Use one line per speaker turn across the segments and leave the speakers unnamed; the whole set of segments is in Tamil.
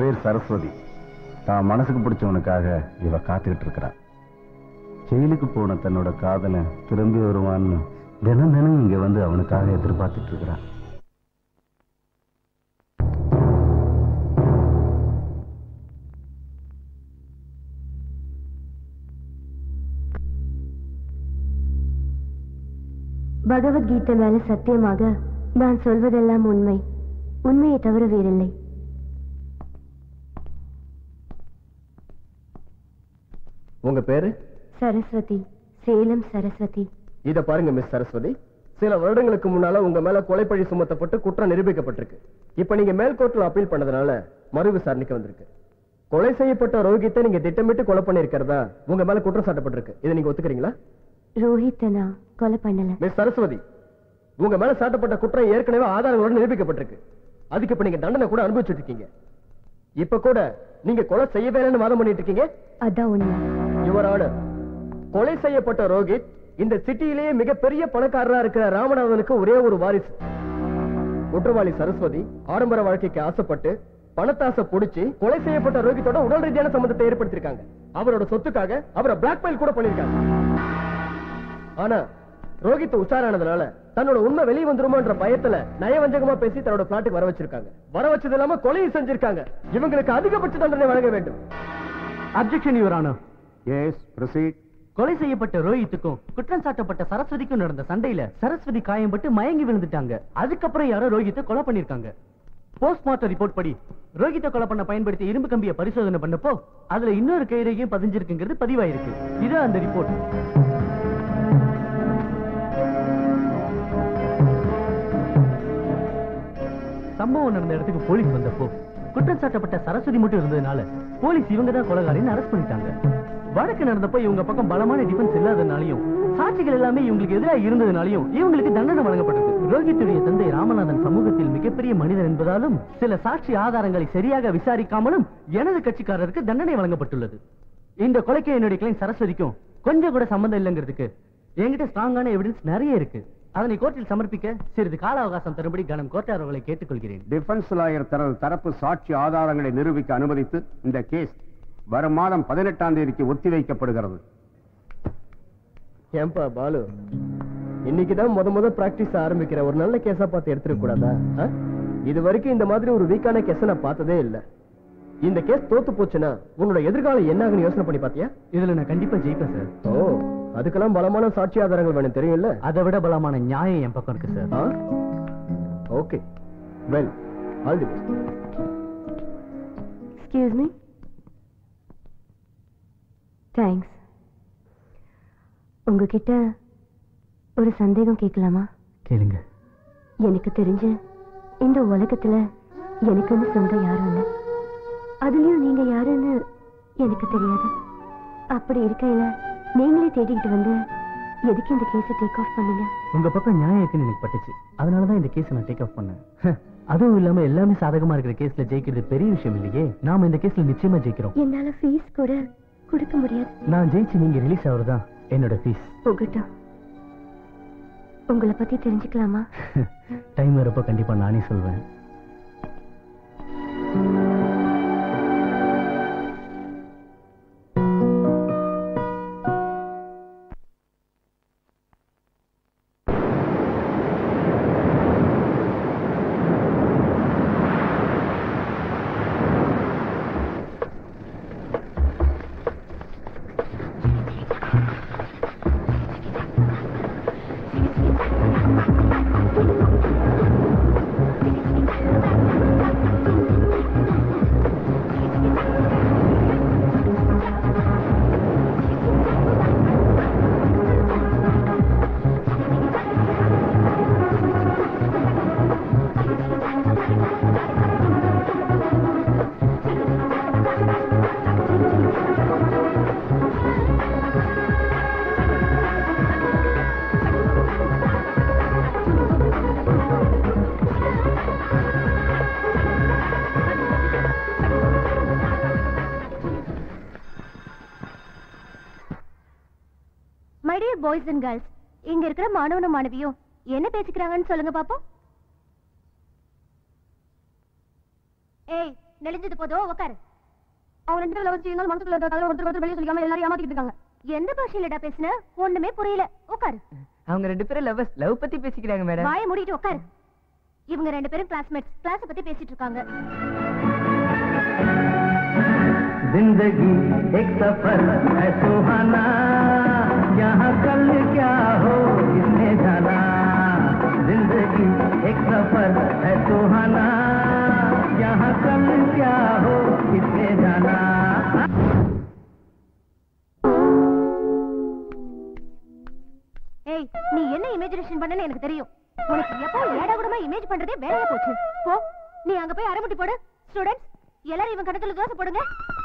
பேர் சரஸ்வதி தான் மனசுக்கு பிடிச்சவனுக்காக இவ காத்துக்கிட்டு இருக்கிறா ஜெயிலுக்கு போன தன்னோட காதலன் திரும்பி வருவான்னு தினம் தினம் இங்க வந்து அவனுக்காக எதிர்பார்த்துட்டு இருக்கிறா
பகவத்கீதை மேல சத்தியமாக நான் சொல்வதெல்லாம் உண்மை உண்மையை தவிர வேறில்லை
உங்க பேரு
சரஸ்வதி சேலம் சரஸ்வதி
இத பாருங்க மிஸ் சரஸ்வதி சில வருடங்களுக்கு முன்னால உங்க மேல கொலைப்பழி சுமத்தப்பட்டு குற்றம் நிரூபிக்கப்பட்டிருக்கு இப்ப நீங்க மேல்கோர்ட்ல அப்பீல் பண்ணதுனால மறு விசாரணைக்கு வந்திருக்கு கொலை செய்யப்பட்ட ரோஹித்தை நீங்க திட்டமிட்டு கொலை பண்ணிருக்கிறதா உங்க மேல குற்றம் சாட்டப்பட்டிருக்கு இதை நீங்க ஒத்துக்கிறீங்களா
ரோஹித்தை நான் கொலை பண்ணல
மிஸ் சரஸ்வதி உங்க மேல சாட்டப்பட்ட குற்றம் ஏற்கனவே ஆதாரங்களோட நிரூபிக்கப்பட்டிருக்கு அதுக்கு இப்ப நீங்க தண்டனை கூட அனுபவிச்சுட்டு இருக்கீங்க இப்ப கூட நீங்க கொலை செய்யவே இல்லைன்னு வாதம் பண்ணிட்டு இருக்கீங்க
அதான் உண்மை
யுவர் ஆர்டர் கொலை செய்யப்பட்ட ரோஹித் இந்த சிட்டியிலேயே மிகப்பெரிய பணக்காரரா இருக்கிற ராமநாதனுக்கு ஒரே ஒரு வாரிசு குற்றவாளி சரஸ்வதி ஆடம்பர வாழ்க்கைக்கு ஆசைப்பட்டு பணத்தாசை புடிச்சு கொலை செய்யப்பட்ட ரோஹித்தோட உடல் ரீதியான சம்பந்தத்தை ஏற்படுத்திருக்காங்க அவரோட சொத்துக்காக அவரை பிளாக்மெயில் கூட பண்ணிருக்காங்க ஆனா ரோஹித் உஷாரானதுனால தன்னோட உண்மை வெளியே வந்துருமோன்ற பயத்துல நயவஞ்சகமா பேசி தன்னோட பிளாட்டுக்கு வர வச்சிருக்காங்க வர வச்சது இல்லாம கொலையும் செஞ்சிருக்காங்க இவங்களுக்கு அதிகபட்ச தண்டனை வழங்க வேண்டும்
objection your honour
yes proceed
கொலை செய்யப்பட்ட ரோஹித்துக்கும் குற்றம் சாட்டப்பட்ட சரஸ்வதிக்கும் நடந்த சண்டையில சரஸ்வதி காயம்பட்டு மயங்கி விழுந்துட்டாங்க அதுக்கப்புறம் யாரோ ரோஹித்தை கொலை பண்ணிருக்காங்க போஸ்ட்மார்ட்டம் ரிப்போர்ட் படி ரோஹித்தை கொலை பண்ண பயன்படுத்தி இரும்பு கம்பியை பரிசோதனை பண்ணப்போ அதுல இன்னொரு கைரேகையும் பதிஞ்சிருக்குங்கிறது பதிவாயிருக்கு இது அந்த ரிப்போர்ட் சம்பவம் நடந்த இடத்துக்கு போலீஸ் வந்தப்போ குற்றம் சாட்டப்பட்ட சரஸ்வதி மட்டும் இருந்ததுனால போலீஸ் இவங்க தான் கொலகாரின்னு அரெஸ்ட் பண்ணிட்டாங்க வழக்கு நடந்தப்போ இவங்க பக்கம் பலமான டிஃபென்ஸ் இல்லாதனாலையும் சாட்சிகள் எல்லாமே இவங்களுக்கு எதிராக இருந்ததுனாலையும் இவங்களுக்கு தண்டனை வழங்கப்பட்டது ரோஹித்துடைய தந்தை ராமநாதன் சமூகத்தில் மிகப்பெரிய மனிதர் என்பதாலும் சில சாட்சி ஆதாரங்களை சரியாக விசாரிக்காமலும் எனது கட்சிக்காரருக்கு தண்டனை வழங்கப்பட்டுள்ளது இந்த கொலைக்கு என்னுடைய கிளைன் சரஸ்வதிக்கும் கொஞ்சம் கூட சம்பந்தம் இல்லைங்கிறதுக்கு என்கிட்ட ஸ்ட்ராங்கான எவிடன்ஸ் நிறைய இருக்கு அதனை கோர்ட்டில் சமர்ப்பிக்க சிறிது கால அவகாசம் தரும்படி கனம் கோர்ட்டார் அவர்களை கேட்டுக்கொள்கிறேன்
டிஃபென்ஸ் லாயர் தனது தரப்பு சாட்சி ஆதாரங்களை நிரூபிக்க அனுமதித்து இந்த கேஸ் வரும் மாதம் பதினெட்டாம் தேதிக்கு ஒத்திவைக்கப்படுகிறது
ஏன்பா பாலு இன்னைக்குதான் முத முத பிராக்டிஸ் ஆரம்பிக்கிற ஒரு நல்ல கேஸா பார்த்து எடுத்துக்க கூடாதா ஆ? இது வரைக்கும் இந்த மாதிரி ஒரு வீக்கான கேஸ நான் பார்த்ததே இல்ல இந்த கேஸ் தோத்து போச்சுன்னா உன்னோட எதிர்காலம் என்ன ஆகுன்னு யோசனை பண்ணி பாத்தியா
இதுல நான் கண்டிப்பா ஜெயிப்பேன் சார்
ஓ அதுக்கெல்லாம் பலமான சாட்சி ஆதாரங்கள் வேணும் தெரியும்ல
அதை விட பலமான நியாயம் என் பக்கம் இருக்கு sir
okay well all the best
excuse me thanks உங்ககிட்ட ஒரு சந்தேகம் கேட்கலாமா
கேளுங்க
எனக்கு தெரிஞ்சு இந்த உலகத்துல எனக்குன்னு சொந்தம் யாரும் இல்லை அதுலயும் நீங்க யாருன்னு எனக்கு தெரியாது அப்படி இருக்கையில நீங்களே தேடிக்கிட்டு வந்து எதுக்கு இந்த கேஸை டேக் ஆஃப் பண்ணீங்க
உங்க பக்கம் நியாயம் இருக்குன்னு எனக்கு பட்டுச்சு அதனாலதான் இந்த கேஸ் நான் டேக் ஆஃப் பண்ணேன் ஹ, அதுவும் இல்லாம எல்லாமே சாதகமா இருக்கிற கேஸ்ல ஜெயிக்கிறது பெரிய விஷயம் இல்லையே நாம இந்த கேஸ்ல நிச்சயமா ஜெயிக்கிறோம்
என்னால ஃபீஸ் கூட கொடுக்க முடியாது
நான் ஜெயிச்சு நீங்க ரிலீஸ் ஆகுறதுதான் என்னோட ஃபீஸ்
போகட்டும் உங்களை பத்தி தெரிஞ்சுக்கலாமா
டைம் வரப்போ கண்டிப்பா நானே சொல்வேன்
my dear boys and girls இங்க இருக்கிற மாணவனும் மாணவியும் என்ன பேசிக்கிறாங்கன்னு சொல்லுங்க பாப்போம் ஏய் நெளிஞ்சது போதோ உட்காரு அவங்க ரெண்டு பேரும் லவ் செய்யுங்கள் மனசுக்குள்ள இருக்க கதை ஒருத்தர் ஒருத்தர் வெளியே சொல்லிக்காம எல்லாரும் ஏமாத்திட்டு இருக்காங்க எந்த பாஷையிலடா பேசுன ஒண்ணுமே புரியல உட்காரு
அவங்க ரெண்டு பேரும் லவ் லவ் பத்தி பேசிக்கிறாங்க மேடம்
வாயை மூடிட்டு உட்காரு இவங்க ரெண்டு பேரும் கிளாஸ்மேட்ஸ் கிளாஸ் பத்தி பேசிட்டு இருக்காங்க
जिंदगी एक सफर है सुहाना यहाँ कल क्या हो किसने जाना जिंदगी एक सफर है सुहाना यहाँ कल क्या हो किसने जाना
ஏய் நீ என்ன இமேஜினேஷன் பண்ணனு எனக்கு தெரியும் உனக்கு எப்போ ஏடா கூடமா இமேஜ் பண்றதே வேலையா போச்சு போ நீ அங்க போய் அரைமுட்டி போடு ஸ்டூடெண்ட்ஸ் எல்லாரும் இவன் கணத்துல தோசை போடுங்க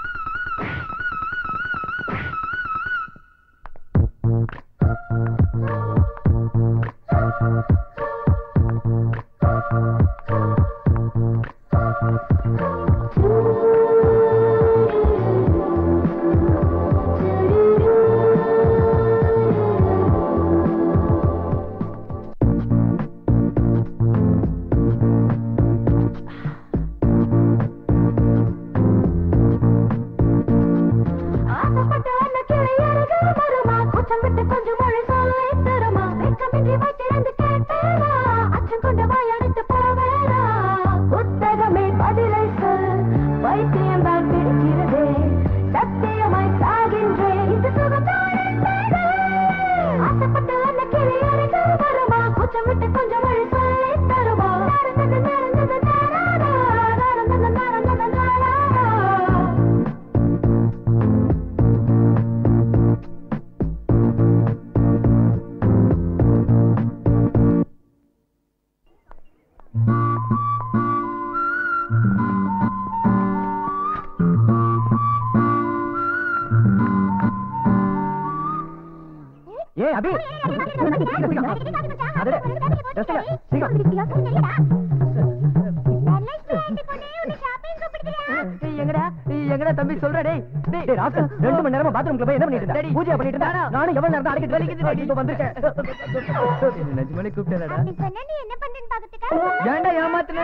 ஆசைப்பட்ட அந்த கிளை அருகே வருமா கூச்சம் விட்டு கொஞ்சம் மொழி சொல்லி தருமா வெட்கமின்றி வைத்திருந்து கேட்பேனா அச்சம் கொண்ட வாயடித்து போவேனா புத்தகமே பதிலை சொல் வைத்தியம் தான் பிடிக்கிறதே சத்தியமாய் சாகின்றேன் இந்த சுகத்தோடு ஆசைப்பட்ட அந்த கிளை அருகே வருமா கூச்சம் விட்டு கொஞ்சம் மொழி சொல்லி தருமா நடந்தது நடந்தது தாராரா, நடந்தது நடந்தது தாராரா.
ஏ அபி அதே ரசிகா சீக்கிரம்
ஏய், எங்கடா ஏய், எங்கடா தம்பி சொல்ற டேய் டேய்
டேய் ராஸ்கல், ரெண்டு மணி நேரமா பாத்ரூம்ல போய் என்ன பண்ணிட்டு இருந்த?
டேய்,
பூஜை பண்ணிட்டு இருந்தா? நானும் எவ்வளவு நேரம் தான் அடிக்கிட்டு வலிக்குது, இப்ப வந்திருக்கேன்.
என்ன நிஜமாலே கூப்பிட்டேடா
என்ன பண்றேன்னு பாக்கிறதுக்கா
ஏன்டா ஏமாத்துன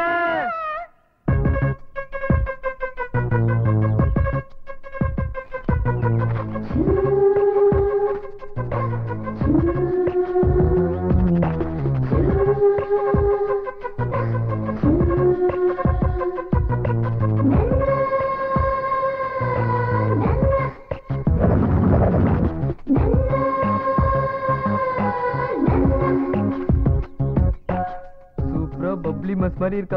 சூப்பரா பப்ளி மஸ் மாதிரி இருக்கா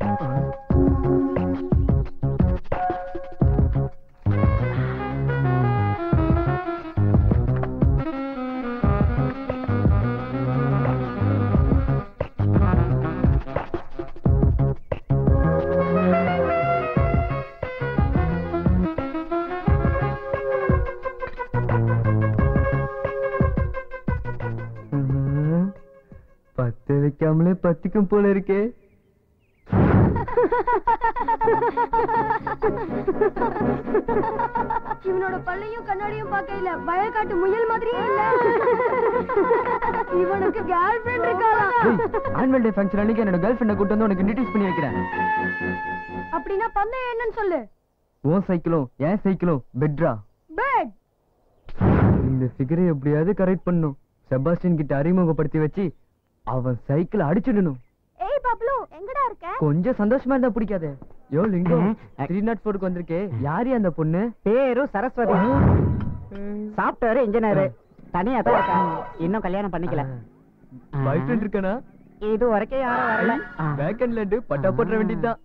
ம்ஹும். பத்து வைக்காமலே பத்திக்கும் போல இருக்கே
இவனோட பல்லையும் கண்ணாடியும் பார்க்கையில வயக்காட்டு முயல் மாதிரியே இல்ல இவனுக்கு கேர்ள் ஃபிரெண்ட் இருக்காளா
ஆனுவல் டே ஃபங்க்ஷன் அன்னைக்கு என்னோட கேர்ள் ஃப்ரெண்டை கூட்டு வந்து உனக்கு இன்ட்ரடியூஸ் பண்ணி வைக்கிறேன்
அப்படின்னா பந்தயம் என்னன்னு சொல்லு
உன் சைக்கிளும் என் சைக்கிளும் பெட்ரா
பேட்
இந்த ஃபிகரை எப்படியாவது கரெக்ட் பண்ணும் செபாஸ்டியன் கிட்ட அறிமுகப்படுத்தி வச்சு அவன் சைக்கிள் அடிச்சிடணும்
ஏய் பப்ளு எங்கடா இருக்க
கொஞ்சம் சந்தோஷமா இருந்தா பிடிக்காதே யோ லிங்கம் த்ரீ நாட் ஃபோருக்கு வந்திருக்கே யாரு அந்த பொண்ணு
பேரு சரஸ்வதி சாப்ட்வேர் இன்ஜினியர் தனியா தான் இருக்கா இன்னும் கல்யாணம் பண்ணிக்கல
பாய் ஃப்ரெண்ட் இருக்கானா
இது வரைக்கும் யாரும் வரல
பேக் அண்ட் லெண்டு பட்டா போட்டுற வேண்டியதுதான்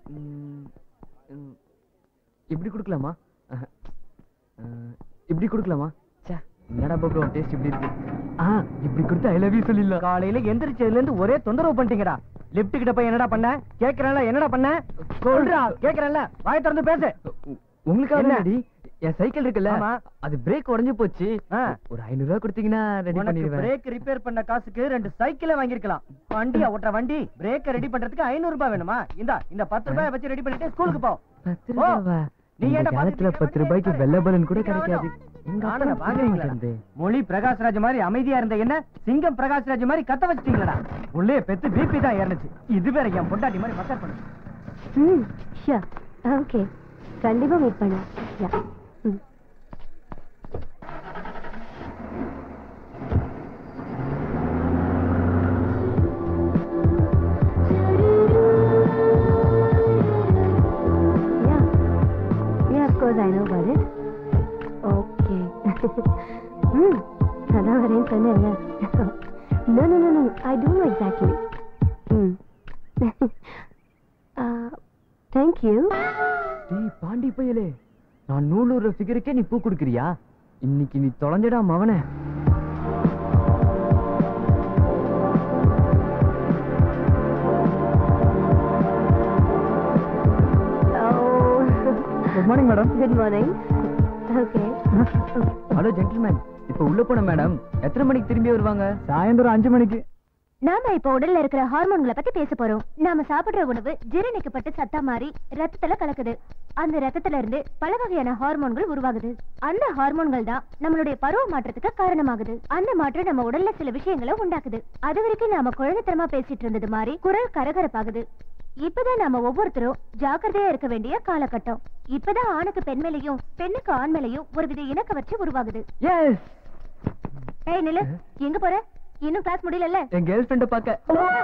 இப்படி கொடுக்கலாமா அஹ். அஹ், இப்படி கொடுக்கலாமா ச்சே, என்னடா பாபு டேஸ்ட் இப்படி இருக்கு ஆ இப்படி கொடுத்து ஐ லவ் யூ சொல்லிடலாம்
காலையில எந்திரிச்சதுல இருந்து ஒரே தொந்தரவு பண்ணிட்டீங்கடா லிப்ட் கிட்ட போய் என்னடா பண்ண கேக்குறேன்ல என்னடா பண்ண சொல்றா கேக்குறேன்ல வாய் திறந்து பேசு
உ- உங்களுக்காக
என்ன?
என்னடி என் சைக்கிள் இருக்குல்ல
ஆமா.
அது பிரேக் உடைஞ்சு போச்சு
ஆ.
ஒரு ஐநூறு ரூபாய் கொடுத்தீங்கன்னா ரெடி
உனக்கு
பண்ணிடுவேன்
பிரேக் ரிப்பேர் பண்ண காசுக்கு ரெண்டு சைக்கிளே வாங்கிருக்கலாம் வண்டியா ஓட்டுற வண்டி பிரேக்க ரெடி பண்றதுக்கு ஐநூறு ரூபாய் வேணுமா இந்தா இந்த பத்து ரூபாய் வச்சு ரெடி பண்ணிட்டு ஸ்கூலுக்கு போ
பத்து
ஓ,
ரூபாவா
நீ
இந்த
ஏன்டா
காலத்துல
பாத்துட்டு
பத்து
இருக்க?
ரூபாய்க்கு
பாரு.
வெள்ளை பலன் கூட
இங்க
கிடைக்காது
வரும்.
எங்க
நானும்
அப்பா
வாங்குறீங்களா?
இருந்து
மொழி பிரகாஷ்ராஜ் மாதிரி அமைதியா இருந்த என்ன சிங்கம் பிரகாஷ்ராஜ் மாதிரி கத்த வச்சிட்டீங்களா உள்ளே பெத்து பிபி தான் ஏறிச்சு இது வேற என் பொண்டாட்டி மாதிரி மக்கர் பண்ணு
ம் ஷா ஓகே கண்டிப்பா மீட் பண்ணலாம் யா ம் Yeah. Yeah, of course I know about it. Okay. Hmm. அதான் வரேன்னு சொன்னேன்ல. No, no, no, no. I don't know exactly. Hmm. uh, thank you.
டேய் பாண்டி பயலே நான் நூலூர் ஃபிகருக்கே நீ பூ கொடுக்குறியா இன்னைக்கு நீ தொலைஞ்சடா மவனே
Oh.
Good morning madam
Good morning. Okay.
Hello gentleman இப்போ உள்ள போன மேடம் எத்தனை மணிக்கு திரும்பி வருவாங்க சாயந்தரம் அஞ்சு மணிக்கு
நாம இப்ப உடல்ல இருக்கிற ஹார்மோன்களை பத்தி பேச போறோம் நாம சாப்பிடுற உணவு ஜீரணிக்கப்பட்டு சத்தா மாறி ரத்தத்துல கலக்குது அந்த ரத்தத்துல இருந்து பல வகையான ஹார்மோன்கள் உருவாகுது அந்த ஹார்மோன்கள் தான் நம்மளுடைய பருவ மாற்றத்துக்கு காரணமாகுது அந்த மாற்றம் நம்ம உடல்ல சில விஷயங்களை உண்டாக்குது அது வரைக்கும் நாம குழந்தைத்தனமா பேசிட்டு இருந்தது மாதிரி குரல் கரகரப்பாகுது இப்பதான் நாம ஒவ்வொருத்தரும் ஜாக்கிரதையா இருக்க வேண்டிய காலகட்டம் இப்பதான் ஆணுக்கு பெண் மேலையும் பெண்ணுக்கு ஆண் மேலையும் ஒருவித இணக்க வச்சு உருவாகுது
எஸ்
ஏய் நில்லு எங்க போற இன்னும் கிளாஸ் முடியலல்ல
என் கேர்ள் ஃப்ரெண்டை பார்க்க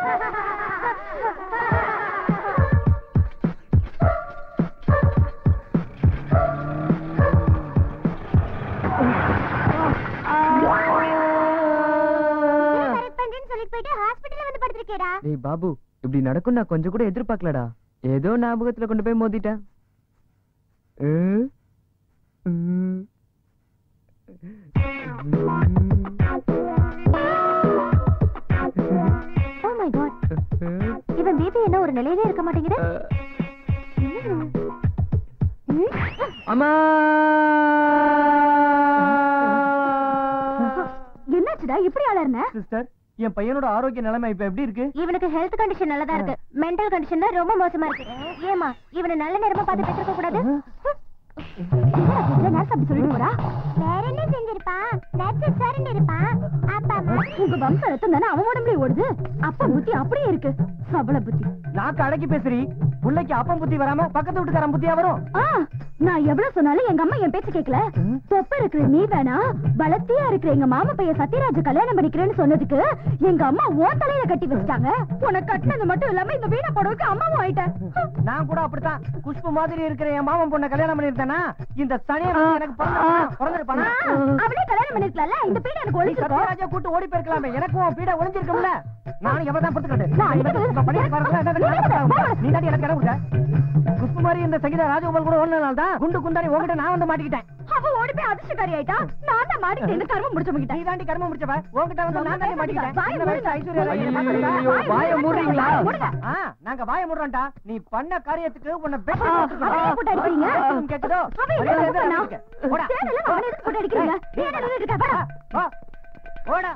டேய் பாபு இப்படி நடக்கும் நான் கொஞ்சம் கூட எதிர்பார்க்கலடா ஏதோ ஞாபகத்துல கொண்டு போய் மோதிட்டேன் ம். ம்.
ஓ மை காட் இவன் பேபி என்ன ஒரு நிலையிலே இருக்க மாட்டேங்குது ம்.
அம்மா
என்னாச்சுடா இப்படி அலர்ன
சிஸ்டர் என் பையனோட ஆரோக்கிய நிலைமை இப்ப எப்படி இருக்கு
இவனுக்கு ஹெல்த் கண்டிஷன் நல்லதா இருக்கு மென்டல் கண்டிஷன் தான் ரொம்ப மோசமா இருக்கு ஏமா இவனை நல்ல நேரமா பார்த்து பெற்றிருக்க கூடாது என்னடா இவ்வளவு நேரம் அப்படி சொல்லிட்டு போறா வேற என்ன செஞ்சிருப்பான் நட்ஸ் சரண்டு இருப்பான் அப்பா உங்க வம்ச ரத்தம் தானே அவன் உடம்புல ஓடுது அப்பா புத்தி அப்படியே இருக்கு சபல புத்தி
நாக்கு அடக்கி பேசுறி புள்ளைக்கு அப்பம் புத்தி வராம பக்கத்து வீட்டுக்காரன் புத்தியா வரும்
ஆ, நான் எவ்வளவு சொன்னாலும் எங்க அம்மா என் பேச்சு கேட்கல தொப்ப இருக்கிற நீ வேணா பலத்தியா இருக்கிற எங்க மாமா பையன் சத்யராஜ் கல்யாணம் பண்ணிக்கிறேன்னு சொன்னதுக்கு எங்க அம்மா ஓன் தலையில கட்டி வச்சிட்டாங்க உனக்கு கட்டினது மட்டும் இல்லாம இந்த வீணா புடவைக்கு அம்மாவும் ஆயிட்டேன்
நான் கூட அப்படித்தான் குஷ்பு மாதிரி இருக்கிற என் மாமன் பொண்ணை கல்யாணம் பண்ணிருந்தேனா இந்த சனியை எனக்கு பிறந்திருப்பானா
அவளே கல்யாணம் பண்ணிருக்கல இந்த பீடை எனக்கு
நீ
ஒழிச்சிருக்கோம்
சத்யராஜா கூட்டு ஓடி போயிருக்கலாமே எனக்கும் உன் பீட ஒளிஞ்சிருக்கும்ல நானும் எவ்வளவுதான் பொறுத்துக்கிட்டு
நான் அடிக்கிறது-
உங்க பணியாட்காரங்களா என்ன வேலை பார்க்கறாங்க? நீ தாண்டி எனக்கு இடம் கொடுத்த குஷ்பு மாதிரி இந்த சங்கீதா ராஜகோபால் கூட ஓடுனதுனால தான் குண்டு குந்தாரி உங்ககிட்ட நான் வந்து மாட்டிக்கிட்டேன்
அவ ஓடி போய் அதிர்ஷ்டக்காரி ஆயிட்டா நான் தான் மாட்டிக்கிட்டு இந்த கர்மம் முடிச்சு
நீ
முடிக்கிட்டேன்
தாண்டி கர்மம் முடிச்சவ உங்ககிட்ட வந்து நான் தாண்டி மாட்டிக்கிட்டேன்
வாயை
இந்த வயசுல
மூடுங்க.
ஐஸ்வர்யா ராய் என்ன
ஐயையோ,
பண்ணுறா?
வாயை
வாயை மூடுறீங்களா
வாயை மூடுங்க.
ஆ, நாங்க வாயை மூடுறோம்டா நீ பண்ண காரியத்துக்கு உன்னை பெற்று
ஆ,
கொடுத்துருக்கோம்.
அவனை போட்டு அடிக்கிறீங்க?
உனக்கு கேக்குதோ
அவன் என்ன
மரியாதை
தப்பு பண்ணா?
இருக்கு. போடா.
தேவையில்லாம அவனை எதுக்கு போட்டு அடிக்கிறீங்க? நீ என்ன நின்னுட்டு இருக்க? போடா.
வா. போடா.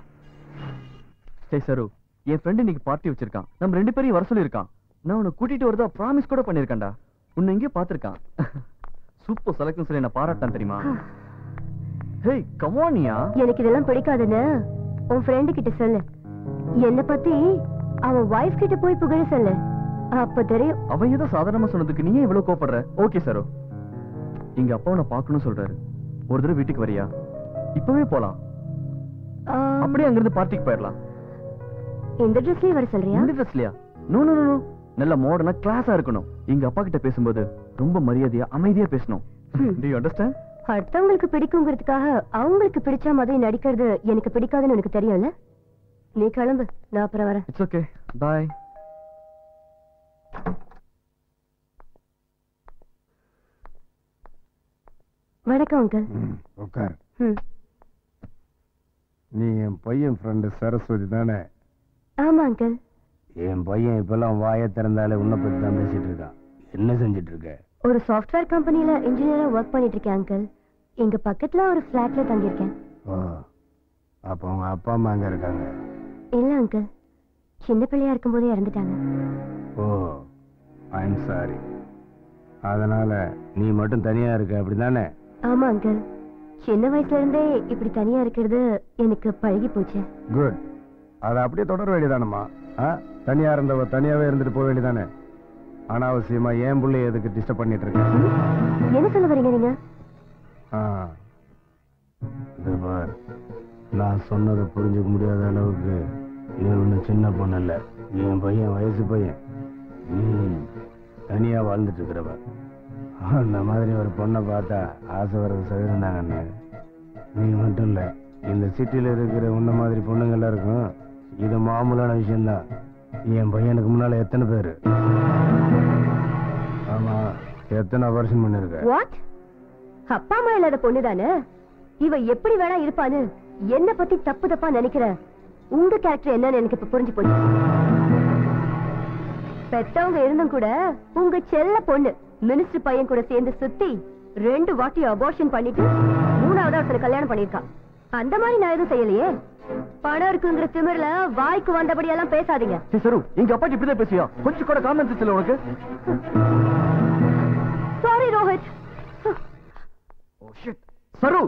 சரி சரு என் ஃப்ரெண்ட் இன்னைக்கு பார்ட்டி வச்சிருக்கான் நம்ம ரெண்டு பேரையும் வர சொல்லியிருக்கான் நான் உன்னை கூட்டிட்டு வரதா ப்ராமிஸ் கூட பண்ணிருக்கேன்டா உன்னை எங்கேயோ பார்த்திருக்கான் சூப்பர் செலக்ட்னு சொல்லி என்ன பாராட்டான் தெரியுமா ஹேய் கமானியா
எனக்கு இதெல்லாம் பிடிக்காதுன்னு உன் ஃப்ரெண்டு கிட்ட சொல்லு என்ன பத்தி அவன் வைஃப் கிட்ட போய் புகழ சொல்லு அப்ப தெரியும்
அவன் ஏதோ சாதாரணமா சொன்னதுக்கு நீ ஏன் இவ்வளவு கோபப்படுற ஓகே சரோ எங்க அப்பா உன்னை பார்க்கணும்னு சொல்றாரு ஒரு தடவை வீட்டுக்கு வரியா இப்பவே போலாம்
ஆம்,
அப்படியே அங்கிருந்து பார்ட்டிக்கு போயிடலாம்
இந்த ட்ரெஸ்லயே வர சொல்றியா
இந்த ட்ரெஸ்லயா நோ நோ நோ நல்ல மாடர்னா கிளாஸா இருக்கணும் எங்க அப்பா கிட்ட பேசும்போது ரொம்ப மரியாதையா அமைதியா பேசணும்
Hmm.
டு யூ அண்டர்ஸ்டாண்ட்
அடுத்தவங்களுக்கு பிடிக்குங்கிறதுக்காக அவங்களுக்கு பிடிச்ச மாதிரி நடிக்கிறது எனக்கு பிடிக்காதுன்னு எனக்கு தெரியும்ல நீ கிளம்பு நான் அப்புறம் வரேன்
இட்ஸ் ஓகே பாய்
வணக்கம் அங்கிள்
உட்கார்
ம்
நீ என் பையன் ஃப்ரெண்டு சரஸ்வதி தானே
ஆமா அங்கிள்
என் பையன் இப்பெல்லாம் வாயை திறந்தாலே உன்னை பத்தி தான் பேசிட்டு இருக்கான் என்ன செஞ்சிட்டு இருக்க
ஒரு சாஃப்ட்வேர் கம்பெனில இன்ஜினியரா ஒர்க் பண்ணிட்டு இருக்கேன் அங்கிள் இங்க பக்கத்துல ஒரு ஃபிளாட்ல தங்கியிருக்கேன்
ஓ அப்போ உங்க அப்பா அம்மா அங்க இருக்காங்க
இல்ல அங்கிள் சின்ன பிள்ளையா இருக்கும்போதே இறந்துட்டாங்க
ஓ ஐம் சாரி அதனால நீ மட்டும் தனியா இருக்க அப்படிதானே
ஆமா அங்கிள் சின்ன வயசுல இருந்தே இப்படி தனியா இருக்கிறது எனக்கு பழகி போச்சு
குட் அதை அப்படியே தொடர வேண்டியதானம்மா ஆ தனியா இருந்தவ தனியாவே இருந்துட்டு போக வேண்டியதானே அனாவசியமா ஏன் புள்ளைய எதுக்கு டிஸ்டர்ப் பண்ணிட்டு இருக்க
என்ன சொல்ல வரீங்க நீங்க
ஆ. இது பார் நான் சொன்னதை புரிஞ்சுக்க முடியாத அளவுக்கு நீ ஒன்றும் சின்ன பொண்ணு இல்ல என் பையன் வயசு பையன் நீ தனியா வாழ்ந்துட்டு இருக்கிறவ அந்த மாதிரி ஒரு பொண்ணை பார்த்தா ஆசை வர்றது சகிதாங்கண்ணே நீ மட்டும் இல்ல இந்த சிட்டில இருக்கிற உன்ன மாதிரி பொண்ணுங்க எல்லாருக்கும் இது மாமூலான விஷயம்தான் என் பையனுக்கு முன்னால எத்தனை பேரு ஆமா எத்தனை வருஷம் பண்ணிருக்க
வாட் அப்பா அம்மா இல்லாத பொண்ணு தானே இவ எப்படி வேணா இருப்பான்னு என்ன பத்தி தப்பு தப்பா நினைக்கிற உங்க கேரக்டர் என்னன்னு எனக்கு இப்ப புரிஞ்சு போச்சு பெத்தவங்க இருந்தும் கூட உங்க செல்ல பொண்ணு மினிஸ்டர் பையன் கூட சேர்ந்து சுத்தி ரெண்டு வாட்டி அபார்ஷன் பண்ணிட்டு மூணாவது ஒருத்தர் கல்யாணம் பண்ணிருக்கான் அந்த மாதிரி நான் எதுவும் செய்யலையே பணம் இருக்குங்கிற திமிர்ல வாய்க்கு வந்தபடி எல்லாம் பேசாதீங்க
சரி சரு எங்க அப்பாட்டி இப்படிதான் பேசியா கொஞ்சம் கூட காமன் சென்ஸ் இல்ல உனக்கு
சாரி ரோஹித்
ஓ ஷிட் சரு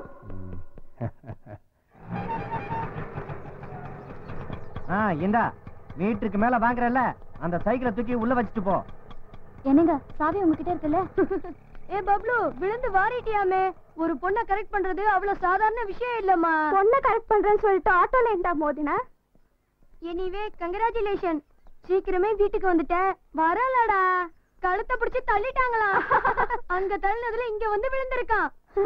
ஆ இந்தா மீட்டருக்கு மேல வாங்குறல்ல அந்த சைக்கிளை தூக்கி உள்ள வச்சுட்டு போ
என்னங்க சாவி உங்ககிட்ட இருக்குல்ல ஏ பப்ளு விழுந்து வாரிட்டியாமே ஒரு பொண்ண கரெக்ட் பண்றது அவ்வளவு சாதாரண விஷயம் இல்லம்மா பொண்ண கரெக்ட் பண்றேன்னு சொல்லிட்டு ஆட்டோல இருந்தா மோதினா எனிவே கங்கராச்சுலேஷன் சீக்கிரமே வீட்டுக்கு வந்துட்டேன் வரலடா கழுத்தை பிடிச்சு தள்ளிட்டாங்களா அங்க தள்ளினதுல இங்க வந்து விழுந்திருக்கான்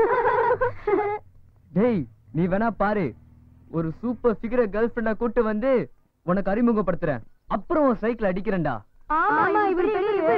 டேய் நீ வேணா பாரு ஒரு சூப்பர் ஃபிகரை கேர்ள் ஃப்ரெண்டா கூட்டு வந்து உனக்கு அறிமுகப்படுத்துறேன் அப்புறம் உன் சைக்கிள் அடிக்கிறேன்டா
ஆமா இவரு பெரிய இவரு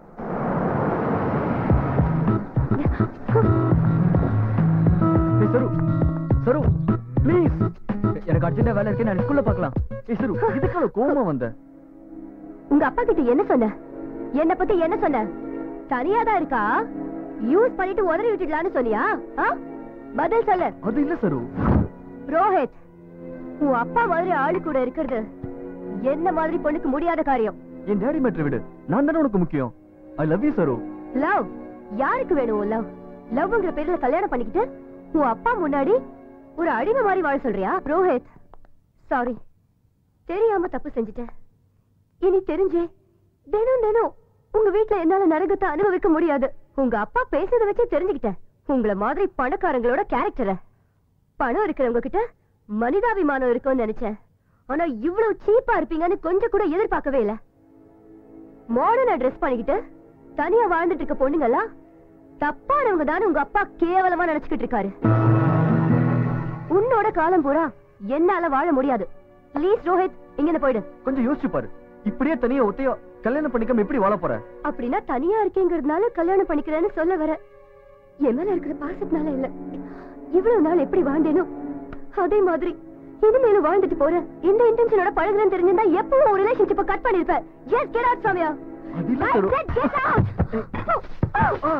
ஏய் சரு சரு ப்ளீஸ்
எனக்கு அர்ஜென்டா வேலை இருக்கு நான் ஸ்கூல்ல பார்க்கலாம்
ஏய் சரு இதுக்கான கோவமா வந்த
உங்க அப்பா கிட்ட என்ன சொன்ன என்ன பத்தி என்ன சொன்ன தனியா தான் இருக்கா யூஸ் பண்ணிட்டு உதறி விட்டுடலான்னு சொன்னியா ஆ? பதில் சொல்லு
அது இல்ல சரு
ரோஹித் உன் அப்பா மாதிரி ஆளு கூட இருக்கிறது என்ன மாதிரி பொண்ணுக்கு முடியாத காரியம்
என் டேடி மேட்ரு விடு நான் தானே உனக்கு முக்கியம் I love you Saru
love யாருக்கு வேணும் லவ் லவ்ங்கிற பேர்ல கல்யாணம் பண்ணிக்கிட்டு உன் அப்பா முன்னாடி ஒரு அடிமை மாதிரி வாழ சொல்றியா ரோஹித் சாரி தெரியாம தப்பு செஞ்சுட்டேன் இனி தெரிஞ்சே தினம் தினம் உங்க வீட்ல என்னால நரகத்தை அனுபவிக்க முடியாது உங்க அப்பா பேசுறத வச்சே தெரிஞ்சுக்கிட்டேன் உங்கள மாதிரி பணக்காரங்களோட கேரக்டரை பணம் இருக்கிறவங்க கிட்ட மனிதாபிமானம் இருக்கும்னு நினைச்சேன் ஆனா இவ்வளவு சீப்பா இருப்பீங்கன்னு கொஞ்சம் கூட எதிர்பார்க்கவே இல்ல மாடர்னா ட்ரெஸ் பண்ணிக்கிட்டு தனியா வாழ்ந்துட்டு இருக்க பொண்ணுங்கெல்லாம் தப்பானவங்க தானே உங்க அப்பா கேவலமா நினைச்சுக்கிட்டு இருக்காரு உன்னோட காலம் பூரா என்னால வாழ முடியாது ப்ளீஸ் ரோஹித் இங்க போயிடு
கொஞ்சம் யோசிச்சு பாரு இப்படியே தனியா ஒத்தையா கல்யாணம் பண்ணிக்காம எப்படி வாழ போற
அப்படின்னா தனியா இருக்கேங்கிறதுனால கல்யாணம் பண்ணிக்கிறேன்னு சொல்ல வர என் மேல இருக்கிற பாசத்தினால இல்ல இவ்வளவு நாள் எப்படி வாழ்ந்தேனோ அதே மாதிரி இனிமேலும் வாழ்ந்துட்டு போறேன் இந்த இன்டென்ஷனோட பழகுறேன்னு தெரிஞ்சிருந்தா எப்பவும் ஒரு ரிலேஷன்ஷிப்பை கட் பண்ணிருப்பேன் எஸ் கெட் அவுட் சாமியா
அது இல்ல
I
சரு
said get out!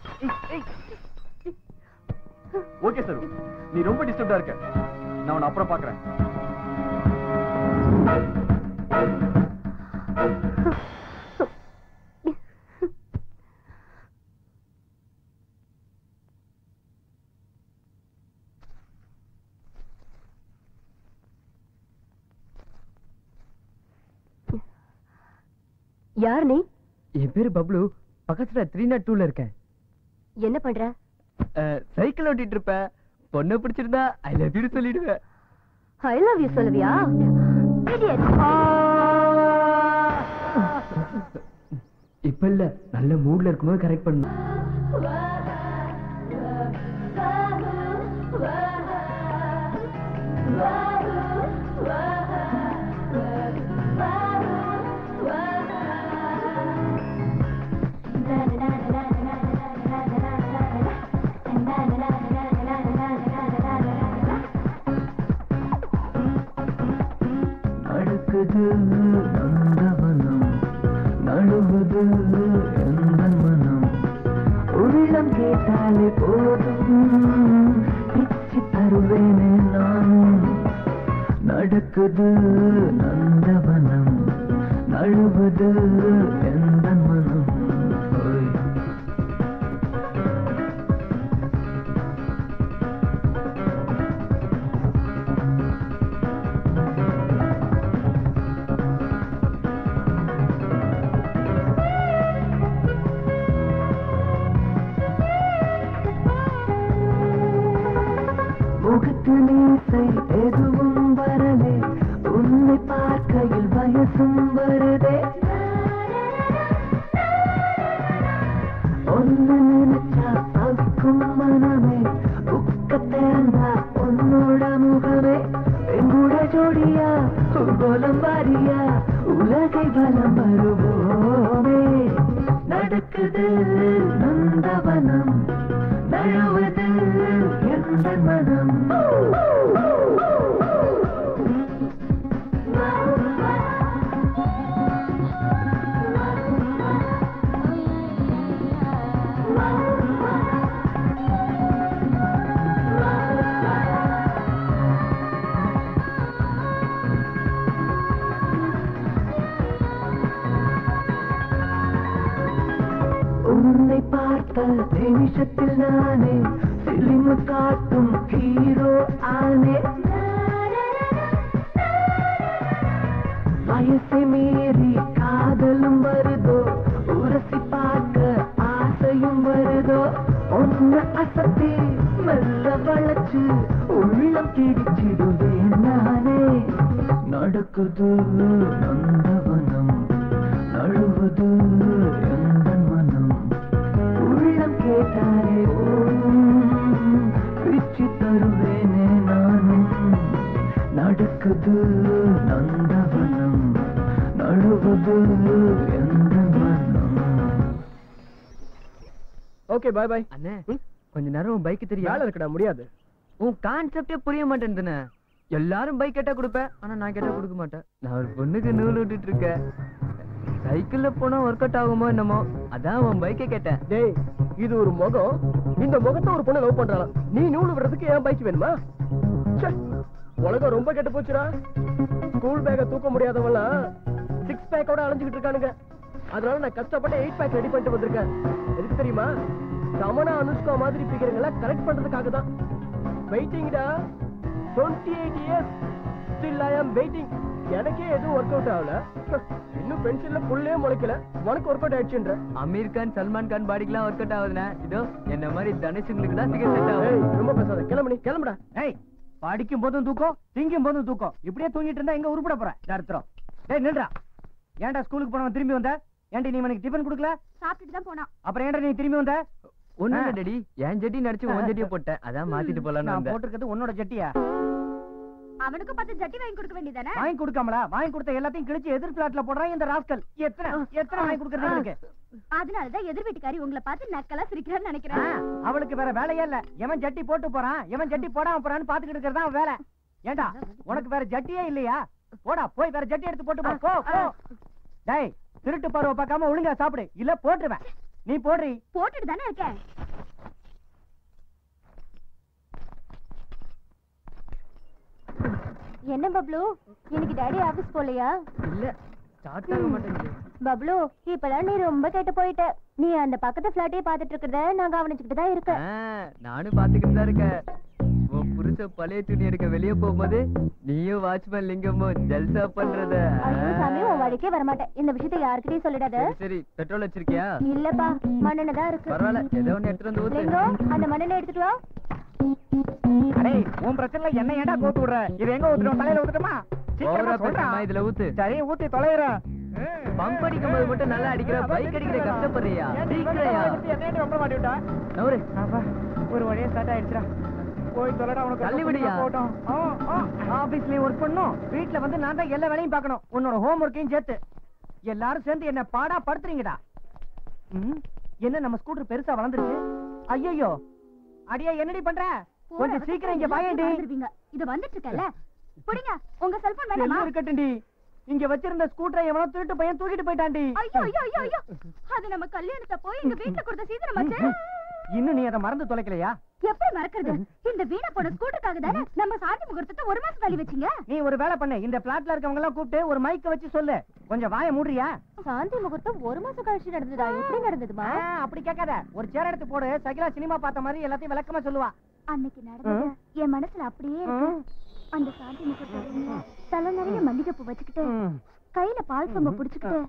ஓகே சரு நீ ரொம்ப டிஸ்டர்ப்டா இருக்க நான் உன்னை அப்புறம் பாக்குறேன்
யார் நீ
என் பேரு பப்ளு பக்கத்துல த்ரீ நாட் டூல இருக்கேன்
என்ன பண்ற
அஹ், சைக்கிள் ஓட்டிட்டு இருப்பேன் பொண்ணை பிடிச்சிருந்தா ஐ லவ் யூ சொல்லிடுவேன்
ஐ லவ் யூ சொல்லுவியா Idiot.
இப்ப இல்ல நல்ல மூட்ல இருக்கும்போது கரெக்ட் பண்ணு
நடக்குது நந்தவனம் நழுவுது எந்த மனம் உள்ளம் கேட்டாலே போதும் பிச்சு தருவேனே நான் நடக்குது நந்தவனம் நழுவுது எந்த மனம் ஓய். எதுவும் வரலே உன்னை பார்க்கையில் வயசும் வருதே ஒன்னு நினைச்சா பவுக்கும் மனமே உக்க திறந்தா உன்னோட முகமே எங்கூட ஜோடியா உங்கோலம் வாரியா உலகை பலம் வருவோமே நடக்குது நந்தவனம் நழுவது எந்த மனம் உன்னை பார்த்த நிமிஷத்தில் நானே சிலிமு காட்டும் ஹீரோ ஆனே வயசை மீறி காதலும் வருதோ உரசி பார்க்க ஆசையும் வருதோ ஒன்னு அசத்தி மெல்ல வளைச்சு உள்ளம் கிடிச்சிடுவேன் நானே நடக்குது நந்தவனம் நழுவது எந்த மனம் உள்ளம் கேட்டாலே போதும் பிச்சு தருவேனே நானும் நடக்குது நந்தவனம் நழுவது எந்த மனம்
ஓகே பாய் பாய்
அண்ணே கொஞ்ச நேரம் உன் பைக் தெரியும்
வேலை இருக்குடா முடியாது
உன் கான்செப்டே புரிய மாட்டேன் எல்லாரும் பைக் கேட்டா கொடுப்பேன் ஆனா நான் கேட்டா கொடுக்க மாட்டேன் நான் ஒரு பொண்ணுக்கு நூல் விட்டுட்டு இருக்கேன் சைக்கிள்ல போனா ஒர்க் அவுட் ஆகுமோ என்னமோ அதான் உன் பைக்கை கேட்டேன்
டேய் இது ஒரு முகம் இந்த முகத்தை ஒரு பொண்ணு லவ் பண்றாளாம் நீ நூல் விடுறதுக்கு ஏன் பைக் வேணுமா ச்சே, உலகம் ரொம்ப கெட்டு போச்சுடா ஸ்கூல் பேக்க தூக்க முடியாதவெல்லாம் சிக்ஸ் பேக்கோட அலைஞ்சுக்கிட்டு இருக்கானுங்க அதனால நான் கஷ்டப்பட்டு எயிட் பேக் ரெடி பண்ணிட்டு வந்திருக்கேன் எதுக்கு தெரியுமா தமனா அனுஷ்கா மாதிரி பிகருங்களை கரெக்ட் பண்றதுக்காக தான் வெயிட்டிங்டா twenty eight years still I am waiting எனக்கே எதுவும் ஒர்க் அவுட் ஆகல இன்னும் பென்ஷன்ல புல்லே முளைக்கல உனக்கு ஒர்க் அவுட் ஆயிடுச்சுன்ற
அமீர் கான் சல்மான் கான் பாடிக்கெல்லாம் ஒர்க் அவுட் ஆகுதுண்ணே இதோ என்ன மாதிரி தனுஷுங்களுக்கு தான் சீக்கிரம் செட்
ஏய்
ஆகும்
ரொம்ப பேசாத கிளம்பு நீ கிளம்புடா
ஏய் படிக்கும் போதும் தூக்கம் திங்கும் போதும் தூக்கம் இப்படியே தூங்கிட்டு இருந்தா எங்க உருப்பட போற தருத்திரம் டேய் நில்றா ஏன்டா ஸ்கூலுக்கு போனவன் திரும்பி வந்த ஏன்டி நீ எனக்கு டிபன் கொடுக்கல
சாப்பிட்டுட்டு தான் போனான்
அப்புறம் ஏன்டா நீ திரும்பி வந்த
ஒண்ணு டடி என் ஜெட்டி நடிச்சு உன் ஜெட்டியை போட்டேன் அதான் மாத்திட்டு போலான்னு
நான்
வந்தேன்
போட்டிருக்கிறது உன்னோட ஜட்டியா
அவனுக்கும் பார்த்து ஜட்டி வாங்கி கொடுக்க வேண்டியதானே
வாங்கி கொடுக்காமலா வாங்கி கொடுத்த எல்லாத்தையும் கிழிச்சு எதிர் பிளாட்ல போடுறான் இந்த ராஸ்கல் எத்தனை எத்தனை வாங்கி கொடுக்கறது இருக்கு
அதனாலதான் எதிர் வீட்டுக்காரி உங்களை பார்த்து நக்கலா சிரிக்கிறான்னு நினைக்கிறேன்
அவளுக்கு வேற வேலையே இல்ல எவன் ஜட்டி போட்டு போறான் எவன் ஜட்டி போடாம போறான்னு பாத்துக்கிட்டு இருக்கிறது தான் வேலை ஏண்டா உனக்கு வேற ஜட்டியே இல்லையா போடா போய் வேற ஜட்டி எடுத்து போட்டு போ போ போ டேய் திருட்டு பருவ பார்க்காம ஒழுங்கா சாப்பிடு இல்ல போட்டுருவேன் நீ போடுறி
போட்டுட்டு தானே இருக்கேன் என்ன பப்ளு இன்னைக்கு டாடி ஆபீஸ் போலையா
இல்ல ஸ்டார்ட் ஆக மாட்டேங்குது
பப்ளு இப்பெல்லாம் நீ ரொம்ப கெட்டு போயிட்ட நீ அந்த பக்கத்து பிளாட்டே பாத்துட்டு இருக்கிறத நான் கவனிச்சுக்கிட்டு தான் இருக்கேன்
ஆ, நானும் பாத்துக்கிட்டு தான் இருக்கேன் உன் புருஷ பழைய துணி எடுக்க வெளிய போகும்போது நீயும் வாட்ச்மேன் லிங்கமும் ஜல்சா பண்றத ஆ.
ஐயோ சாமி உன் வழிக்கே வரமாட்டேன் இந்த விஷயத்தை யாருக்கிட்டையும் சொல்லிடாத
சரி, சரி பெட்ரோல் வச்சிருக்கியா
இல்லப்பா மண்ணெண்ண தான் இருக்கு
பரவாயில்ல ஏதோ ஒண்ணு எடுத்துட்டு வந்து ஊத்து
லிங்கம் அந்த மண்ணெண்ணை எடுத்துட்டு வா
அடே உன் பிரச்சனைல என்ன ஏன்டா கோத்து விடுற இது எங்க ஊத்துறோம் தலையில ஊத்துட்டுமா
ஓவரா
சீக்கிரமா சொல்றா
பேசாம இதுல ஊத்து
சரி ஊத்தி தொலைறேன்
பம்ப் அடிக்கும் போது மட்டும் நல்லா அடிக்கிற பைக் அடிக்கிற கஷ்டப்படுறியா சீக்கிரையா நவரு
ஒரு வழியா ஸ்டார்ட் ஆயிடுச்சுடா போய் தொலைடா உனக்கு
தள்ளி
ரொம்ப
விடுயா.
போகட்டும். ஆ, ஆ. ஆபீஸ்லயும் ஒர்க் பண்ணும் வீட்ல வந்து நான் தான் எல்லா வேலையும் பார்க்கணும் உன்னோட ஹோம் ஒர்க்கையும் சேர்த்து எல்லாரும் சேர்ந்து என்ன பாடா படுத்துறீங்கடா ம், என்ன நம்ம ஸ்கூட்டர் பெருசா வளர்ந்துருச்சு ஐயோ அடியா என்னடி பண்ற கொஞ்சம் சீக்கிரம் இங்க வாயேண்டி
வந்துருவீங்க இது வந்துட்டு இருக்கல புடிங்க உங்க செல்போன் வேண்டாமா
எல்லாம் இருக்கட்டும்டி இங்க வச்சிருந்த ஸ்கூட்டரை எவனோ திருட்டு பையன் தூக்கிட்டு போயிட்டான்டி
ஐயோ ஐயோ ஐயோ ஐயோ அது நம்ம கல்யாணத்தை போய் எங்க வீட்டுல கொடுத்த சீதனமாச்சு
இன்னும் நீ அதை மறந்து தொலைக்கலையா
எப்படி மறக்கிறது இந்த வீணா போன ஸ்கூட்டருக்காக தானே நம்ம சாந்தி முகூர்த்தத்தை ஒரு மாசம் தள்ளி வச்சீங்க
நீ ஒரு வேலை பண்ணு இந்த பிளாட்ல இருக்கவங்க எல்லாம் கூப்பிட்டு ஒரு மைக்க வச்சு சொல்லு கொஞ்சம் வாயை மூடுறியா
சாந்தி முகூர்த்தம் ஒரு மாசம் கழிச்சு நடந்ததா எப்படி நடந்ததுமா
ஆ, அப்படி கேட்காத ஒரு சேர் எடுத்து போடு சகிலா சினிமா பார்த்த மாதிரி எல்லாத்தையும் விளக்கமா சொல்லுவா
அன்னைக்கு நடந்தது என் மனசுல அப்படியே இருக்கு அந்த சாந்தி முகூர்த்தம் தலை நிறைய மல்லிகைப்பூ வச்சுக்கிட்டு கையில பால் சொம்ப புடிச்சுக்கிட்டு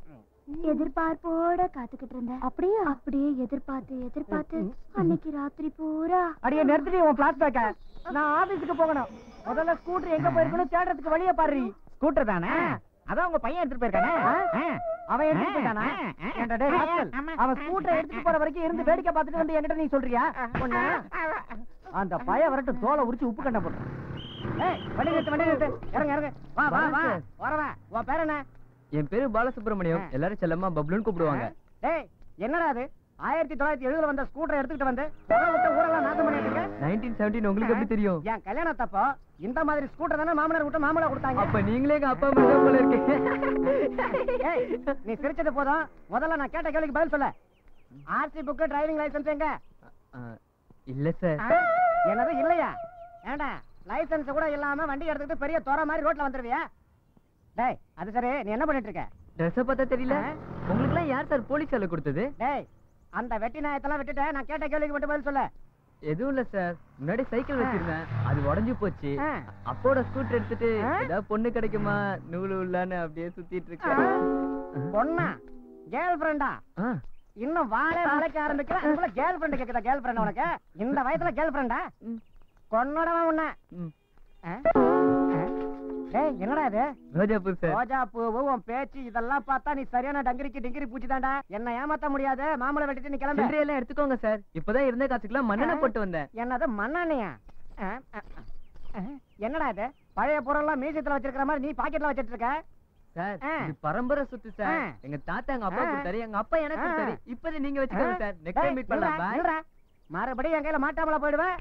எதிர்பார்ப்போட காத்துக்கிட்டு இருந்தேன் அப்படியே அப்படியே எதிர்பார்த்து எதிர்பார்த்து அன்னைக்கு ராத்திரி பூரா
அடியே நிறுத்திட்டு உன் பிளாஸ்பேக்க நான் ஆபீஸுக்கு போகணும் முதல்ல ஸ்கூட்டர் எங்க போயிருக்கணும் தேடுறதுக்கு வழிய பாரு ஸ்கூட்டர் தானே அதான் உங்க பையன் எடுத்துட்டு போயிருக்கானே ஆ, அவன் எடுத்துட்டு போயிட்டானா ஏன்டா டேய் ராஸ்கல், அவன் ஸ்கூட்டர் எடுத்துட்டு போற வரைக்கும் இருந்து வேடிக்கை பார்த்துட்டு வந்து என்கிட்ட நீ சொல்றியா பொண்ணு அந்த பைய வரட்டும் தோலை உரிச்சு உப்பு கண்ட போட்டு ஏய் வண்டி நிறுத்து வண்டி நிறுத்து இறங்க இறங்க வா வா வா வரவா உன் பேர் என்ன
என் பேரு பாலசுப்ரமணியம் எல்லாரும் செல்லம்மா பப்ளுன்னு கூப்பிடுவாங்க
டேய் என்னடா அது ஆயிரத்தி தொள்ளாயிரத்தி எழுபதுல வந்த ஸ்கூட்டர் எடுத்துக்கிட்டு வந்து புகை விட்ட ஊரெல்லாம் நாசம் பண்ணிட்டு இருக்க
நைன்டீன் செவன்டீன் உங்களுக்கு எப்படி தெரியும்
என் கல்யாணத்தப்போ இந்த மாதிரி ஸ்கூட்டர் தானே மாமனார் விட்டு மாமலா கொடுத்தாங்க
அப்ப நீங்களே எங்க அப்பா அம்மா தான் போல இருக்கு
ஏய், நீ சிரிச்சது போதும் முதல்ல நான் கேட்ட கேள்விக்கு பதில் சொல்ல ஆர்சி புக் டிரைவிங் லைசென்ஸ் எங்க
ஆ, இல்ல சார்
ஆ? என்னது இல்லையா ஏண்டா லைசென்ஸ் கூட இல்லாம வண்டி எடுத்துக்கிட்டு பெரிய தொர மாதிரி ரோட்ல வந்துருவியா டேய் அது சரி நீ என்ன பண்ணிட்டு இருக்க
ட்ரெஸ் பார்த்தா தெரியல
ஆ?
உங்களுக்கு எல்லாம் யார் சார் போலீஸ் வேலை கொடுத்தது
டேய் அந்த வெட்டி நாயத்தெல்லாம் விட்டுட்டேன் நான் கேட்ட கேள்விக்கு மட்டும் பதில் சொல்ல
எதுவும் இல்ல சார் முன்னாடி சைக்கிள் வச்சிருந்தேன் அது உடைஞ்சு போச்சு
ஆ.
அப்போட ஸ்கூட்டர் எடுத்துட்டு
ஆ?
ஏதாவது பொண்ணு கிடைக்குமா நூலு உள்ளான்னு அப்படியே சுத்திட்டு இருக்கேன்
பொண்ணா கேர்ள் ஃப்ரெண்டா
ஆ,
இன்னும் வாழே வளைக்க ஆரம்பிக்கிற அதுக்குள்ள கேர்ள் ஃப்ரெண்ட் கேக்குதா கேர்ள் ஃப்ரெண்ட் உனக்கு இந்த வயசுல கேர்ள் ஃப்ரெண்டா
ம்.
கொன்னடவன் உன்ன
ம்.
ஆ? ஆ? டேய் என்னடா இது
ரோஜாப்பூ சார்
ரோஜா பூவு உன் பேச்சு இதெல்லாம் பார்த்தா நீ சரியான டங்கிரிக்கு டிங்கிரி பூச்சி தாண்டா என்ன ஏமாத்த முடியாது மாமலை வெட்டிட்டு நீ கிளம்பு
சில்லறை எல்லாம் எடுத்துக்கோங்க சார் இப்பதான் இருந்த காசுக்கெல்லாம் மண்ணெண்ணெய்
ஆ.
போட்டு வந்தேன்
என்னது மண்ணெண்ணையா ஆ, ஆ, ஆ. என்னடா இது பழைய பொருள்லாம் மியூசியத்துல வச்சிருக்கிற மாதிரி நீ பாக்கெட்ல வச்சிட்டு இருக்க
சார்
ஆ.
இது பரம்பரை சொத்து சார்
ஆ.
எங்க தாத்தா எங்க அப்பா
ஆ.
கொடுத்தாரு எங்க அப்பா எனக்கு
ஆ.
கொடுத்தாரு இப்போது நீங்க வச்சுக்கோங்க சார் நெக்ஸ்ட் டைம் மீட் பண்ணலாம்
டேய்,
பாய்
நில்றா. மறுபடியும் என் கையில மாட்டாமல போயிடுவேன்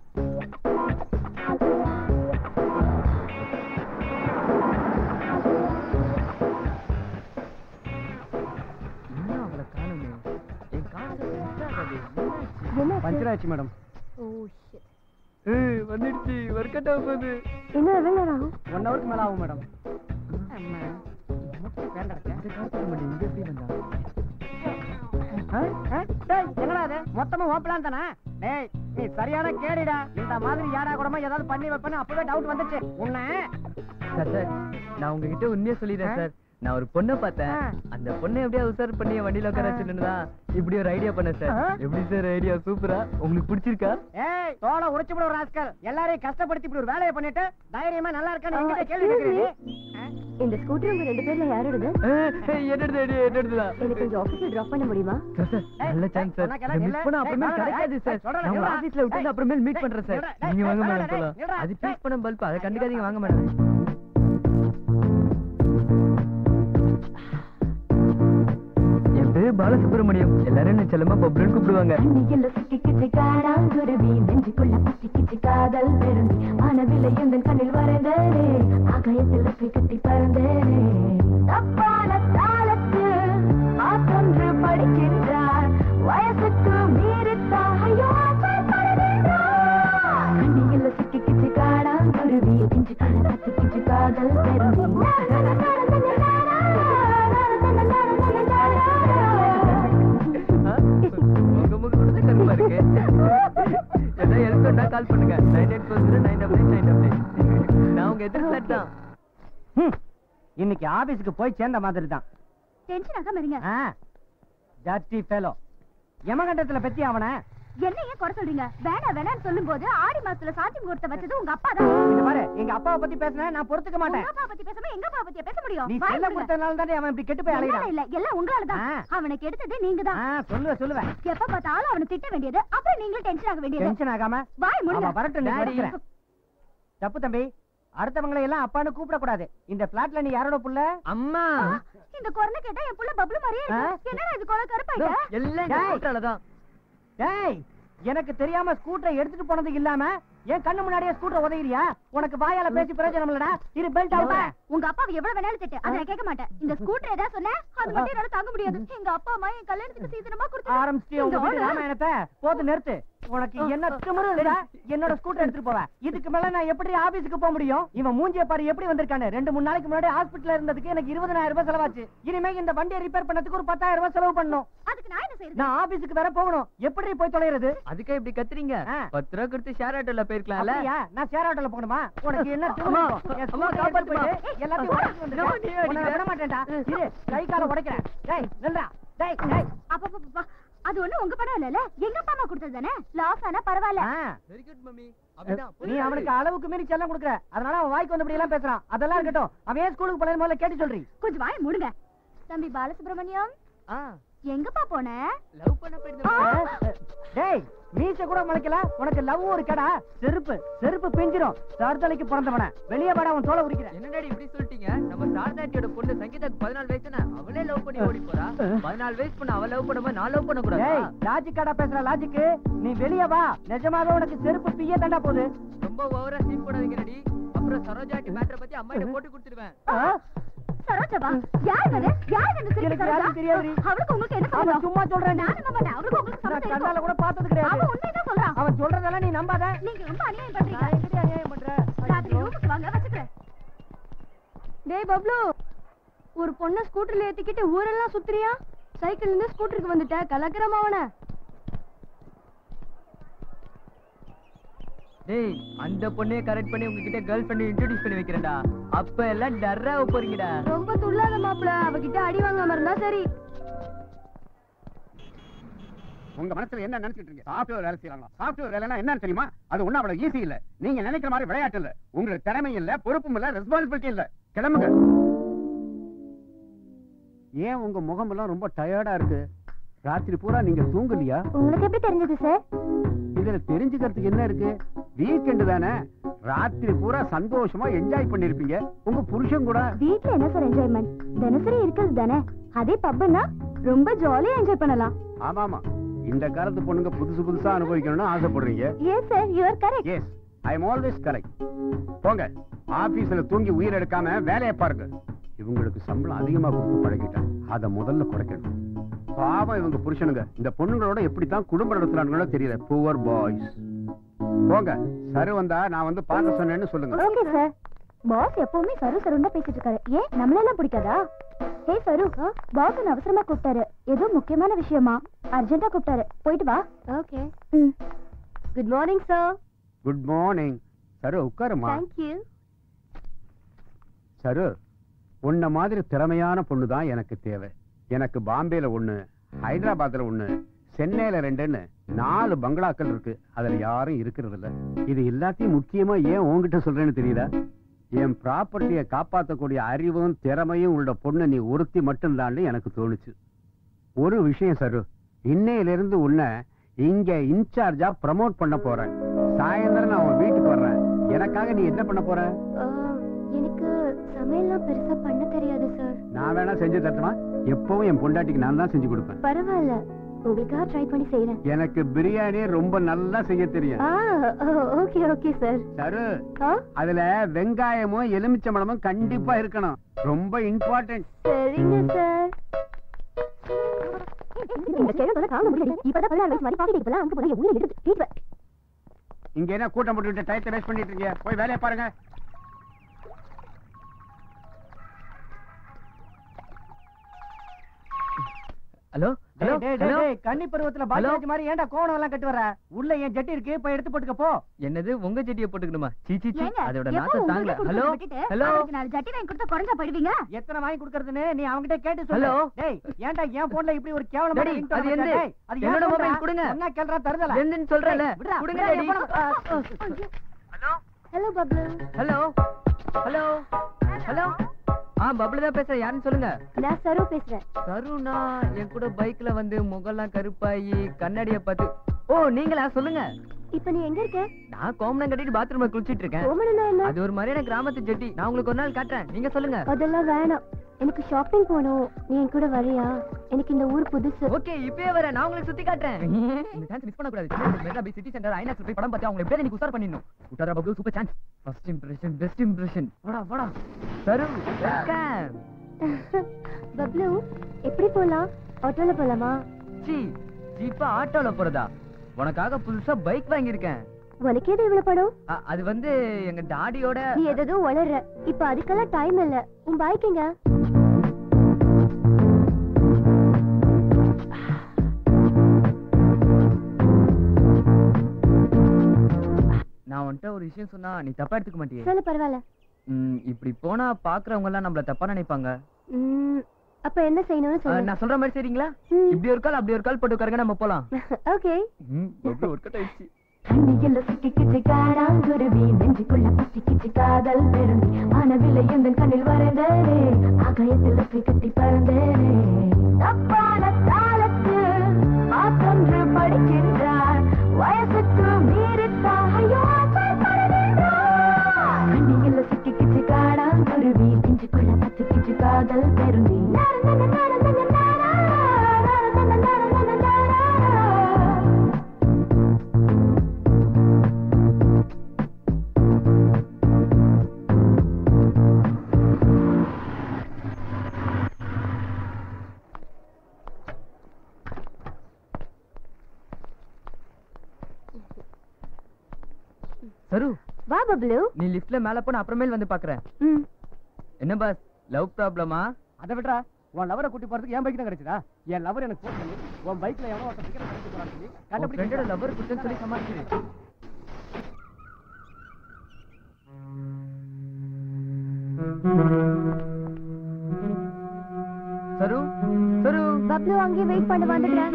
இன்னும் அவளை காணுமே என் காசு மிஸ் ஆகாது
என்ன
பஞ்சர் ஆச்சு மேடம்
ஓ shit.
ஏய் வந்துடுச்சு ஒர்க் அவுட் ஆக போகுது
இன்னும் எவ்வளவு நேரம் ஆகும்
ஒன் ஹவருக்கு மேல ஆகும் மேடம் வேண்டாம்
இந்த காசு மட்டும் இங்க எப்படி வந்தா
என்னடா அது மொத்தமா ஓப்பலாம் தானே டேய் நீ சரியான கேடிடா இந்த மாதிரி யாரா கூடமா ஏதாவது பண்ணி வைப்பேன்னு அப்பவே டவுட் வந்துச்சு உன்னை
சார் சார் நான் உங்ககிட்ட உண்மையா சொல்லிடுறேன்
ஆ?
சார் நான் ஒரு பொண்ணை பார்த்தேன்
ஆ.
அந்த பொண்ணை எப்படியா உசார் பண்ணி என் வண்டியில உட்கார வச்சுன்னு இப்படி ஒரு ஐடியா பண்ணேன் சார்
ஆ?
எப்படி சார் ஐடியா சூப்பரா உங்களுக்கு பிடிச்சிருக்கா
ஏய் தோலை உரிச்சு விட ஒரு ராஸ்கல் எல்லாரையும் கஷ்டப்படுத்தி இப்படி ஒரு வேலையை பண்ணிட்டு தைரியமா நல்லா இருக்கான்னு என்கிட்ட கேள்வி கேட்கிறீங்க
இந்த ஸ்கூட்டர் உங்க ரெண்டு பேர்ல யாரோடது
என்னது ஐடியா என்னதுதா
எனக்கு கொஞ்சம் ஆபீஸ்ல டிராப் பண்ண முடியுமா
சார் சார் நல்ல
ஏய்,
சான்ஸ் சார்
சொன்னா கேளு,
மிஸ்
இல்ல.
பண்ண
ஏய்,
அப்புறமே
வாடா,
கிடைக்காது
ஏய்,
சார்
சொல்றேன்,
நான்
நில்றா.
ஆபீஸ்ல விட்டு
ஏய்,
அப்புறமேல் மீட்
ஏய்,
பண்றேன் சார்
நில்றா, டேய்,
நீங்க வாங்க
நில்றா,
மேடம்
டேய்,
போலாம்
நில்றா,
அது
டேய்.
பீஸ் பண்ண பல்ப் அதை கண்டுக்காதீங்க வாங்க மேடம் என் பேரு பாலசுப்ரமணியம் எல்லாரும் என்ன செல்லமா பப்ளுன்னு கூப்பிடுவாங்க
கண்ணியில் சிக்கிக்கிச்சு காடாங்குருவி நெஞ்சுக்குள்ள பத்திக்கிச்சு காதல் பெருந்தி மனதில் எந்த கண்ணில் வரைந்தேனே ஆகாயத்தில் ரெக்கை கட்டி பறந்தேனே தப்பான காலத்தில் மாற்றொன்று படிக்கின்றார் வயசுக்கு மீறி தாயோ கண்ணியில் சிக்கிக்கிச்சு காடாங்குருவி நெஞ்சுக்குள்ள பத்திக்கிச்சு காதல் பெருந்தி
உங்க முகம் கூட தான் கருப்பா இருக்கு ஏதாவது ஹெல்ப் பண்ணா கால் பண்ணுங்க nine eight four zero nine double nine double நான் உங்க எதிர் ஃபிளாட் தான்
ஹம், இன்னைக்கு ஆபீஸ்க்கு போய் சேர்ந்த மாதிரி தான்
டென்ஷன் ஆகாம இருங்க
ஜாஸ்தி ஃபேலோ யமகண்டத்துல பத்தி அவனை
என்ன ஏன் குறை சொல்றீங்க வேணா வேணாம்னு சொல்லும் போது ஆடி மாசத்துல சாத்தி முகூர்த்த வச்சது உங்க அப்பா தான்
இந்த பாரு எங்க அப்பாவை பத்தி பேசுனேன் நான் பொறுத்துக்க
உங்க
மாட்டேன்
அப்பா பத்தி பேசாம எங்க அப்பா பத்தியா பேச முடியும்
நீ
வாய்
செல்ல
மூடுங்க.
கொடுத்தனால தானே அவன் இப்படி கெட்டு போய்
என்னால
அலைகிறான்
இல்ல எல்லாம் உங்களால தான்
ஆ.
அவனுக்கு எடுத்தது நீங்க தான்
ஆ, சொல்லுவேன் சொல்லுவேன்
எப்ப பார்த்தாலும் அவனை திட்ட வேண்டியது அப்புறம் நீங்களும் டென்ஷன் ஆக வேண்டியது
டென்ஷன் ஆகாம
வாய் மூடுங்க
அவன் வரட்டும் நீ
Daddy.
எடுக்கிறேன் தப்பு தம்பி அடுத்தவங்களை எல்லாம் அப்பான்னு கூப்பிடக்கூடாது இந்த பிளாட்ல நீ யாரோட புள்ள
அம்மா
இந்த குரலை கேட்டா என் புள்ள பப்ளு மாதிரியே இருக்கு என்னடா இது குரல் கருப்பாயிட்ட
எல்லாம் இந்த
டேய்.
கூட்டால தான்
டேய் எனக்கு தெரியாம ஸ்கூட்டரை எடுத்துட்டு போனது இல்லாம என் கண்ணு முன்னாடியே ஸ்கூட்டர் உதவிறியா உனக்கு வாயால பேசி பிரயோஜனம் இல்லடா இரு பெல்ட் அவுட்
உங்க அப்பாவை எவ்வளவு வேணாலும் திட்டு அதை நான் கேட்க மாட்டேன் இந்த ஸ்கூட்டர் ஏதாவது சொன்ன அது மட்டும் என்னால தாங்க முடியாது எங்க அப்பா அம்மா என் கல்யாணத்துக்கு சீதனமா
ஆரம்பிச்சிட்டியா உங்க வீட்டு
கொடுத்து
ராமாயணத்தை போது நிறுத்து உனக்கு என்ன திமிரு இருந்தா என்னோட ஸ்கூட்டர் எடுத்துட்டு போவ இதுக்கு மேல நான் எப்படி ஆபீஸ்க்கு போக முடியும் இவன் மூஞ்சிய பாரு எப்படி வந்திருக்கானு ரெண்டு மூணு நாளைக்கு முன்னாடி ஹாஸ்பிடல்ல இருந்ததுக்கு எனக்கு இருபதாயிரம் ரூபாய் செலவாச்சு இனிமே இந்த வண்டியை ரிப்பேர் பண்ணதுக்கு ஒரு பத்தாயிரம் ரூபாய் செலவு பண்ணணும்
அதுக்கு நான் என்ன செய்யறது
நான் ஆபீஸ்க்கு வேற போகணும் எப்படி போய் தொலைறது
அதுக்கே இப்படி கத்துறீங்க
ஆ.
பத்து ரூபா கொடுத்து ஷேர் ஆட்டோல போயிருக்கலாம்ல
அப்படியா நான் சேர் ஆட்டோல போகணுமா உனக்கு என்ன
அம்மா,
திரும்ப என்
அம்மா,
ஸ்கூட்டரை எடுத்து
காப்பாத்துமா.
போயிட்டு எல்லாத்தையும் உடைச்சு வந்துட்டேன்.
என்னம்மா நீ
உன்னை
அடிக்கிற?
விட மாட்டேன்டா இரு கை காலை உடைக்கிறேன் டேய் நில்றா டேய் டேய்
அப்பப்பா அது ஒண்ணு உங்க படம் இல்லல எங்க அப்பா அம்மா கொடுத்தது தானே லாஸ் ஆனா பரவாயில்ல
ஆ,
வெரி குட் மம்மி அப்படிதான்
நீ அவனுக்கு அளவுக்கு மீறி செல்லம் கொடுக்குற அதனால அவன் வாய்க்கு வந்தபடி எல்லாம் பேசுறான் அதெல்லாம் இருக்கட்டும் அவன் ஏன் ஸ்கூலுக்கு போல முதல்ல கேட்டு சொல்றீ
கொஞ்சம் வாய மூடுங்க தம்பி பாலசுப்ரமணியம்
ஆ
எங்கப்பா போன
லவ் பண்ண போயிருந்தேன்
டேய் மீச கூட முளைக்கல உனக்கு லவ் ஒரு கடா செருப்பு செருப்பு பிஞ்சிரும் சார்தலைக்கு பிறந்தவன வெளியே வாடா அவன் தோலை உரிக்கிறேன்
என்னடாடி இப்படி சொல்லிட்டீங்க நம்ம சாரதாட்டியோட பொண்ணு சங்கீதாக்கு பதினாலு வயசு தானே அவளே லவ் பண்ணி ஓடி போறா பதினாலு வயசு பொண்ணு அவ லவ் பண்ணும்போது நான் லவ் பண்ண
டேய்
கூடாது
லாஜிக் கடா பேசுற லாஜிக்கு நீ வெளியே வா நிஜமாவே உனக்கு செருப்பு பிய தண்டா போகுது
ரொம்ப ஓவரா சீன் போடாதீங்க நடி அப்புறம் சரோஜாட்டி மேட்டரை பத்தி அம்மா கிட்ட போட்டு கொடுத்துடுவேன்
ஆ?
சரோஜாவா யார் அது யார் அந்த சிரிப்பு
எனக்கு
சரோஜா
யாரும் தெரியாதுடி.
அவளுக்கு உங்களுக்கு என்ன
அவன்
சம்பந்தம்
சும்மா சொல்றேன்
நான் நம்ப மாட்டேன் அவளுக்கு உங்களுக்கு
நான்
சம்பந்தம்
கண்ணால
இருக்கும்.
கூட பார்த்தது கிடையாது
அவன் உண்மைதான் சொல்றான்
அவன் சொல்றதெல்லாம் நீ நம்பாத
நீங்க ரொம்ப அநியாயம்
நான்
பண்றீங்க
எங்கடி அநியாயம் பண்றேன்
ராத்திரி ரூமுக்கு வாங்க வச்சுக்கிறேன் டேய் பப்ளு ஒரு பொண்ண ஸ்கூட்டர்ல ஏத்திக்கிட்டு ஊரெல்லாம் சுத்துறியா சைக்கிள் இருந்து ஸ்கூட்டருக்கு வந்துட்ட கலக்கறமா அவன
டேய் அந்த பொண்ணையே கரெக்ட் பண்ணி உங்ககிட்ட கேர்ள் ஃப்ரெண்ட் இன்ட்ரோடியூஸ் பண்ணி வைக்கிறேன்டா அப்ப எல்லாம் டர்ரா போறீங்கடா
ரொம்ப துள்ளாத மாப்பிள அவகிட்ட அடி வாங்காம இருந்தா சரி
உங்க மனசுல என்ன நினைச்சிட்டு இருக்கீங்க சாஃப்ட்வேர் வேலை செய்யலாம் சாஃப்ட்வேர் வேலைனா என்னன்னு தெரியுமா அது ஒண்ணும் அவ்வளவு ஈஸி இல்ல நீங்க நினைக்கிற மாதிரி விளையாட்டு இல்ல உங்களுக்கு திறமை இல்ல பொறுப்பும் இல்ல ரெஸ்பான்சிபிலிட்டி இல்ல கிளம்புங்க ஏன் உங்க முகம் எல்லாம் ரொம்ப டயர்டா இருக்கு ராத்திரி பூரா நீங்க தூங்கலையா
உங்களுக்கு எப்படி தெரிஞ்சது சார்
இதுல தெரிஞ்சுக்கிறதுக்கு என்ன இருக்கு வீக்கெண்ட் தானே ராத்திரி பூரா சந்தோஷமா என்ஜாய் பண்ணிருப்பீங்க உங்க புருஷன் கூட
வீட்ல என்ன சார் என்ஜாய்மெண்ட் தினசரி இருக்கிறது தானே அதே பப்புனா ரொம்ப ஜாலியா என்ஜாய் பண்ணலாம்
ஆமாமா இந்த காலத்து பொண்ணுங்க புதுசு புதுசா அனுபவிக்கணும்னு ஆசைப்படுறீங்க
yes sir you are correct
yes I am always correct போங்க ஆபீஸ்ல தூங்கி உயிர் எடுக்காம வேலையை பாருங்க இவங்களுக்கு சம்பளம் அதிகமா கொடுத்து பழகிட்டேன் அத முதல்ல குறைக்கணும் பாவம் இவங்க புருஷனுங்க இந்த பொண்ணுங்களோட எப்படித்தான் குடும்பம் நடத்துறாங்களோ தெரியல புவர் பாய்ஸ் போங்க சரு வந்தா நான் வந்து பார்க்க சொன்னேன்னு சொல்லுங்க
ஓகே சார் பாஸ் எப்பவுமே சரு சருண்டா பேசிட்டு இருக்காரு ஏன் நம்மளெல்லாம் பிடிக்காதா ஹே சரு பாஸ் உன்னை அவசரமா கூப்பிட்டாரு ஏதோ முக்கியமான விஷயமா அர்ஜென்ட்டா கூப்பிட்டாரு போயிட்டு வா okay good morning sir
good morning Saru உட்காருமா
தேங்க் யூ
சரு உன்ன மாதிரி திறமையான பொண்ணு தான் எனக்கு தேவை எனக்கு பாம்பேல ஒண்ணு ஹைதராபாத்ல ஒண்ணு சென்னையில ரெண்டுன்னு நாலு பங்களாக்கள் இருக்கு அதுல யாரும் இருக்கிறது இல்ல இது எல்லாத்தையும் முக்கியமா ஏன் உன்கிட்ட சொல்றேன்னு தெரியுதா என் ப்ராப்பர்ட்டியை காப்பாத்தக்கூடிய அறிவும் திறமையும் உள்ள பொண்ணு நீ ஒருத்தி மட்டும்தான்னு எனக்கு தோணுச்சு ஒரு விஷயம் சரு இன்னையில இருந்து உன்னை இங்க இன்சார்ஜா ப்ரமோட் பண்ண போறேன் சாயந்தரம் நான் உன் வீட்டுக்கு வர்றேன் எனக்காக நீ என்ன பண்ண போற
எனக்கு சமையல்லாம் பெருசா பண்ண தெரியாது சார்
நான் வேணா செஞ்சு தரட்டுமா எப்பவும் என் பொண்டாட்டிக்கு நான் தான் செஞ்சு கொடுப்பேன்
பரவாயில்ல உங்களுக்காக ட்ரை பண்ணி செய்யறேன்
எனக்கு பிரியாணி ரொம்ப நல்லா செய்ய தெரியும்
ஆ ஓகே ஓகே சார்
சரு
ஆ
அதுல வெங்காயமும் எலுமிச்சம்பழமும் கண்டிப்பா இருக்கணும் ரொம்ப இம்பார்ட்டன்ட்
சரிங்க சார் இந்த கிழமை தாங்க முடியல இப்பதான் பதினாறு வயசு மாதிரி பாக்கிட்டு இப்பெல்லாம் அங்க போனா உயிரை எடுத்து வீட்டுல
இங்க என்ன கூட்டம் போட்டுக்கிட்டு டயத்தை வேஸ்ட் பண்ணிட்டு இருக்கீங்க போய் வேலையை பாருங்க
ஹலோ ஹலோ
டேய், டேய், டேய்,
ஹலோ
டேய், கன்னி பருவத்துல பாக்கியராஜ் மாதிரி ஏன்டா கோணம் எல்லாம் கட்டு வர உள்ள என் ஜட்டி இருக்கு போய் எடுத்து போட்டுக்க போ
என்னது உங்க செடியை போட்டுக்கணுமா சீ சீ சீ
ஏங்க,
அதோட
எப்போ
நாத்த தாங்கல
உங்ககிட்ட
ஹலோ
கொடுக்கறத விட்டுட்டு,
ஹலோ
அவருக்கு நாலு ஜட்டி வாங்கி கொடுத்தா குறைஞ்சா போயிடுவீங்க
எத்தனை வாங்கி கொடுக்கறதுன்னு நீ அவன்கிட்ட கேட்டு சொல்லு
ஹலோ.
டேய் ஏன்டா என் போன்ல இப்படி ஒரு கேவலமான
டேடி,
ringtone
அது
வச்ச?
எந்த?
டேய், அது
என்னோட
ஏன்
mobile
சொல்றா?
கொடுங்க.
என்ன கேள்றா தருதல
என்னன்னு சொல்றேன்ல
டேய், விட்றா,
கொடுங்க
விட்றா,
டேடி
என் phone அ-
hello Bablu
hello hello hello ஆ பப்ளு தான் பேசுறேன் யாருன்னு சொல்லுங்க
நான் சரு பேசுறேன்
சருணா என் கூட பைக்ல வந்து முகம்லாம் கருப்பாயி கண்ணாடிய பார்த்து ஓ நீங்களா சொல்லுங்க
இப்ப நீ எங்க இருக்க
நான் கோமணம் கட்டிட்டு பாத்ரூம்ல குளிச்சிட்டு இருக்கேன்
கோமணம்னா என்ன
அது ஒரு மாதிரியான கிராமத்து ஜெட்டி நான் உங்களுக்கு ஒரு நாள் காட்டுறேன் நீங்க சொல்லுங்க
அதெல்லாம் வேணாம் எனக்கு ஷாப்பிங் போகணும் நீ என் கூட வரியா எனக்கு இந்த ஊர் புதுசு
ஓகே இப்பவே வரேன் நான் உங்களுக்கு சுத்தி காட்டுறேன் இந்த சான்ஸ் மிஸ் பண்ண கூடாது மெட்ரா பை சிட்டி சென்டர் ஐநாக்ஸ் போய் படம் பார்த்து அவங்க எப்படியாவது நீ உசார் பண்ணிடணும் உட்டாரா Bablu super chance first impression best impression போடா போடா சரு வெல்கம்
பப்ளு எப்படி போலாம் ஆட்டோல போலாமா
சி ஜீப்பா ஆட்டோல போறதா உனக்காக புதுசா பைக் வாங்கியிருக்கேன்
உனக்கு எது இவ்வளவு படம்
அ- அது வந்து எங்க டாடியோட
நீ எதோ வளர்ற இப்ப அதுக்கெல்லாம் டைம் இல்ல உன் பாய்க்குங்க
நான் உன்கிட்ட ஒரு விஷயம் சொன்னா நீ தப்பா எடுத்துக்க மாட்டியே
சொல்லு பரவாயில்ல
ம், இப்படி போனா பாக்குறவங்க எல்லாம் நம்மள தப்பா நினைப்பாங்க
ம், அப்ப என்ன செய்யணும்னு
ஆ,
சொல்லு
நான் சொல்ற மாதிரி சரிங்களா
ம்.
இப்படி ஒரு கால் அப்படி ஒரு கால் போட்டு உட்காருங்க நம்ம போலாம்
ஓகே
ம், எப்படி ஒர்க் அவுட் ஆயிடுச்சு
கண்ணியில் சிக்கிக்கிச்சு காடாங்குருவி நெஞ்சுக்குள்ள பசிக்கிச்சு காதல் பெருந்தி வானவில்லை எந்த கண்ணில் வரைந்தேனே ஆகாயத்தில் ரெக்கை கட்டி பறந்தேனே தப்பான தாளத்து மாற்றொன்று படிக்கின்றார் வயசுக்கு மீறித்தான் ஐயோ கண்ணியில் சிக்கிக்கிச்சு காடாங்குருவி நெஞ்சுக்குள்ள பசிக்கிச்சு காதல் பெருந்தி
சரு
வா பப்ளு
நீ லிஃப்ட்ல மேல போன அப்புறமேல் வந்து பாக்குறேன்
ம்
என்ன பாஸ் லவ் ப்ராப்ளமா
அதை விட்றா உன் லவரை கூட்டி போறதுக்கு என் பைக் தான் கிடைச்சதா என் லவர் எனக்கு ஃபோன் பண்ணி உன் பைக்ல எவனோ ஒருத்தன் டிக்கெட் கிடைச்சு போறான்னு சொல்லி
உன் ஃப்ரெண்டோட லவ்வர் குத்தன்னு சொல்லி சமாளிச்சிரு சரு சரு
பப்ளு அங்கேயே வெயிட் பண்ண வந்துடுறேன்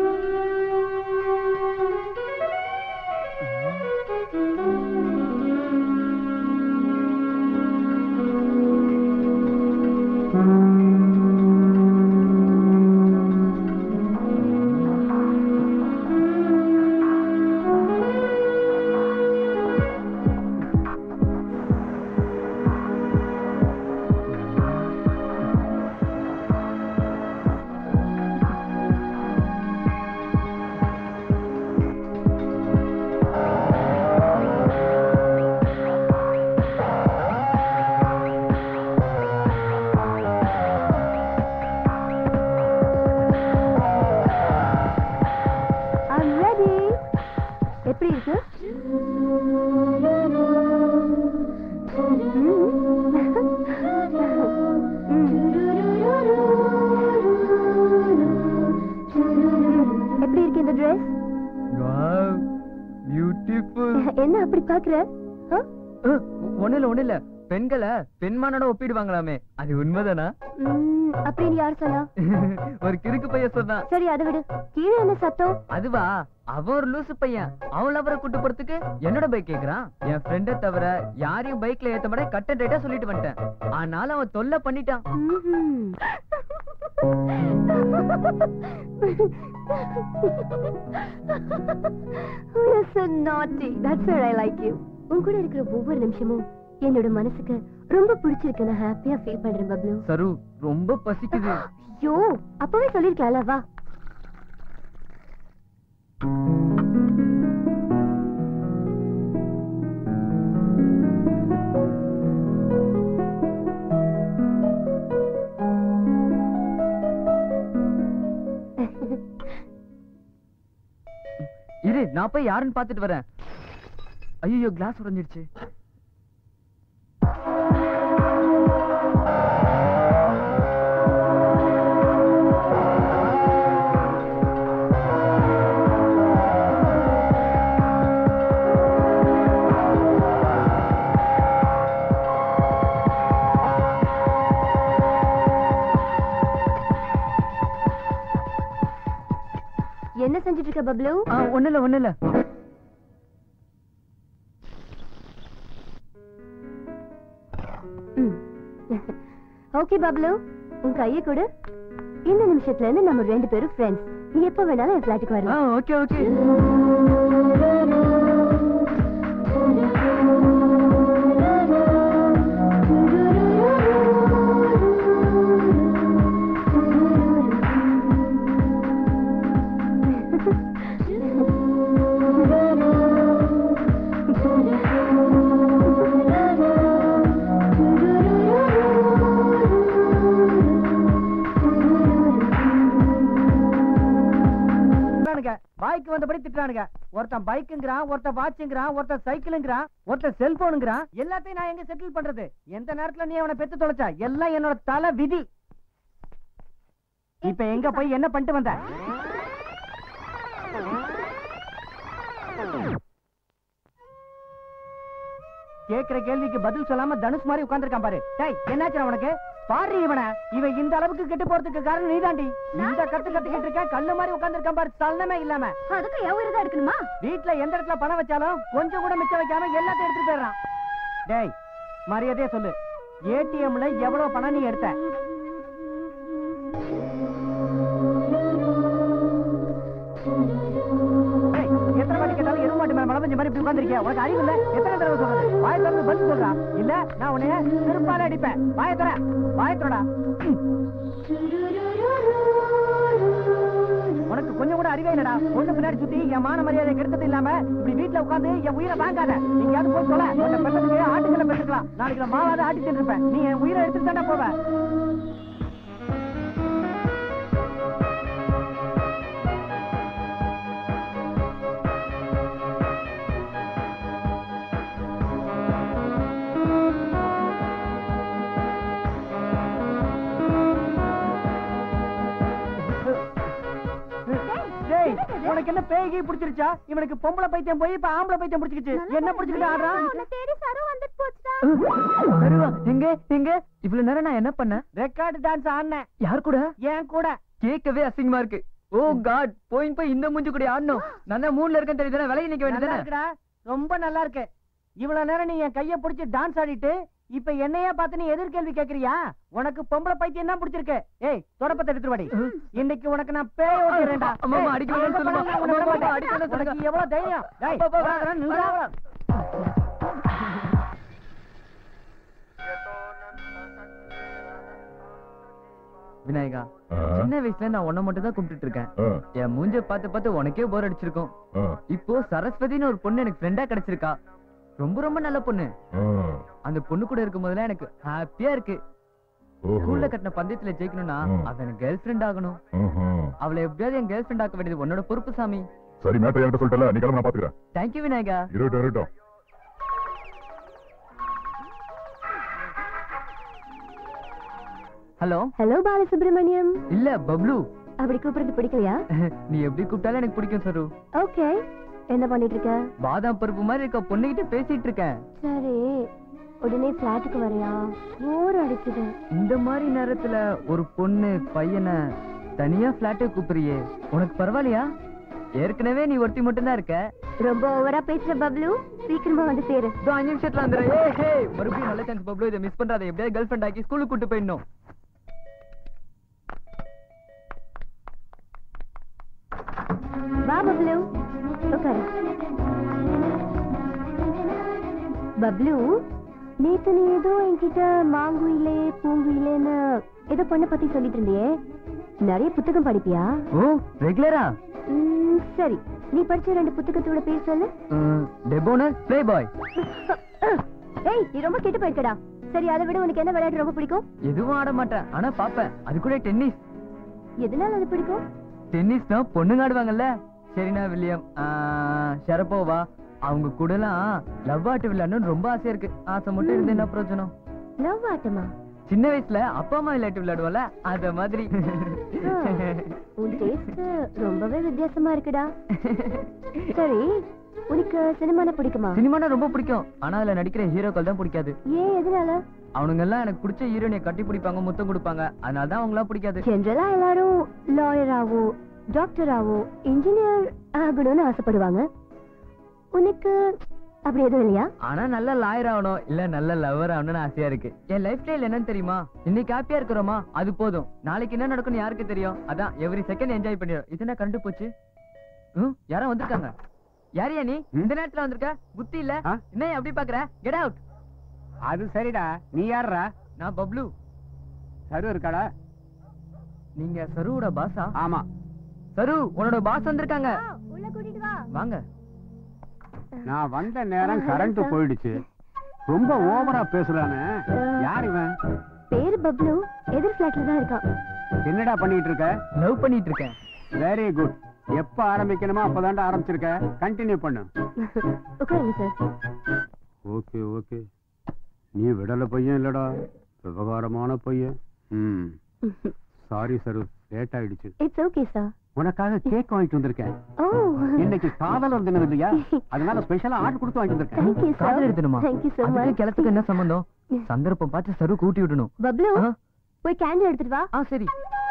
I'm ready. எப்படி இருக்கு எப்படி இருக்கு இந்த ட்ரெஸ்
பியூட்டிஃபுல்
என்ன அப்படி பாக்குற ஆ?
ஒண்ணு இல்ல ஒண்ணு இல்ல பெண்களை பெண்மானோட ஒப்பிடுவாங்களாமே அது உண்மைதானா
ம், அப்படின்னு யார் சொன்னா
ஒரு கிறுக்கு பையன் சொன்னான்
சரி அதை விடு கீழே என்ன சத்தம்
அதுவா அவன் ஒரு லூசு பையன் அவன் லவரை கூட்டு போறதுக்கு என்னோட பைக் கேக்குறான் என் ஃப்ரெண்ட தவிர யாரையும் பைக்ல ஏத்த மாட்டே கட்ட ரைட்டா சொல்லிட்டு வந்துட்டேன் ஆனாலும் அவன் தொல்லை பண்ணிட்டான்
ம்ஹும். You're so naughty. That's why I like you. உன் கூட இருக்கிற ஒவ்வொரு நிமிஷமும் என்னோட மனசுக்கு ரொம்ப பிடிச்சிருக்கு நான் ஹாப்பியா ஃபீல் பண்றேன் பப்ளு
சரு ரொம்ப பசிக்குது
ஐயோ அப்பவே சொல்லிருக்கல வா
இரு நான் போய் யாருன்னு பாத்துட்டு வரேன் ஐயோ கிளாஸ் உடைஞ்சிருச்சு
என்ன செஞ்சுட்டு இருக்க பப்ளு
ஆ ஒண்ணு இல்ல ஒண்ணு இல்ல
ஓகே பப்ளு உன் கையை கொடு இந்த நிமிஷத்துல இருந்து நம்ம ரெண்டு பேரும் ஃப்ரெண்ட்ஸ் நீ எப்ப வேணாலும் என் ஃபிளாட்டுக்கு
ஆ
வரலாம்
ஓகே ஓகே
திட்டுறானுங்க பாய்க்கு வந்தபடி திட்டுறானுங்க ஒருத்தன் பைக்குங்கிறான் ஒருத்தன் வாட்சுங்கிறான் ஒருத்தன் சைக்கிளுங்கிறான் ஒருத்தன் செல்போனுங்கிறான் எல்லாத்தையும் நான் எங்க செட்டில் பண்றது எந்த நேரத்துல நீ அவனை பெத்து தொலைச்சா எல்லாம் என்னோட தலை விதி இப்ப எங்க போய் என்ன பண்ணிட்டு வந்த கேக்குற கேள்விக்கு பதில் சொல்லாம தனுஷ் மாதிரி உட்கார்ந்திருக்கான் பாரு டேய் என்னாச்சு உனக்கு பாரு இவன இவன் இந்த அளவுக்கு கெட்டு போறதுக்கு காரணம் நீதாண்டி இந்த கத்து கத்துக்கிட்டு இருக்க கல்லு மாதிரி உட்கார்ந்திருக்கான் பாரு சலனமே இல்லாம
அதுக்கு என் உயிர் தான் எடுக்கணுமா
வீட்ல எந்த இடத்துல பணம் வச்சாலும் கொஞ்சம் கூட மிச்சம் வைக்காம எல்லாத்தையும் எடுத்துட்டு போயிடுறான் டேய் மரியாதையா சொல்லு ஏடிஎம்ல எவ்வளவு பணம் நீ எடுத்த டேய், எத்தனை வாட்டி கேட்டாலும் எருமை மாட்டு மேல மழை பெஞ்ச மாதிரி இப்படி உட்கார்ந்திருக்கியா? உனக்கு அறிவு இல்ல? எத்தனை தடவை சொல்றது? வாயை திறந்து பதில் சொல்றா. இல்ல, நான் உன்னைய செருப்பால அடிப்பேன். வாயை திற. வாயை திறடா. ம். உனக்கு கொஞ்சம் கூட அறிவே இல்லடா ஒண்ணு பின்னாடி சுத்தி என் மான மரியாதை கெடுத்தது இல்லாம இப்படி வீட்டுல உட்கார்ந்து என் உயிரை வாங்காத நீங்க போய் சொல்ல உன்னை பெற்றதுக்கு ஆட்டுக்களை பெற்றுக்கலாம் நாளைக்கு நான் மாவாத ஆட்டி தின்றுப்பேன் நீ என் உயிரை எடுத்துட்டு தானே போவ டேய் உனக்கு என்ன பேய்கி பிடிச்சிருச்சா இவனுக்கு பொம்பளை பைத்தியம் போய் இப்ப ஆம்பளை பைத்தியம் பிடிச்சிக்கிச்சு என்ன பிடிச்சிக்கிட்டு ஆடுறான்
தேடி சரு வந்துட்டு போச்சுடா
வருவா எங்க எங்க இவ்வளவு நேரம் நான் என்ன பண்ணேன்
ரெக்கார்டு டான்ஸ் ஆடினேன்
யார் கூட
ஏன் கூட
கேட்கவே அசிங்கமா இருக்கு ஓ காட் போய் போய் இந்த மூஞ்சி கூட ஆடணும் நான் தான் மூணுல இருக்கேன் தெரியுதுனா விலகி நிக்க
நல்லா
வேண்டியதுதானே
இருக்குடா ரொம்ப நல்லா இருக்கு இவ்வளவு நேரம் நீ என் கைய பிடிச்சு டான்ஸ் ஆடிட்டு இப்ப என்னையா பார்த்து நீ எதிர்கேள்வி கேக்குறியா உனக்கு பொம்பளை பைத்தியம் தான் பிடிச்சிருக்கு ஏய் தொடப்பத்தை எடுத்துட்டு வாடி இன்னைக்கு உனக்கு நான் பேய் ஓட்டிறேன்டா
அம்மா, அம்மா, அடிக்க வேணாம்னு சொல்லுமா. அம்மா, அம்மா, அடிக்க வேணாம்னு சொல்லுங்க.
உனக்கு எவ்வளவு தைரியம் டேய்
அப்பா, அப்பா,
போடாதடா, நில்லுடா.
விநாயகா சின்ன வயசுல நான் உன்னை மட்டும் தான் கும்பிட்டுட்டு இருக்கேன் என் மூஞ்ச பார்த்து பார்த்து உனக்கே போர் அடிச்சிருக்கும் இப்போ சரஸ்வதின்னு ஒரு பொண்ணு எனக்கு ஃப்ரெண்டா கிடைச்சிருக்கா ரொம்ப ரொம்ப நல்ல பொண்ணு அந்த பொண்ணு கூட இருக்கும் போதெல்லாம் எனக்கு ஹாப்பியா இருக்கு ஸ்கூல்ல கட்டின பந்தயத்துல ஜெயிக்கணும்னா
ம்.
அவ எனக்கு கேர்ள் ஃப்ரெண்ட் ஆகணும் அவளை எப்படியாவது என் கேர்ள் ஃப்ரெண்ட் ஆக்க வேண்டியது உன்னோட பொறுப்பு சாமி
சரி மேட்டர் என்கிட்ட சொல்லிட்டல நீ கிளம்ப நான் பாத்துக்கிறேன்
தேங்க்யூ விநாயகா
இருட்டும் இருட்டும்
ஹலோ
ஹலோ பாலசுப்ரமணியம்
இல்ல பப்ளு
அப்படி கூப்பிடுறது பிடிக்கலையா
நீ எப்படி கூப்பிட்டாலும் எனக்கு பிடிக்கும் சரு
ஓகே என்ன பண்ணிட்டு இருக்க
பாதாம் பருப்பு மாதிரி இருக்க பொண்ணுகிட்ட பேசிட்டு இருக்கேன்
சரி உடனே பிளாட்டுக்கு வரையா போர் அடிக்குது
இந்த மாதிரி நேரத்துல ஒரு பொண்ணு பையனை தனியா பிளாட்டை கூப்பிடுறியே உனக்கு பரவாயில்லையா ஏற்கனவே நீ ஒருத்தி மட்டும் தான் இருக்க
ரொம்ப ஓவரா பேசுற பப்ளு சீக்கிரமா வந்து சேரு
இதோ அஞ்சு நிமிஷத்துல வந்துடுறேன் ஏய், ஹே மறுபடியும் நல்ல சான்ஸ் பப்ளு இதை மிஸ் பண்றாத எப்படியாவது கேர்ள் ஃப்ரெண்ட் ஆக்கி ஸ்கூலுக்கு கூட்டு போயிடணும்
வா பப்ளு உட்காரு பப்ளு நேத்து நீ ஏதோ என்கிட்ட மாங்குயிலே பூங்குயிலேன்னு ஏதோ பொண்ணை பத்தி சொல்லிட்டு இருந்தியே நிறைய புத்தகம் படிப்பியா
ஓ ரெகுலரா
ம், சரி நீ படிச்ச ரெண்டு புத்தகத்தோட பேர் சொல்லு
டெபோனர் பிளே பாய்
ஏய் நீ ரொம்ப கெட்டு போயிருக்கடா சரி அதை விட உனக்கு என்ன விளையாட்டு ரொம்ப பிடிக்கும்
எதுவும் ஆட மாட்டேன் ஆனா பாப்பேன் அது கூட டென்னிஸ்
எதனால அது பிடிக்கும்
டென்னிஸ்னா பொண்ணுங்க ஆடுவாங்கல்ல செரினா வில்லியம் ஆ, ஷரப்போவா அவங்க கூடலாம் லவ் ஆட்டு விளையாடணும்னு ரொம்ப ஆசையா இருக்கு ஆசை மட்டும் இருந்து என்ன பிரயோஜனம்
லவ் ஆட்டமா
சின்ன வயசுல அப்பா அம்மா விளையாட்டு விளையாடுவோம்ல அத மாதிரி
உன் டேஸ்ட் ரொம்பவே வித்தியாசமா இருக்குடா சரி உனக்கு சினிமான பிடிக்குமா
சினிமானா ரொம்ப பிடிக்கும் ஆனா அதுல நடிக்கிற ஹீரோக்கள் தான் பிடிக்காது
ஏன் எதனால
அவனுங்க எல்லாம் எனக்கு பிடிச்ச ஹீரோனிய கட்டி பிடிப்பாங்க முத்தம் கொடுப்பாங்க அதனால தான் அவங்களாம் பிடிக்காது
ஜென்ரலா எல்லாரும் லாயராவோ டாக்டராவோ இன்ஜினியர் ஆகணும்னு ஆசைப்படுவாங்க உனக்கு அப்படி எதுவும் இல்லையா
ஆனா நல்ல லாயர் ஆகணும் இல்ல நல்ல லவர் ஆகணும்னு ஆசையா இருக்கு என் லைஃப் ஸ்டைல் என்னன்னு தெரியுமா இன்னைக்கு ஹாப்பியா இருக்கிறோமா அது போதும் நாளைக்கு என்ன நடக்கும்னு யாருக்கு தெரியும் அதான் எவ்ரி செகண்ட் என்ஜாய் பண்ணிடும் இது என்ன கரண்ட் போச்சு ம், யாரோ வந்திருக்காங்க யாரையா நீ இந்த நேரத்துல வந்திருக்க புத்தி இல்ல
ஆ?
என்ன அப்படி பாக்குற கெட் அவுட்
அது சரிடா நீ யாருடா
நான் பப்ளு
சரு இருக்காடா
நீங்க சருவோட பாஸா
ஆமா
சரு உன்னோட பாஸ் வந்திருக்காங்க
உள்ள கூட்டிட்டு வா
வாங்க
நான் வந்த நேரம் கரண்ட் போயிடுச்சு ரொம்ப ஓவரா பேசுறானே யார் இவன்
பேரு பப்ளு எதிர் பிளாட்ல தான் இருக்கான்
என்னடா பண்ணிட்டு இருக்க
லவ் பண்ணிட்டு இருக்கேன்
வெரி குட் எப்ப ஆரம்பிக்கணுமோ அப்பதான்டா ஆரம்பிச்சிருக்க கண்டினியூ பண்ணு
உட்காருங்க சார்
ஓகே ஓகே நீ விடல பையன் இல்லடா விவகாரமான பையன் ம் சாரி சரு லேட் ஆயிடுச்சு
இட்ஸ் ஓகே சார்
உனக்காக கேக் வாங்கிட்டு வந்திருக்கேன்
ஓ
இன்னைக்கு காதலர் தினம் இல்லையா அதனால ஸ்பெஷலா ஆர்டர் கொடுத்து வாங்கிட்டு வந்திருக்கேன்
தேங்க் யூ
காதல்
சார்
எடுத்துணுமா
தேங்க் யூ so
அதுக்கு
much
கிளத்துக்கு என்ன சம்பந்தம் சந்தர்ப்பம் பார்த்து சரு கூட்டி விடணும்
பப்ளு
ஆ?
போய் கேண்டில் எடுத்துட்டு வா
ஆ சரி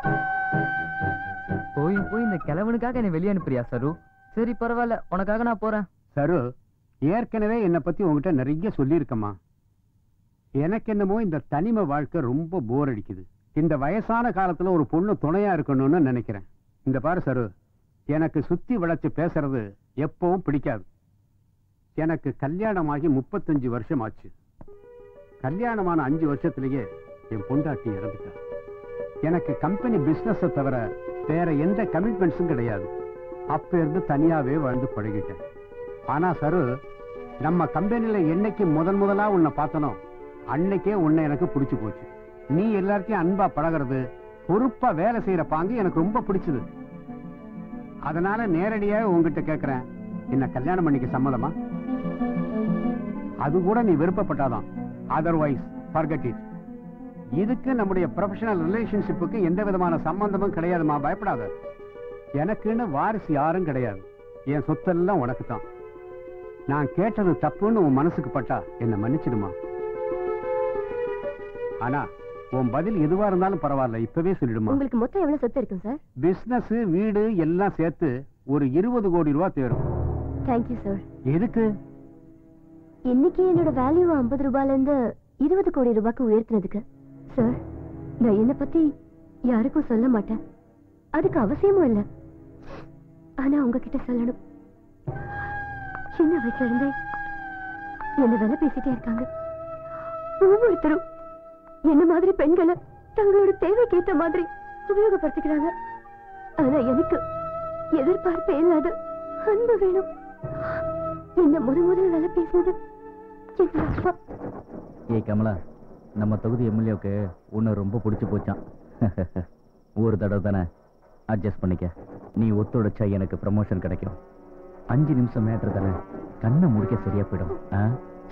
போய் போய் இந்த கிழவனுக்காக என்னை வெளியே அனுப்புறியா சரு சரி பரவாயில்ல உனக்காக நான் போறேன்
சரு ஏற்கனவே என்னை பத்தி உங்ககிட்ட நிறைய சொல்லியிருக்கம்மா எனக்கு என்னமோ இந்த தனிமை வாழ்க்கை ரொம்ப போர் அடிக்குது இந்த வயசான காலத்துல ஒரு பொண்ணு துணையா இருக்கணும்னு நினைக்கிறேன் இந்த பாரு சரு எனக்கு சுத்தி வளைச்சு பேசுறது எப்பவும் பிடிக்காது எனக்கு கல்யாணமாகி முப்பத்தஞ்சு வருஷம் ஆச்சு கல்யாணமான அஞ்சு வருஷத்திலேயே என் பொண்டாட்டி இறந்துட்டா எனக்கு கம்பெனி பிசினஸ் தவிர வேற எந்த கமிட்மெண்ட்ஸும் கிடையாது அப்ப இருந்து தனியாவே வாழ்ந்து பழகிட்டேன் ஆனா சரு நம்ம கம்பெனில என்னைக்கு முதன் முதலா உன்னை பார்த்தனோ அன்னைக்கே உன்னை எனக்கு பிடிச்சு போச்சு நீ எல்லார்ட்டையும் அன்பா பழகுறது பொறுப்பா வேலை செய்யற பாங்கு எனக்கு ரொம்ப பிடிச்சது அதனால நேரடியாக உங்ககிட்ட கேக்குறேன் என்ன கல்யாணம் பண்ணிக்க சம்மதமா அது கூட நீ விருப்பப்பட்டாதான் அதர்வைஸ் forget it இதுக்கு நம்முடைய ப்ரொஃபஷனல் ரிலேஷன்ஷிப்புக்கு எந்த விதமான சம்பந்தமும் கிடையாதுமா பயப்படாத எனக்குன்னு வாரிசு யாரும் கிடையாது என் சொத்தெல்லாம் உனக்கு தான் நான் கேட்டது தப்புன்னு உன் மனசுக்கு பட்டா என்ன மன்னிச்சிடுமா ஆனா உன் பதில் எதுவா இருந்தாலும் பரவாயில்ல இப்பவே சொல்லிடுமா
உங்களுக்கு மொத்தம் எவ்வளவு சொத்து இருக்கும் சார்
பிசினஸ் வீடு எல்லாம் சேர்த்து ஒரு இருபது கோடி ரூபாய் தேரும்
தேங்க்யூ சார்
எதுக்கு
இன்னைக்கு என்னோட வேல்யூ ஐம்பது ரூபாயில இருந்து இருபது கோடி ரூபாய்க்கு உயர்த்தினதுக்கு சார் நான் என்ன பத்தி யாருக்கும் சொல்ல மாட்டேன் அதுக்கு அவசியமும் இல்லை ஆனா உங்ககிட்ட சொல்லணும் சின்ன வயசுல இருந்தே என்ன வேலை பேசிட்டே இருக்காங்க ஒவ்வொருத்தரும் என்ன மாதிரி பெண்களை தங்களோட தேவைக்கு ஏத்த மாதிரி உபயோகப்படுத்திக்கிறாங்க ஆனா எனக்கு எதிர்பார்ப்பே இல்லாத அன்பு வேணும் என்ன முத முதல் வேலை பேசுனது எங்க அப்பா
ஏய் கமலா நம்ம தொகுதி எம்எல்ஏவுக்கு உன்னை ரொம்ப பிடிச்சு போச்சான் ஒரு தடவை தானே அட்ஜஸ்ட் பண்ணிக்க நீ ஒத்துழைச்சா எனக்கு ப்ரமோஷன் கிடைக்கும் அஞ்சு நிமிஷம் மேட்ரு தானே கண்ணை முடிக்க சரியா போயிடும் ஆ?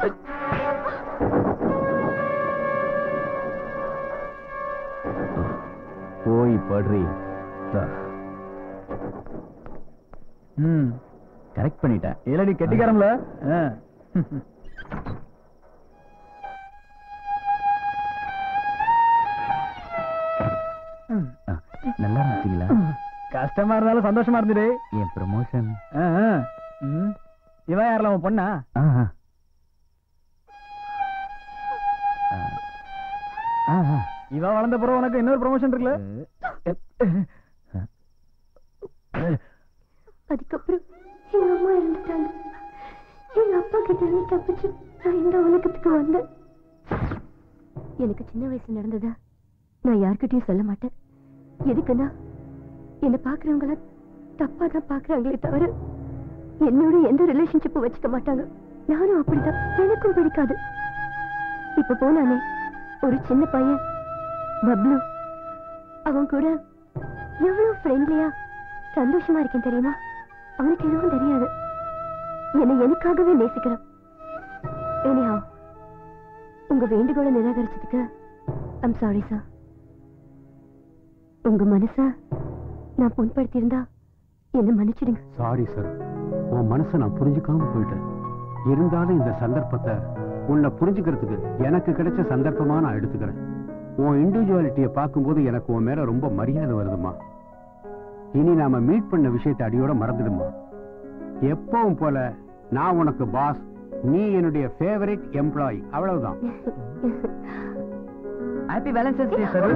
போய் படுறி ம் கரெக்ட் பண்ணிட்டேன்
இல்ல நீ கெட்டிக்காரம்ல
ஆ, நல்லா இருந்துச்சுங்களா
கஷ்டமா இருந்தாலும் சந்தோஷமா இருந்துடு
என் ப்ரமோஷன்
இவன் யாரெல்லாம் உன் பொண்ணா
ஆஹா ஆஹா
இவ வளர்ந்த பிறகு உனக்கு இன்னொரு ப்ரமோஷன் இருக்குல்ல
அதுக்கப்புறம் எங்க அம்மா இறந்துட்டாங்க எங்க அப்பா கிட்ட இருந்து தப்பிச்சு நான் இந்த உலகத்துக்கு வந்தேன் எனக்கு சின்ன வயசுல நடந்ததா நான் யார்கிட்டயும் சொல்ல மாட்டேன் எதுக்குன்னா என்ன பாக்குறவங்கள தப்பா தான் பாக்குறாங்களே தவிர என்னோட எந்த ரிலேஷன்ஷிப்பும் வச்சுக்க மாட்டாங்க நானும் அப்படிதான் எனக்கும் பிடிக்காது இப்ப போனானே ஒரு சின்ன பையன் பப்ளு அவன் கூட எவ்வளவு ஃப்ரெண்ட்லியா சந்தோஷமா இருக்கேன் தெரியுமா அவனுக்கு எதுவும் தெரியாது என்னை எனக்காகவே நேசிக்கிறான் எனிஹா உங்க வேண்டுகோளை நிராகரிச்சதுக்கு ஐம் சாரி சார் உங்க மனச நான் புண்படுத்தியிருந்தா என்ன மன்னிச்சிடுங்க
சாரி சார் உன் மனசை நான் புரிஞ்சுக்காம போயிட்டேன் இருந்தாலும் இந்த சந்தர்ப்பத்தை உன்னை புரிஞ்சுக்கிறதுக்கு எனக்கு கிடைச்ச சந்தர்ப்பமா நான் எடுத்துக்கிறேன் உன் இண்டிவிஜுவாலிட்டியை பார்க்கும்போது எனக்கு உன் மேல ரொம்ப மரியாதை வருதுமா இனி நாம மீட் பண்ண விஷயத்தை அடியோட மறந்துடுமா எப்பவும் போல நான் உனக்கு பாஸ் நீ என்னுடைய ஃபேவரட் எம்ப்ளாயி அவ்வளவுதான்
ஹாப்பி வேலன்டைன்ஸ் டே சரு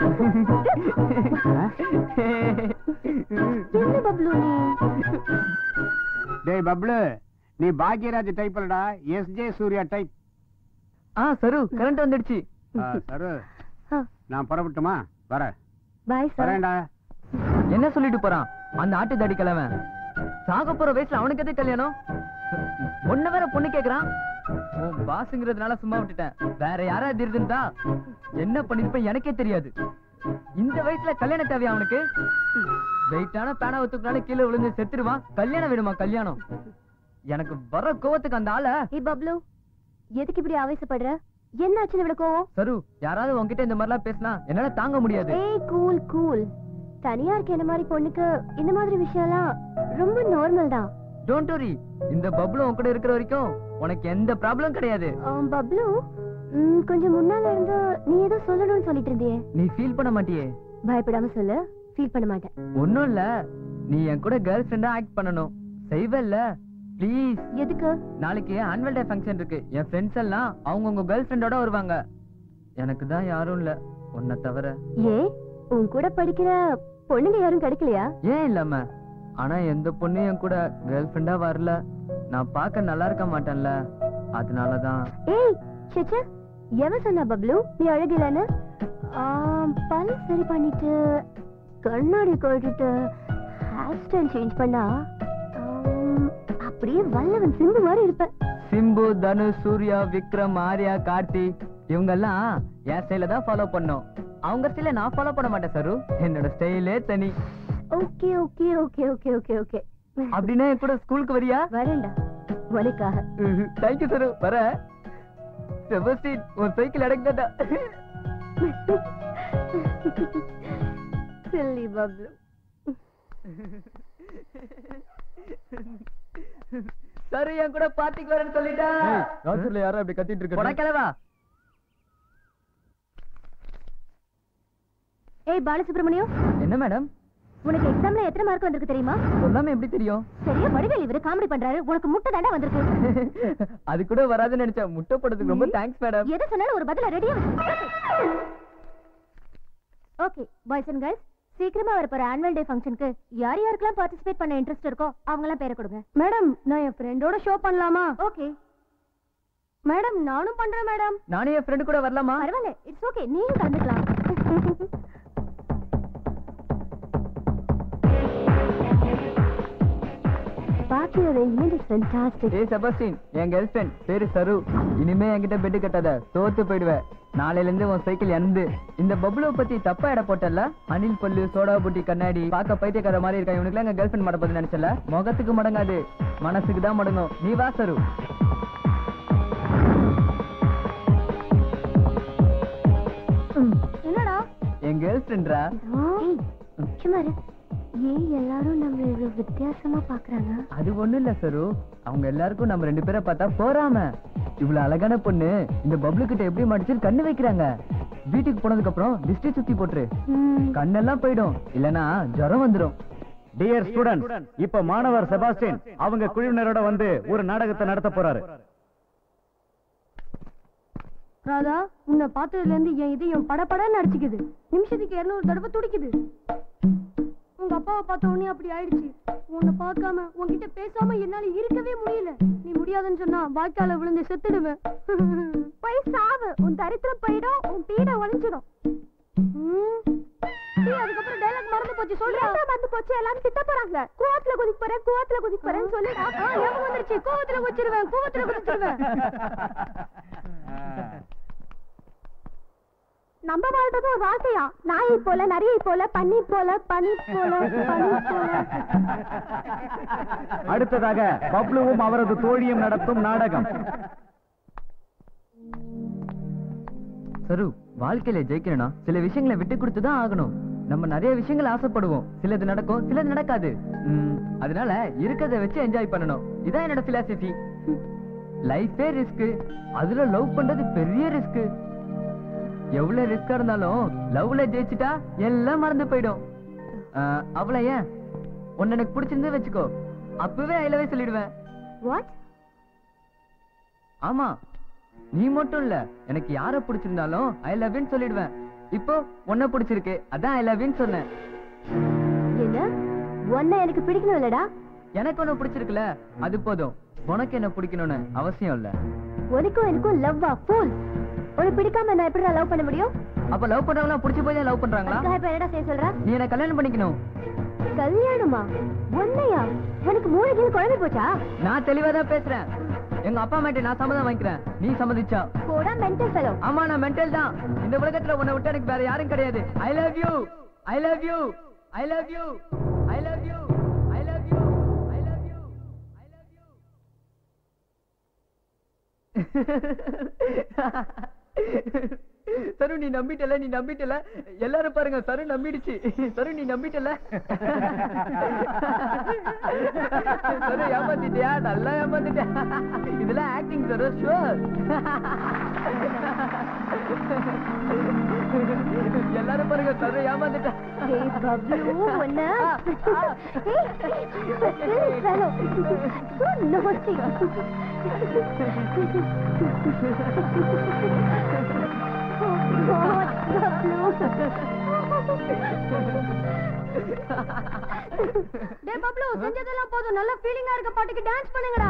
என்ன பப்ளு நீ
டேய் பப்ளு நீ பாக்யராஜ் டைப் இல்லடா எஸ் ஜே சூர்யா டைப்
ஆ சரு கரண்ட் வந்துடுச்சு
சரு நான் புறப்பட்டுமா வரேன்
பாய் சார்
வரேன்டா
என்ன சொல்லிட்டு போறான் அந்த ஆட்டு தாடி கிழவன் சாக போற வயசுல அவனுக்கு எது கல்யாணம் ஒண்ணு வேற பொண்ணு கேக்குறான் உன் பாசுங்கிறதுனால சும்மா விட்டுட்டேன் வேற யாராவது இருந்திருந்தா என்ன பண்ணிருப்பேன் எனக்கே தெரியாது இந்த வயசுல கல்யாணம் தேவையா அவனுக்கு வெயிட்டான பேனா ஒத்துக்குனால கீழே விழுந்து செத்துருவான் கல்யாணம் வேணுமா கல்யாணம் எனக்கு வர கோவத்துக்கு அந்த ஆள
ஏ பப்ளு எதுக்கு இப்படி ஆவேசப்படுற என்னாச்சுன்னு இவ்வளவு கோவம்
சரு யாராவது உன்கிட்ட இந்த மாதிரிலாம் பேசினா என்னால தாங்க முடியாது
ஏய் கூல் கூல் தனியா இருக்க என்ன மாதிரி பொண்ணுக்கு இந்த மாதிரி விஷயம்லாம் ரொம்ப நார்மல் தான்
டோன்ட் வரி இந்த பப்ளு உன் கூட இருக்கிற வரைக்கும் உனக்கு எந்த ப்ராப்ளம் கிடையாது
ஆம், பப்ளு ம், கொஞ்சம் முன்னால இருந்து நீ ஏதோ சொல்லணும்னு சொல்லிட்டு இருந்தியே
நீ ஃபீல் பண்ண மாட்டியே
பயப்படாம சொல்லு ஃபீல் பண்ண மாட்டேன்
ஒண்ணும் இல்ல நீ என் கூட கேர்ள் ஃப்ரெண்டா ஆக்ட் பண்ணணும் செய்வல்ல ப்ளீஸ்
எதுக்கு
நாளைக்கு ஆனுவல் டே ஃபங்க்ஷன் இருக்கு என் ஃப்ரெண்ட்ஸ் எல்லாம் அவங்க உங்க கேர்ள் ஃப்ரெண்டோட வருவாங்க எனக்கு தான் யாரும் இல்ல உன்னை தவிர
ஏன் உன் கூட படிக்கிற பொண்ணுங்க யாரும் கிடைக்கலையா
ஏன் இல்லாம ஆனா எந்த பொண்ணும் என் கூட கேர்ள் ஃப்ரெண்டா வரல நான் பார்க்க நல்லா இருக்க மாட்டேன்ல அதனாலதான்
ஏய் சேச்சே எவன் சொன்னா பப்ளு நீ அழகிலன்னு பல் சரி பண்ணிட்டு கண்ணாடி கழட்டிட்டு ஹேர் ஸ்டைல் சேஞ்ச் பண்ணா ஆம், அப்படியே வல்லவன் சிம்பு மாதிரி இருப்ப
சிம்பு தனுஷ் சூர்யா விக்ரம் ஆர்யா கார்த்தி இவங்க எல்லாம் என் ஸ்டைல தான் ஃபாலோ பண்ணோம் அவங்க ஸ்டைல நான் ஃபாலோ பண்ண மாட்டேன் சரு என்னோட ஸ்டைலே தனி
okay okay okay okay okay okay
அப்படின்னா என் கூட ஸ்கூலுக்கு வரியா
வரேன்டா உனக்காக
தேங்க்யூ சரு வர செபஸ்டின் உன் சைக்கிள் அடக்கிட்டா
சில்லி பப்ளு
சரு என் கூட பார்ட்டிக்கு வரேன்னு சொல்லிட்டா
ராத்திரில யாரும் அப்படி கத்திட்டு
போடா கிளவா
ஏய் பாலசுப்ரமணியம்
என்ன மேடம்
உனக்கு எக்ஸாம்ல எத்தனை மார்க் வந்திருக்கு தெரியுமா
சொல்லாம எப்படி தெரியும்
சரியா வடிவேல் இவரு காமெடி பண்றாரு உனக்கு முட்டை தாண்டா வந்திருக்கு
அது கூட வராதுன்னு நினைச்சேன் முட்டை போடுறதுக்கு ரொம்ப தேங்க்ஸ் மேடம்
எது சொன்னாலும் ஒரு பதில ரெடியா ஓகே பாய்ஸ் அண்ட் கேர்ள்ஸ் சீக்கிரமா வரப்போற ஆனுவல் டே ஃபங்க்ஷனுக்கு யார் யாருக்கெல்லாம் பார்ட்டிசிபேட் பண்ண இன்ட்ரெஸ்ட் இருக்கோ அவங்க எல்லாம் பேரை கொடுங்க மேடம் நான் என் ஃப்ரெண்டோட ஷோ பண்ணலாமா ஓகே மேடம் நானும் பண்றேன் மேடம்
நானே என் ஃப்ரெண்டு கூட வரலாமா
பரவாயில்ல இட்ஸ் ஓகே நீயும் கலந்துக்கலாம் பாக்கி அரேஞ்ச்மெண்ட் இஸ் ஃபென்டாஸ்டிக்
ஏய் செபஸ்டின் என் கேர்ள் ஃப்ரெண்ட் பேரு சரு இனிமே என்கிட்ட பெட்டு கட்டாத தோத்து போயிடுவேன் நாளையில இருந்து உன் சைக்கிள் இறந்து இந்த பப்ளு பத்தி தப்பா இட போட்டல அனில் பல்லு சோடா புட்டி கண்ணாடி பார்க்க பைத்தியக்கார மாதிரி இருக்கா இவனுக்குலாம் எங்க கேர்ள் ஃப்ரெண்ட் மடப்பது நினைச்சல முகத்துக்கு மடங்காது மனசுக்கு தான் மடங்கும் நீ வா சரு
என்னடா
என் கேர்ள் ஃப்ரெண்ட்ரா
ஏய், சும்மா இரு. ஏன் எல்லாரும் நம்ம இவ்வளவு வித்தியாசமா பாக்குறாங்க
அது ஒண்ணும் இல்ல சரு அவங்க எல்லாருக்கும் நம்ம ரெண்டு பேரை பார்த்தா போறாம இவ்வளவு அழகான பொண்ணு இந்த பப்ளு கிட்ட எப்படி மாட்டிச்சு கண்ணு வைக்கிறாங்க வீட்டுக்கு போனதுக்கு அப்புறம் டிஸ்டி சுத்தி போட்டுரு கண்ணெல்லாம் போயிடும் இல்லனா ஜுரம் வந்துடும்
டியர் ஸ்டூடெண்ட் இப்ப மாணவர் செபாஸ்டின் அவங்க குழுவினரோட வந்து ஒரு நாடகத்தை நடத்த போறாரு
ராதா உன்னை பார்த்ததுல இருந்து என் இதயம் படபடன்னு அடிச்சுக்குது நிமிஷத்துக்கு இருநூறு தடவை துடிக்குது உங்க அப்பாவை பார்த்த உடனே அப்படி ஆயிடுச்சு உன்னை பார்க்காம உன்கிட்ட பேசாம என்னால இருக்கவே முடியல நீ முடியாதுன்னு சொன்னா வாய்க்கால விழுந்து செத்துடுவேன் போய் சாவு உன் தரித்திரம் போயிடும் உன் பீட ஒளிஞ்சிடும் ம். ஏய், அதுக்கப்புறம் டைலாக் மறந்து போச்சு சொல்றா மறந்து போச்சு எல்லாரும் திட்ட போறாங்க கூவத்துல குதிக்க போறேன் கூவத்துல குதிக்க போறேன்னு சொல்லி ஞாபகம் வந்துருச்சு கூவத்துல குதிச்சிருவேன் கூவத்துல குதிச்சிருவேன் நம்ம வாழ்றது ஒரு வாழ்க்கையா நாயை போல நரியை போல பன்னி போல பனி போல பனி போல
அடுத்ததாக பப்ளுவும் அவரது தோழியும் நடத்தும் நாடகம்
சரு வாழ்க்கையில ஜெயிக்கணும்னா சில விஷயங்களை விட்டு கொடுத்து தான் ஆகணும் நம்ம நிறைய விஷயங்கள் ஆசைப்படுவோம் சிலது நடக்கும் சிலது நடக்காது ம், அதனால இருக்கிறத வச்சு என்ஜாய் பண்ணணும் இதான் என்னோட பிலாசபி லைஃபே ரிஸ்க் அதுல லவ் பண்றது பெரிய ரிஸ்க் எவ்வளவு ரிஸ்கா இருந்தாலும் லவ்ல ஜெயிச்சிட்டா எல்லாம் மறந்து போயிடும் ஆஹ், அவளை ஏன் உன்னை எனக்கு பிடிச்சிருந்து வச்சுக்கோ அப்பவே ஐ லவே சொல்லிடுவேன்
வாட்
ஆமா நீ மட்டும் இல்ல எனக்கு யார பிடிச்சிருந்தாலும் ஐ லவ் யூன்னு சொல்லிடுவேன் இப்போ உன்னை பிடிச்சிருக்கு அதான் ஐ லவ் யூன்னு சொன்னேன்
என்ன உன்னை எனக்கு பிடிக்கணும் இல்லடா
எனக்கு ஒண்ணு பிடிச்சிருக்குல அது போதும் உனக்கு என்ன பிடிக்கணும்னு அவசியம் இல்ல
உனக்கும் எனக்கும் லவ்வா ஃபூல் உனக்கு பிடிக்காம நான் எப்படி லவ் பண்ண முடியும்
அப்ப லவ் பண்றவங்க பிடிச்சி போய் லவ் பண்றாங்களா
அதுக்காக இப்ப என்னடா செய்ய சொல்ற
நீ என்ன கல்யாணம் பண்ணிக்கணும்
கல்யாணமா உன்னையா உனக்கு மூணு கீழ் குழம்பு போச்சா
நான் தெளிவா தான் பேசுறேன் எங்க அப்பா அம்மாட்ட நான் சம்மதம் வாங்கிக்கிறேன் நீ சம்மதிச்சா
போடா மென்டல் ஃபெலோ
ஆமா நான் மென்டல் தான் இந்த உலகத்துல உன்னை விட்டு எனக்கு வேற யாரும் கிடையாது I love you I love you I love you I love you I love you I love you I love you Saru நீ நம்பிட்டல நீ நம்பிட்டல எல்லாரும் பாருங்க சரு நம்பிடுச்சு சரு நீ நம்பிட்டல சரு ஏமாத்திட்டியா நல்லா ஏமாத்திட்டியா இதெல்லாம் ஆக்டிங் சரு ஷுவர் எல்லாரும் பாருங்க சரு ஏமாத்திட்டா
ஏய் பப்ளு ஒன்ன ஏய் ஹலோ சோ நோஸ்டி டேய் பப்ளு செஞ்சதெல்லாம் போதும் நல்ல ஃபீலிங்கா இருக்க பாட்டுக்கு டான்ஸ் பண்ணுங்கடா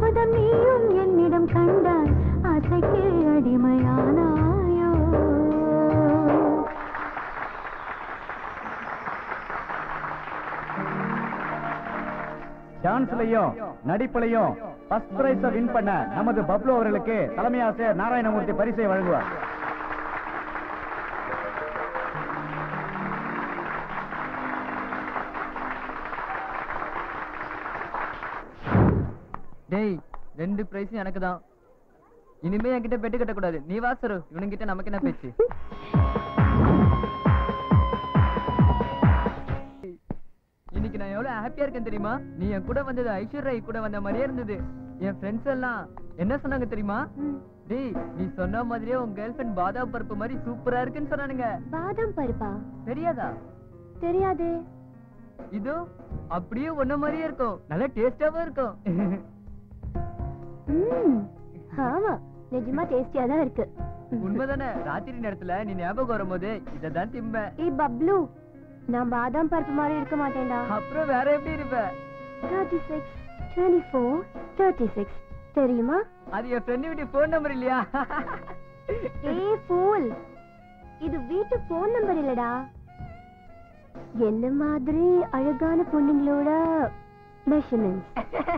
அடிமையானாயோ
டான்ஸ்லயும் நடிப்புலயும் ஃபர்ஸ்ட் பிரைஸ் வின் பண்ண நமது பப்ளு அவர்களுக்கு தலைமை ஆசிரியர் நாராயணமூர்த்தி பரிசை வழங்குவார்
டேய் ரெண்டு பிரைஸும் எனக்கு தான் இனிமே என்கிட்ட பெட்டு கட்டக்கூடாது நீ வா சரு இவனுங்கிட்ட நமக்கு என்ன பேச்சு இன்னைக்கு நான் எவ்வளவு ஹாப்பியா இருக்கேன் தெரியுமா நீ என் கூட வந்தது ஐஸ்வர்யா கூட வந்த மாதிரியே இருந்தது என் ஃப்ரெண்ட்ஸ் எல்லாம் என்ன சொன்னாங்க தெரியுமா டேய் நீ சொன்ன மாதிரியே உன் கேர்ள் ஃப்ரெண்ட் பாதாம் பருப்பு மாதிரி சூப்பரா இருக்குன்னு சொன்னானுங்க
பாதாம் பருப்பா
தெரியாதா
தெரியாதே
இதோ அப்படியே ஒன்ன மாதிரியே இருக்கும் நல்ல டேஸ்டாவும் இருக்கும்
ம், ஆமா நிஜமா டேஸ்டியா தான் இருக்கு
உண்மைதானே ராத்திரி நேரத்துல நீ ஞாபகம் வரும்போது இததான் திம்ப
ஏய் பப்ளு நான் பாதாம் பருப்பு மாதிரி இருக்க மாட்டேன்டா
அப்புறம் வேற எப்படி இருப்ப
thirty six twenty four thirty six தெரியுமா
அது என் ஃப்ரெண்டு வீட்டு போன் நம்பர் இல்லையா
ஏய் ஃபூல் இது வீட்டு போன் நம்பர் இல்லடா என்ன மாதிரி அழகான பொண்ணுங்களோட மெஷர்மெண்ட்ஸ்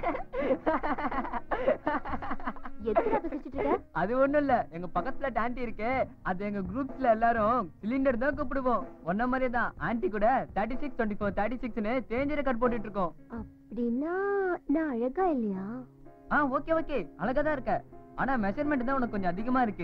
எதுக்கு பேசிட்டு இருக்க
அது ஒண்ணும் இல்ல எங்க பக்கத்துல ஆன்ட்டி இருக்கு அது எங்க குரூப்ஸ்ல எல்லாரும் சிலிண்டர் தான் கூப்பிடுவோம் ஒன்ன மாதிரியே தான் ஆன்ட்டி கூட thirty six twenty four thirty சிக்ஸ்னு சேஞ்ச் ரெக்கார்ட் போட்டுட்டு இருக்கோம்
அப்படின்னா நான் அழகா இல்லையா
ஆ ஓகே ஓகே அழகா தான் இருக்க ஆனா மெஷர்மெண்ட் தான் உனக்கு கொஞ்சம் அதிகமா இருக்கு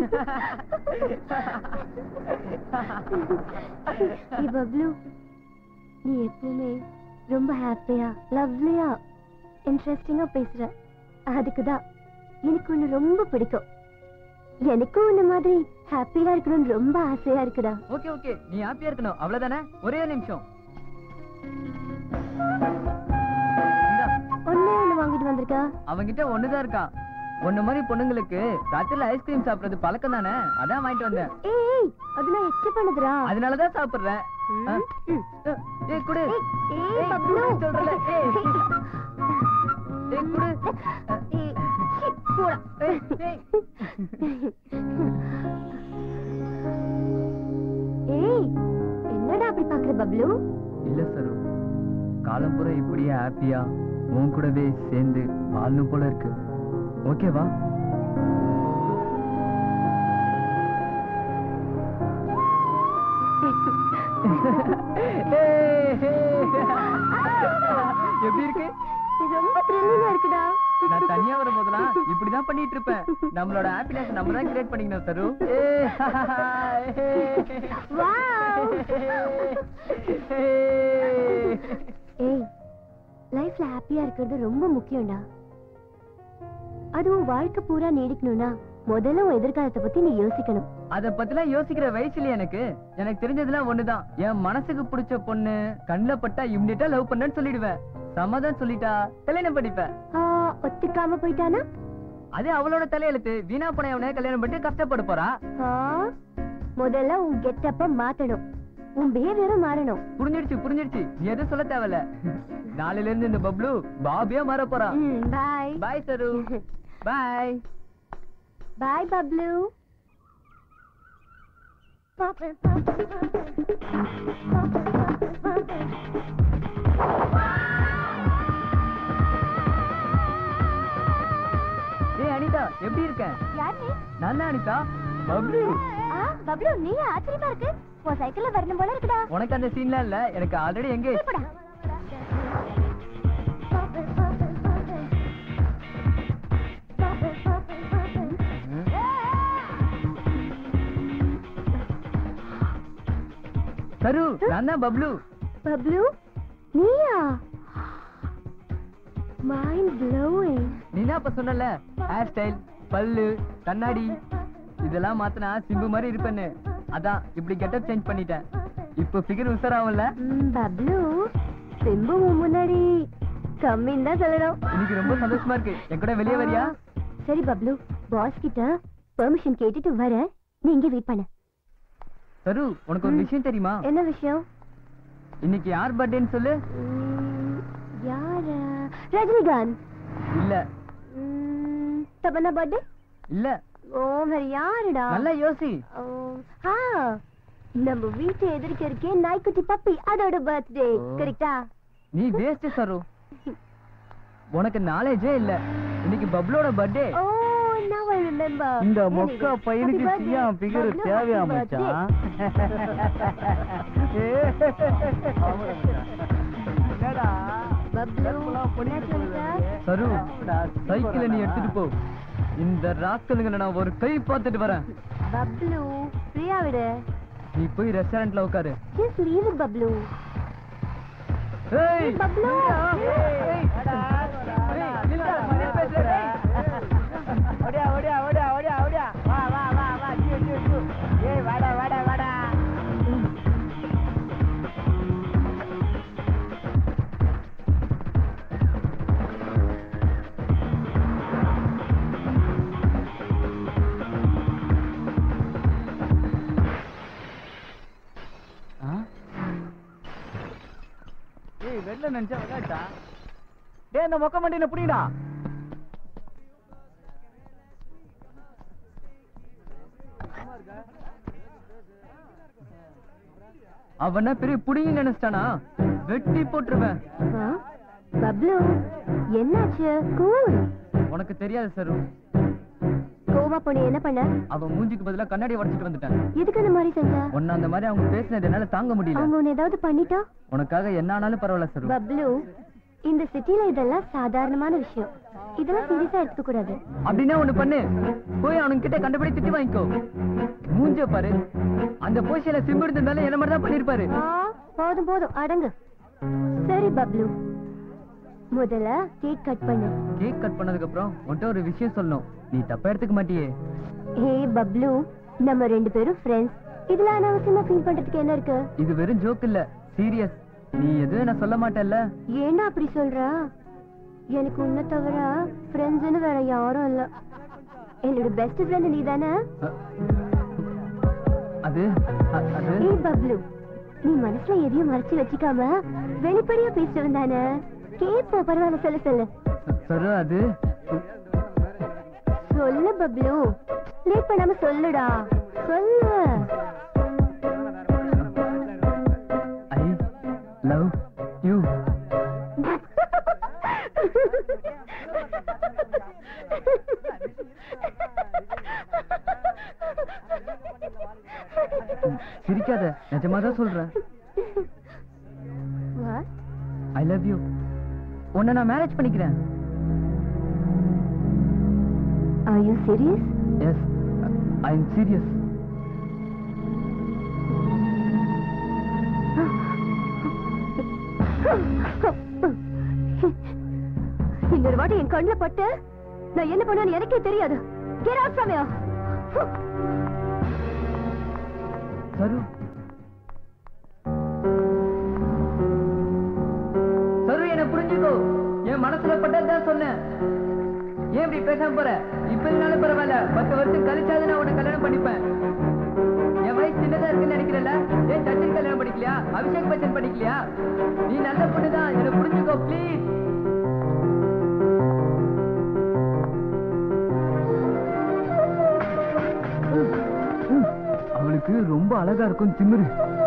ஏய் பப்ளு நீ எப்பவுமே ரொம்ப ஹாப்பியா லவ்லியா இன்ட்ரெஸ்டிங்கா பேசுற அதுக்கு தான் எனக்கு உன்னை ரொம்ப பிடிக்கும் எனக்கும் உன்ன மாதிரி ஹாப்பியா இருக்கணும்னு ரொம்ப ஆசையா இருக்குடா
ஓகே ஓகே நீ ஹாப்பியா இருக்கணும் அவ்வளவுதானே ஒரே ஒரு நிமிஷம் இந்தா,
ஒன்னே ஒண்ணு வாங்கிட்டு வந்திருக்கா
அவன்கிட்ட ஒண்ணுதான் இருக்கா ஒண்ணு மாதிரி பொண்ணுங்களுக்கு ராத்திரில ஐஸ்கிரீம் சாப்பிடுறது பழக்கம் தானே அதான் வாங்கிட்டு வந்தேன்
ஏய் ஏய், அது நான் எச்ச பண்ணுதுடா
அதனாலதான் சாப்பிடுறேன் ஆ,
ம்.
ஏய் குடு
ஏய், ஏய் பப்ளு
சொல்றல ஏய் ஏய் குடு
ஏய், சீ, போடா.
ஏய், ஏய்.
ஏய் என்னடா அப்படி பாக்குற பப்ளு
இல்ல சரு காலம் பூரா இப்படியே ஹாப்பியா உன் கூடவே சேர்ந்து வாழணும் போல இருக்கு ஓகேவா எப்படி இருக்கு
இது ரொம்ப த்ரில்லிங்கா இருக்குடா
நான் தனியா வரும்போதெல்லாம் இப்படிதான் பண்ணிட்டு இருப்பேன் நம்மளோட ஹாப்பினஸ் நம்ம தான் கிரியேட் பண்ணிக்கணும் சரு
வாவ் ஏய் லைஃப்ல ஹாப்பியா இருக்கிறது ரொம்ப முக்கியம்டா அதுவும் வாழ்க்கை பூரா நீடிக்கணும்னா முதல்ல உன் எதிர்காலத்தை பத்தி நீ யோசிக்கணும்
அத பத்திலாம் யோசிக்கிற வயசு இல்லையா எனக்கு எனக்கு தெரிஞ்சதுலாம் ஒண்ணுதான் என் மனசுக்கு பிடிச்ச பொண்ணு கண்ணுல பட்டா இம்மிடியா லவ் பண்ணேன்னு சொல்லிடுவேன் சமாதான் சொல்லிட்டா கல்யாணம் பண்ணிப்பேன்
ஆ, ஒத்துக்காம போயிட்டானா
அது அவளோட தலையெழுத்து வீணா போன அவனை கல்யாணம் பண்ணிட்டு கஷ்டப்பட போறா
ஆ, முதல்ல உன் கெட்டப்ப மாத்தணும் உன் பிஹேவியரும் மாறணும்
புரிஞ்சிடுச்சு புரிஞ்சிடுச்சு நீ எதுவும் சொல்ல தேவையில்ல நாளையில இருந்து இந்த பப்ளு பாபியா மாற போறான்
பாய்
பாய் சரு பாய்
பாய் பப்ளு
ஏய் அனிதா எப்படி இருக்க
யார் நீ
நான் தான் அனிதா பப்ளு
ஆ பப்ளு நீ ஆச்சரியமா இருக்கு உன் சைக்கிள்ல வரணும் போல இருக்குடா
உனக்கு அந்த சீன்லாம் இல்ல எனக்கு ஆல்ரெடி எங்க
போடா
சரு நான் தான் பப்ளு
பப்ளு நீயா மைண்ட் ப்ளோயிங்
நீ தான் அப்ப சொன்னல ஹேர் ஸ்டைல் பல்லு கண்ணாடி இதெல்லாம் மாத்தினா சிம்பு மாதிரி இருப்பேன்னு அதான் இப்படி கெட்டப் சேஞ்ச் பண்ணிட்டேன் இப்போ ஃபிகர் உசராகும்ல
பப்ளு சிம்பு உன் முன்னாடி கம்மின்னு தான் சொல்லணும்
இன்னைக்கு ரொம்ப சந்தோஷமா இருக்கு என் கூட வெளியே வரியா
சரி பப்ளு பாஸ் கிட்ட பெர்மிஷன் கேட்டுட்டு வரேன் நீ இங்க வெயிட் பண்ணு
சரு உனக்கு ஒரு விஷயம் தெரியுமா
என்ன விஷயம்
இன்னைக்கு யார் பர்த்டேன்னு சொல்லு
ம், யாரு ரஜினிகாந்த்
இல்ல
ம், தமன்னா பர்த்டே
இல்ல
ஓ வேற யாருடா
நல்லா யோசி
ஓ, ஆ நம்ம வீட்டு எதிர்க்க இருக்கே நாய்க்குட்டி பப்பி அதோட பர்த்டே
ஓ.
கரெக்டா
நீ வேஸ்ட் சரு உனக்கு நாலேஜே இல்ல இன்னைக்கு பப்ளோட birthday
oh now I remember
இந்த
Anyway,
மொக்கா பையனுக்கு
happy birthday.
சியா பிகர்
Bablu,
தேவையா
happy birthday.
மச்சான்
பப்ளு என்ன சொல்ற
சரு சைக்கிளை நீ எடுத்துட்டு போ இந்த ராஸ்கலுங்களை நான் ஒரு கை பார்த்துட்டு வரேன்
பப்ளு ஃப்ரீயா விடு
நீ போய் ரெஸ்டாரண்ட்ல உட்காரு
just leave it பப்ளு
ஏய்
பப்ளு
ஓடியா ஓடியா ஓடியா ஓடியா ஓடியா வா வா வா வா ஜூ ஜூ ஜூ ஏய் வாடா வாடா வாடா
ஏய் வெள்ள நினைச்சா விளையாட்டா டேய் இந்த மொக்க மண்டியில புடிடா
அவன பெரிய புடிங்க நினைச்சிட்டானா வெட்டி போட்டுருவேன்
ஆ? பப்ளு என்னாச்சு கூல்
உனக்கு தெரியாது சரு
கோவா பொண்ணு என்ன பண்ண
அவன் மூஞ்சிக்கு பதிலா கண்ணாடி உடைச்சிட்டு வந்துட்டேன்
எதுக்கு அந்த மாதிரி செஞ்ச
உன்ன அந்த மாதிரி அவங்க பேசினது என்னால தாங்க முடியல
அவங்க உன்னை ஏதாவது பண்ணிட்டா
உனக்காக என்ன ஆனாலும் பரவாயில்ல சரு
பப்ளு இந்த சிட்டில இதெல்லாம் சாதாரணமான விஷயம் இதெல்லாம் சீரியஸா எடுத்துக்க கூடாது
அப்படின்னா ஒண்ணு பண்ணு போய் அவனுங்க கிட்ட கண்டுபிடி திட்டி வாங்கிக்கோ மூஞ்ச பாரு அந்த பொசிஷன்ல சிம்பு இருந்தாலும் என்ன மாதிரி தான் பண்ணிருப்பாரு
ஆ, போதும் போதும் அடங்கு சரி பப்ளு முதல்ல கேக் கட் பண்ணு
கேக் கட் பண்ணதுக்கு அப்புறம் உன்கிட்ட ஒரு விஷயம் சொல்லணும் நீ தப்பா எடுத்துக்க மாட்டியே
ஹே பப்ளு நம்ம ரெண்டு பேரும் ஃப்ரெண்ட்ஸ் இதுல அனாவசியமா ஃபீல் பண்றதுக்கு என்ன இருக்கு
இது வெறும் ஜோக் இல்ல சீரியஸ் நீ எதுவும் நான் சொல்ல மாட்டேல்ல
ஏன்னா அப்படி சொல்ற எனக்கு உன்னை தவிர ஃப்ரெண்ட்ஸ்னு வேற யாரும் இல்ல என்னோட பெஸ்ட் ஃப்ரெண்ட் நீ தானே
அது அ- அது
ஏய் பப்ளு நீ மனசுல எதையும் மறைச்சு வச்சுக்காம வெளிப்படையா பேசிட்டு வந்தானே கேப்போ பரவாயில்ல சொல்லு சொல்லு
சரு அது
சொல்லு பப்ளு லேட் பண்ணாம சொல்லுடா சொல்லு
ஐ லவ் யூ சிரிக்காத நிஜமா தான் சொல்றேன்
What?
ஐ லவ் யூ உன்னை நான் மேரேஜ் பண்ணிக்கிறேன்
Are you serious?
Yes I am serious
இன்னொரு வாட்டி என் கண்ணுல பட்டு நான் என்ன பண்ணுவேன்னு எனக்கே தெரியாது Get out from here.
சரு சரு என்ன புரிஞ்சுக்கோ என் மனசுல பட்டதுதான் சொன்னேன் ஏன் இப்படி பேசாம போற இப்ப இருந்தாலும் பரவாயில்ல பத்து வருஷம் கழிச்சாவது நான் உன்னை கல்யாணம் பண்ணிப்பேன் என் வயசு சின்னதா இருக்குன்னு நினைக்கிறல ஏன் சச்சின் கல்யாணம் படிக்கலையா அபிஷேக் பச்சன் படிக்கலையா நீ நல்ல பொண்ணுதான் என்ன புரிஞ்சுக்கோ ப்ளீஸ் அவளுக்கு ரொம்ப அழகா இருக்கும் திமிரு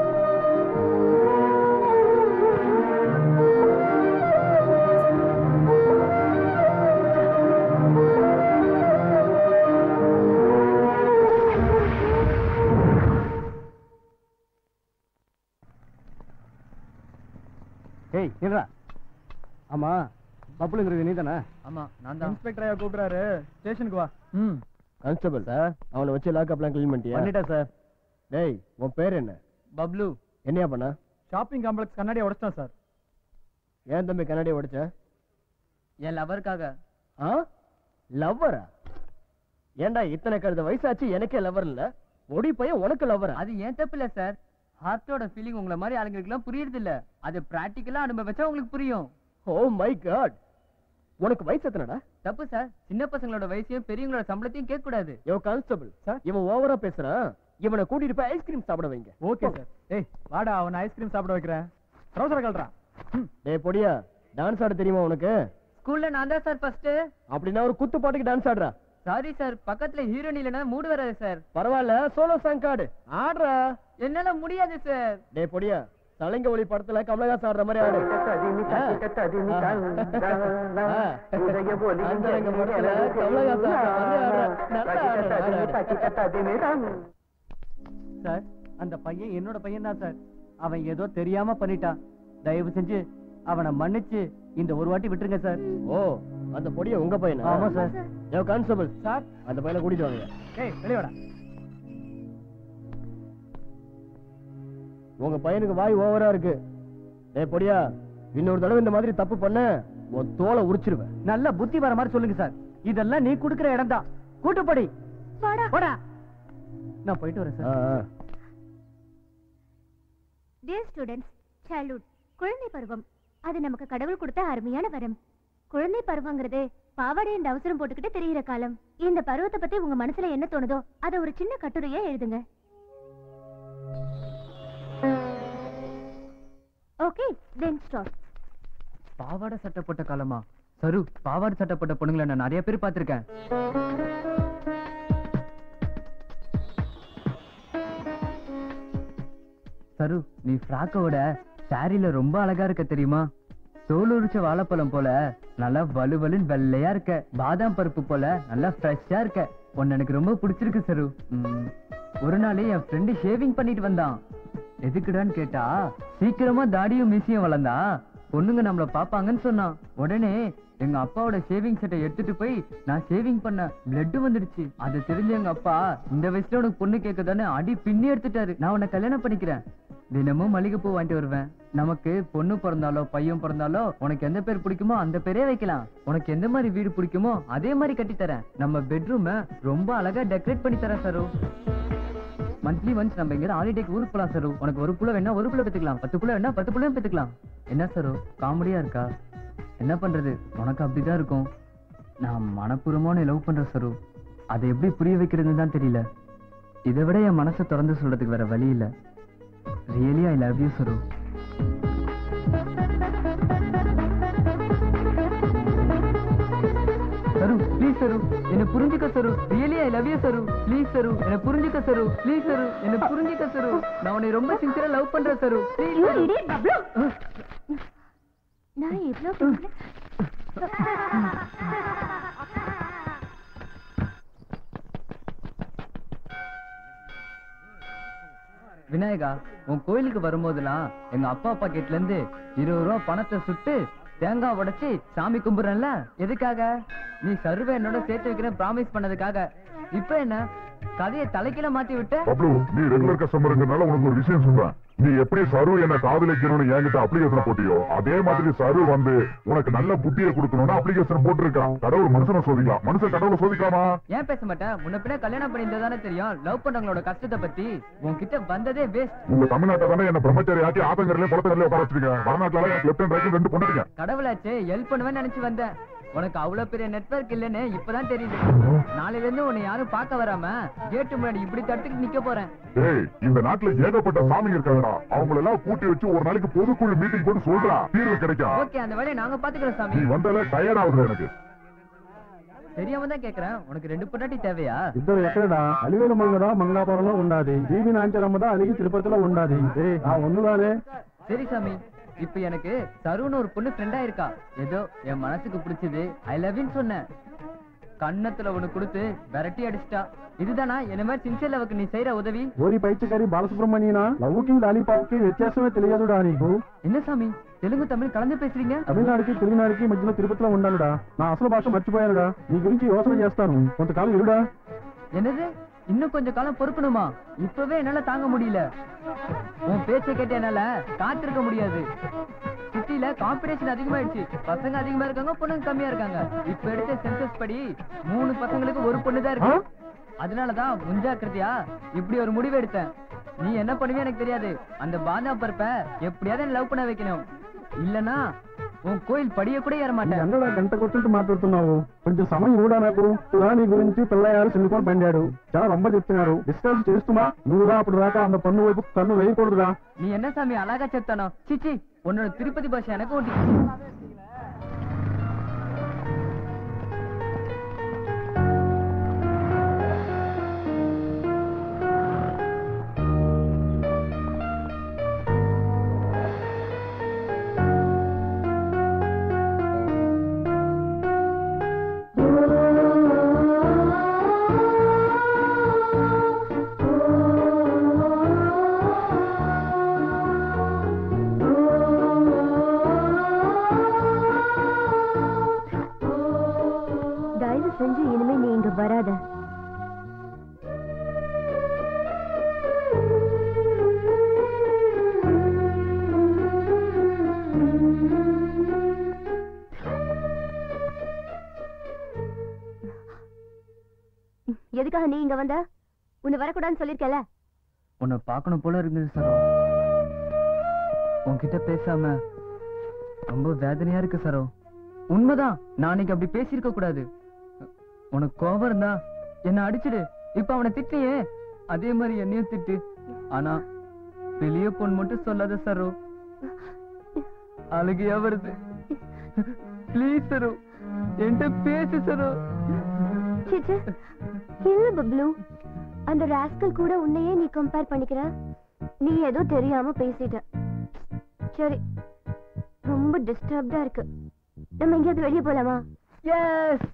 ஏய் நில்றா ஆமா பப்புளுங்கிறது நீ தானே
ஆமா நான் தான்
இன்ஸ்பெக்டர் ஐயா கூப்பிடுறாரு ஸ்டேஷனுக்கு வா
ம்
கான்ஸ்டபிள் சார் அவனை வச்சு லாக்அப்லாம் க்ளீன் பண்ணிட்டியா
பண்ணிட்டேன் சார்
டேய் உன் பேர் என்ன
பப்ளு
என்னையா பண்ண
ஷாப்பிங் காம்ப்ளெக்ஸ் கண்ணாடியை உடைச்சிட்டேன் சார்
ஏன் தம்பி கண்ணாடியை உடைச்ச
என் லவருக்காக
ஆ லவ்வரா ஏன்டா இத்தனை கழுத வயசாச்சு எனக்கே லவர் இல்ல ஒடி பையன் உனக்கு லவ்வரா
அது ஏன் தப்பு இல்ல சார் ஹார்ட்டோட ஃபீலிங் உங்களை மாதிரி ஆளுங்களுக்குலாம் புரியுறது இல்ல அது பிராக்டிக்கலா அனுபவிச்சா உங்களுக்கு புரியும்
ஓ மை காட் உனக்கு வயசு எத்தனைடா
தப்பு சார் சின்ன பசங்களோட வயசையும் பெரியவங்களோட சம்பளத்தையும் கேட்க கூடாது
யோ கான்ஸ்டபிள் சார் இவன் ஓவரா பேசுறான் இவனை கூட்டிட்டு போய் ஐஸ்கிரீம் சாப்பிட வைங்க
ஓகே சார் ஏய் வாடா அவனை ஐஸ்கிரீம் சாப்பிட வைக்கிறேன் ட்ரௌசரை கழறான்
டேய் பொடியா டான்ஸ் ஆட தெரியுமா உனக்கு
ஸ்கூல்ல நான் தான் சார் ஃபர்ஸ்ட்
அப்படின்னா ஒரு குத்து பாட்டுக்கு டான்ஸ் ஆடுறா
சாரி சார் பக்கத்துல ஹீரோயின் இல்லனா மூடு வராது சார்
பரவாயில்ல சோலோ சாங் ஆடு ஆடுறா
என்னால முடியாது சார்
டேய் பொடியா தலைங்க ஒளி படத்துல கமலஹாசன் ஆடுற மாதிரி ஆடு ஆ. ஆ. அந்தரங்க படத்துல கமலஹாசன் ஆடுற மாதிரி ஆடுற. நல்லா ஆடுற, ஆடு, ஆடு.
சார் அந்த பையன் என்னோட பையன் தான் சார் அவன் ஏதோ தெரியாம பண்ணிட்டான் தயவு செஞ்சு அவனை மன்னிச்சு இந்த ஒரு வாட்டி விட்டுருங்க சார்
ஓ அந்த பொடிய உங்க பையனா
ஆமா சார்
யோ கான்ஸ்டபிள் சார் அந்த பையனை கூட்டிட்டு வாங்க
ஏய் வெளிய வாடா
உங்க பையனுக்கு வாய் ஓவரா இருக்கு ஏய் பொடியா இன்னொரு தடவை இந்த மாதிரி தப்பு பண்ண உன் தோலை உரிச்சிருவேன்
நல்ல புத்தி வர மாதிரி சொல்லுங்க சார் இதெல்லாம் நீ குடுக்கிற இடம் தான் கூட்டுப்படி போடா நான் போயிட்டு வரேன்
ஆ,
சார்
ஆ.
டியர் ஸ்டூடெண்ட்ஸ் சைல்ட்ஹுட் குழந்தை பருவம் அது நமக்கு கடவுள் கொடுத்த அருமையான வரம் குழந்தை பருவங்கிறது பாவாடை அண்ட் அவசரம் போட்டுக்கிட்டு தெரியிற காலம் இந்த பருவத்தை பத்தி உங்க மனசுல என்ன தோணுதோ அதை ஒரு சின்ன கட்டுரையா எழுதுங்க ஓகே தென் ஸ்டாப்
பாவாடை சட்டை போட்ட காலமா சரு பாவாடை சட்டை போட்ட பொண்ணுங்களை நான் நிறைய பேர் பார்த்திருக்கேன் சரு நீ ஃப்ராக்கோட சாரில ரொம்ப அழகா இருக்க தெரியுமா தோல் உரிச்ச வாழைப்பழம் போல நல்லா வலுவலுன்னு வெள்ளையா இருக்க பாதாம் பருப்பு போல நல்லா ஃப்ரெஷ்ஷா இருக்க உன்னை எனக்கு ரொம்ப பிடிச்சிருக்கு சரு ம், ஒரு நாள் என் ஃப்ரெண்டு ஷேவிங் பண்ணிட்டு வந்தான் எதுக்குடான்னு கேட்டா சீக்கிரமா தாடியும் மீசியும் வளர்ந்தா பொண்ணுங்க நம்மள பாப்பாங்கன்னு சொன்னான் உடனே எங்க அப்பாவோட ஷேவிங் செட்டை எடுத்துட்டு போய் நான் ஷேவிங் பண்ண பிளட் வந்துடுச்சு அது தெரிஞ்ச எங்க அப்பா இந்த வயசுல உனக்கு பொண்ணு கேட்கதானே அடி பின்னி எடுத்துட்டாரு நான் உன்னை கல்யாணம் பண்ணிக்கிறேன் தினமும் மல்லிகைப்பூ வாங்கிட்டு வருவேன் நமக்கு பொண்ணு பிறந்தாலோ பையன் பிறந்தாலோ உனக்கு எந்த பேர் பிடிக்குமோ அந்த பேரே வைக்கலாம் உனக்கு எந்த மாதிரி வீடு பிடிக்குமோ அதே மாதிரி கட்டி தரேன் நம்ம பெட்ரூம ரொம்ப அழகா டெக்கரேட் பண்ணி தரேன் சரு மந்த்லி ஒன்ஸ் நம்ம எங்க ஹாலிடேக்கு ஊருக்கு போலாம் சரு உனக்கு ஒரு புள்ள வேணா ஒரு புள்ள பெத்துக்கலாம் பத்து புள்ள வேணா பத்து புள்ளையும் பெத்துக்கலாம் என்ன சரு காமெடியா இருக்கா என்ன பண்றது உனக்கு அப்படிதான் இருக்கும் நான் மனப்பூர்வமான லவ் பண்ற சரு அதை எப்படி புரிய வைக்கிறதுன்னு தான் தெரியல இதை விட என் மனசை திறந்து சொல்றதுக்கு வேற வழி இல்ல ரியலி ஐ லவ் யூ சரு சரு ப்ளீஸ் சரு என்ன புரிஞ்சுக்க Saru really I love you Saru please Saru என்ன புரிஞ்சுக்க சரு ப்ளீஸ் சரு என்ன புரிஞ்சுக்க சரு நான் உன்னை ரொம்ப சின்சியரா லவ் பண்றேன் Saru please
You
Saru
idiot, Bablu. நான் எவ்வளவு பண்ணல?
விநாயகா உன் கோயிலுக்கு வரும்போதெல்லாம் எங்க அப்பா பாக்கெட்ல இருந்து இருபது ரூபா பணத்தை சுட்டு தேங்காய் உடைச்சு சாமி கும்பிடுறேன்ல எதுக்காக நீ சர்வே என்னோட சேர்த்து வைக்கிறேன் ப்ராமிஸ் பண்ணதுக்காக இப்ப என்ன கதையை தலைக்கீழ மாத்தி விட்ட
பப்ளு நீ ரெகுலர் கஸ்டமருங்கிறனால உனக்கு ஒரு விஷயம் சொல்றேன் நீ எப்படி சரு என்ன காதலிக்கணும்னு என்கிட்ட அப்ளிகேஷன் போட்டியோ அதே மாதிரி சரு வந்து உனக்கு நல்ல புத்தியை கொடுக்கணும்னு அப்ளிகேஷன் போட்டிருக்கான் கடவுள் மனுஷனை சோதிக்கலாம் மனுஷன் கடவுளை சோதிக்கலாமா
ஏன் பேச மாட்டேன் முன்ன பின்ன கல்யாணம் பண்ணியிருந்தா தானே தெரியும் லவ் பண்ணவங்களோட கஷ்டத்தை பத்தி உன்கிட்ட வந்ததே வேஸ்ட்
உங்க தமிழ்நாட்டை தானே என்ன பிரம்மச்சாரி ஆக்கி ஆத்தங்கரையிலே குளத்தங்கரையிலே உட்கார வச்சிருக்கீங்க வடநாட்டுல எனக்கு லெப்ட் அண்ட் ரைட் ரெண்டு பொண்ணுங்க
கடவுளாச்சே ஹெல்ப் பண்ணுவேன்னு நினைச்சு வந்தேன் உனக்கு அவ்வளவு பெரிய நெட்வொர்க் இல்லைன்னு இப்பதான் தெரியுது நாளையில இருந்து உன்னை யாரும் பார்க்க வராம கேட்டு முன்னாடி இப்படி தட்டுக்கு நிக்க போறேன்
ஏய் இந்த நாட்டுல ஏகப்பட்ட சாமிங்க இருக்காங்கடா அவங்கள எல்லாம் கூட்டி வச்சு ஒரு நாளைக்கு பொதுக்குழு மீட்டிங் போட்டு சொல்றா தீர்வு கிடைக்கும்
ஓகே அந்த வேலையை நாங்க பாத்துக்கிறோம்
நீ
சாமி
வந்தாலே டயர்ட் ஆகுது எனக்கு
தெரியாம தான் கேக்குறேன் உனக்கு ரெண்டு பொண்டாட்டி தேவையா
ఇద్దరు ఎక్కడడా అలివేలు మంగళ మంగళాపురంలో ఉండాది జీవి నాంచరమ్మద అలిగి తిరుపతిలో ఉండాది ఏ ఆ ఉన్నదానే
சரி சாமி இப்ப எனக்கு தருண் ஒரு பொண்ணு ஃப்ரெண்டா இருக்கா ஏதோ என் மனசுக்கு பிடிச்சது ஐ லவ்னு சொன்னேன் கண்ணத்துல ஒண்ணு கொடுத்து விரட்டி அடிச்சிட்டா இதுதானா என்ன மாதிரி சின்சியர் லவ்க்கு நீ செய்யற உதவி
ఓరి పైచకరి బాలసుబ్రహ్మణ్యన లవ్వుకి లాలీపాప్కి వ్యత్యాసమే తెలియదుడా నీకు
என்ன சாமி தெலுங்கு தமிழ் கலந்து பேசுறீங்க
తమిళనాడుకి తెలుగునాడుకి మధ్యలో తిరుపతిలో ఉండాలుడా నా అసలు భాష మర్చిపోయానుడా నీ గురించి యోచన చేస్తాను కొంతకాలం ఇరుడా
என்னது இன்னும் கொஞ்சம் காலம் பொறுக்கணுமா இப்பவே என்னால தாங்க முடியல உன் பேச்சை கேட்டு என்னால காத்திருக்க முடியாது சிட்டில காம்படிஷன் அதிகமாயிடுச்சு பசங்க அதிகமா இருக்காங்க பொண்ணுங்க கம்மியா இருக்காங்க இப்ப எடுத்த சென்சஸ் படி மூணு பசங்களுக்கு ஒரு பொண்ணு தான் இருக்கு அதனாலதான் முன்ஜாக்கிரதையா இப்படி ஒரு முடிவு எடுத்தேன் நீ என்ன பண்ணுவே எனக்கு தெரியாது அந்த பாதாம் பருப்பை எப்படியாவது லவ் பண்ண வைக்கணும் இல்லனா உன் கோயில் படிய கூட ஏற மாட்டேன்
ఎన్నడా గంట కొట్టినట్టు మాట్లాడుతున్నావు కొంచెం సమయం కూడా నాకు ఇలా నీ గురించి పిల్లయ్యారు సిల్లుకొని పండాడు చాలా రొమ్మ చెప్తున్నారు డిస్కస్ చేస్తున్నా నువ్వురా అప్పుడు రాక అంత పన్ను వైపు కన్ను వేయకూడదురా
நீ என்ன சாமி அழகா செத்தானோ சிச்சி உன்னோட திருப்பதி பாஷை எனக்கு ஓட்டி
எதுக்காக நீ இங்க வந்த உன்னை வரக்கூடாதுன்னு சொல்லிருக்கல
உன்னை பார்க்கணும் போல இருக்குது சரோ உன்கிட்ட பேசாம ரொம்ப வேதனையா இருக்கு சரோ உண்மைதான் நான் அன்னைக்கு அப்படி பேசியிருக்க கூடாது உனக்கு கோபம் இருந்தா என்ன அடிச்சிடு இப்ப அவனை திட்டியே அதே மாதிரி என்னையும் திட்டு ஆனா வெளிய பொண்ணு மட்டும் சொல்லாத சரோ அழுகையா வருது ப்ளீஸ் சரோ என்கிட்ட பேசு சரோ
சிச்சு இல்ல பப்ளு அந்த ராஸ்கல் கூட உன்னையே நீ கம்பேர் பண்ணிக்கிற நீ ஏதோ தெரியாம பேசிட்ட சரி ரொம்ப டிஸ்டர்ப்டா இருக்கு நம்ம எங்கேயாவது வெளியே போலாமா
எஸ்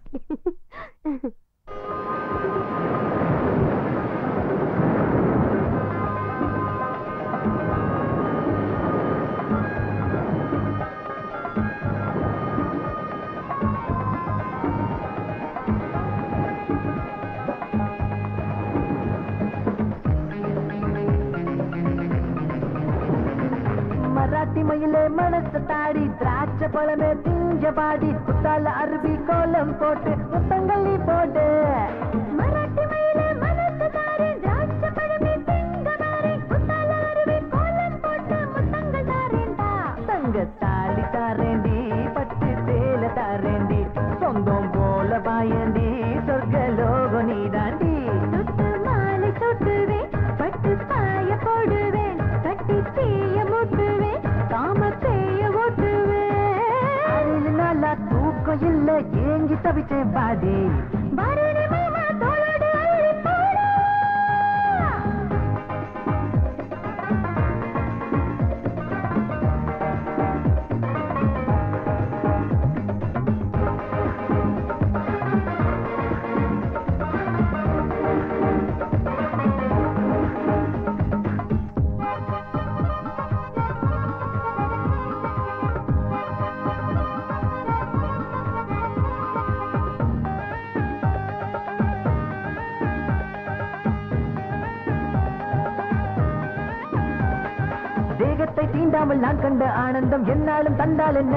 மராட்டி மயிலே மனச தாடி திராட்சை பழமே திஞ்ச பாடி குத்தால அருவி கோலம் போட்டு முத்தங்கள் நீ போட்டு மராட்டி மயிலே மனச தாடி திராட்சை பழமே திங்க மாறி குத்தால அருவி கோலம் போட்டு முத்தங்கள் தாரேண்டா தங்க தாலி தாரேண்டி பட்டு சேல தாரேண்டி சொந்தம் போல பாயண்டி சொர்க்க லோகம் நீ தாண்டி சுட்டு மாலை சுட்டுவேன் பட்டு சாய போடுவேன் கட்டி தீய முட்டுவேன் காம தேய ஓட்டுவேன் நல்லா தூக்கம் இல்ல ஏங்கி தவிச்சேன் பாடி பரணி மாமா தோளோடு அள்ளி போடு தேகத்தை தீண்டாமல் நான் கண்ட ஆனந்தம் என்னாலும் தந்தால் என்ன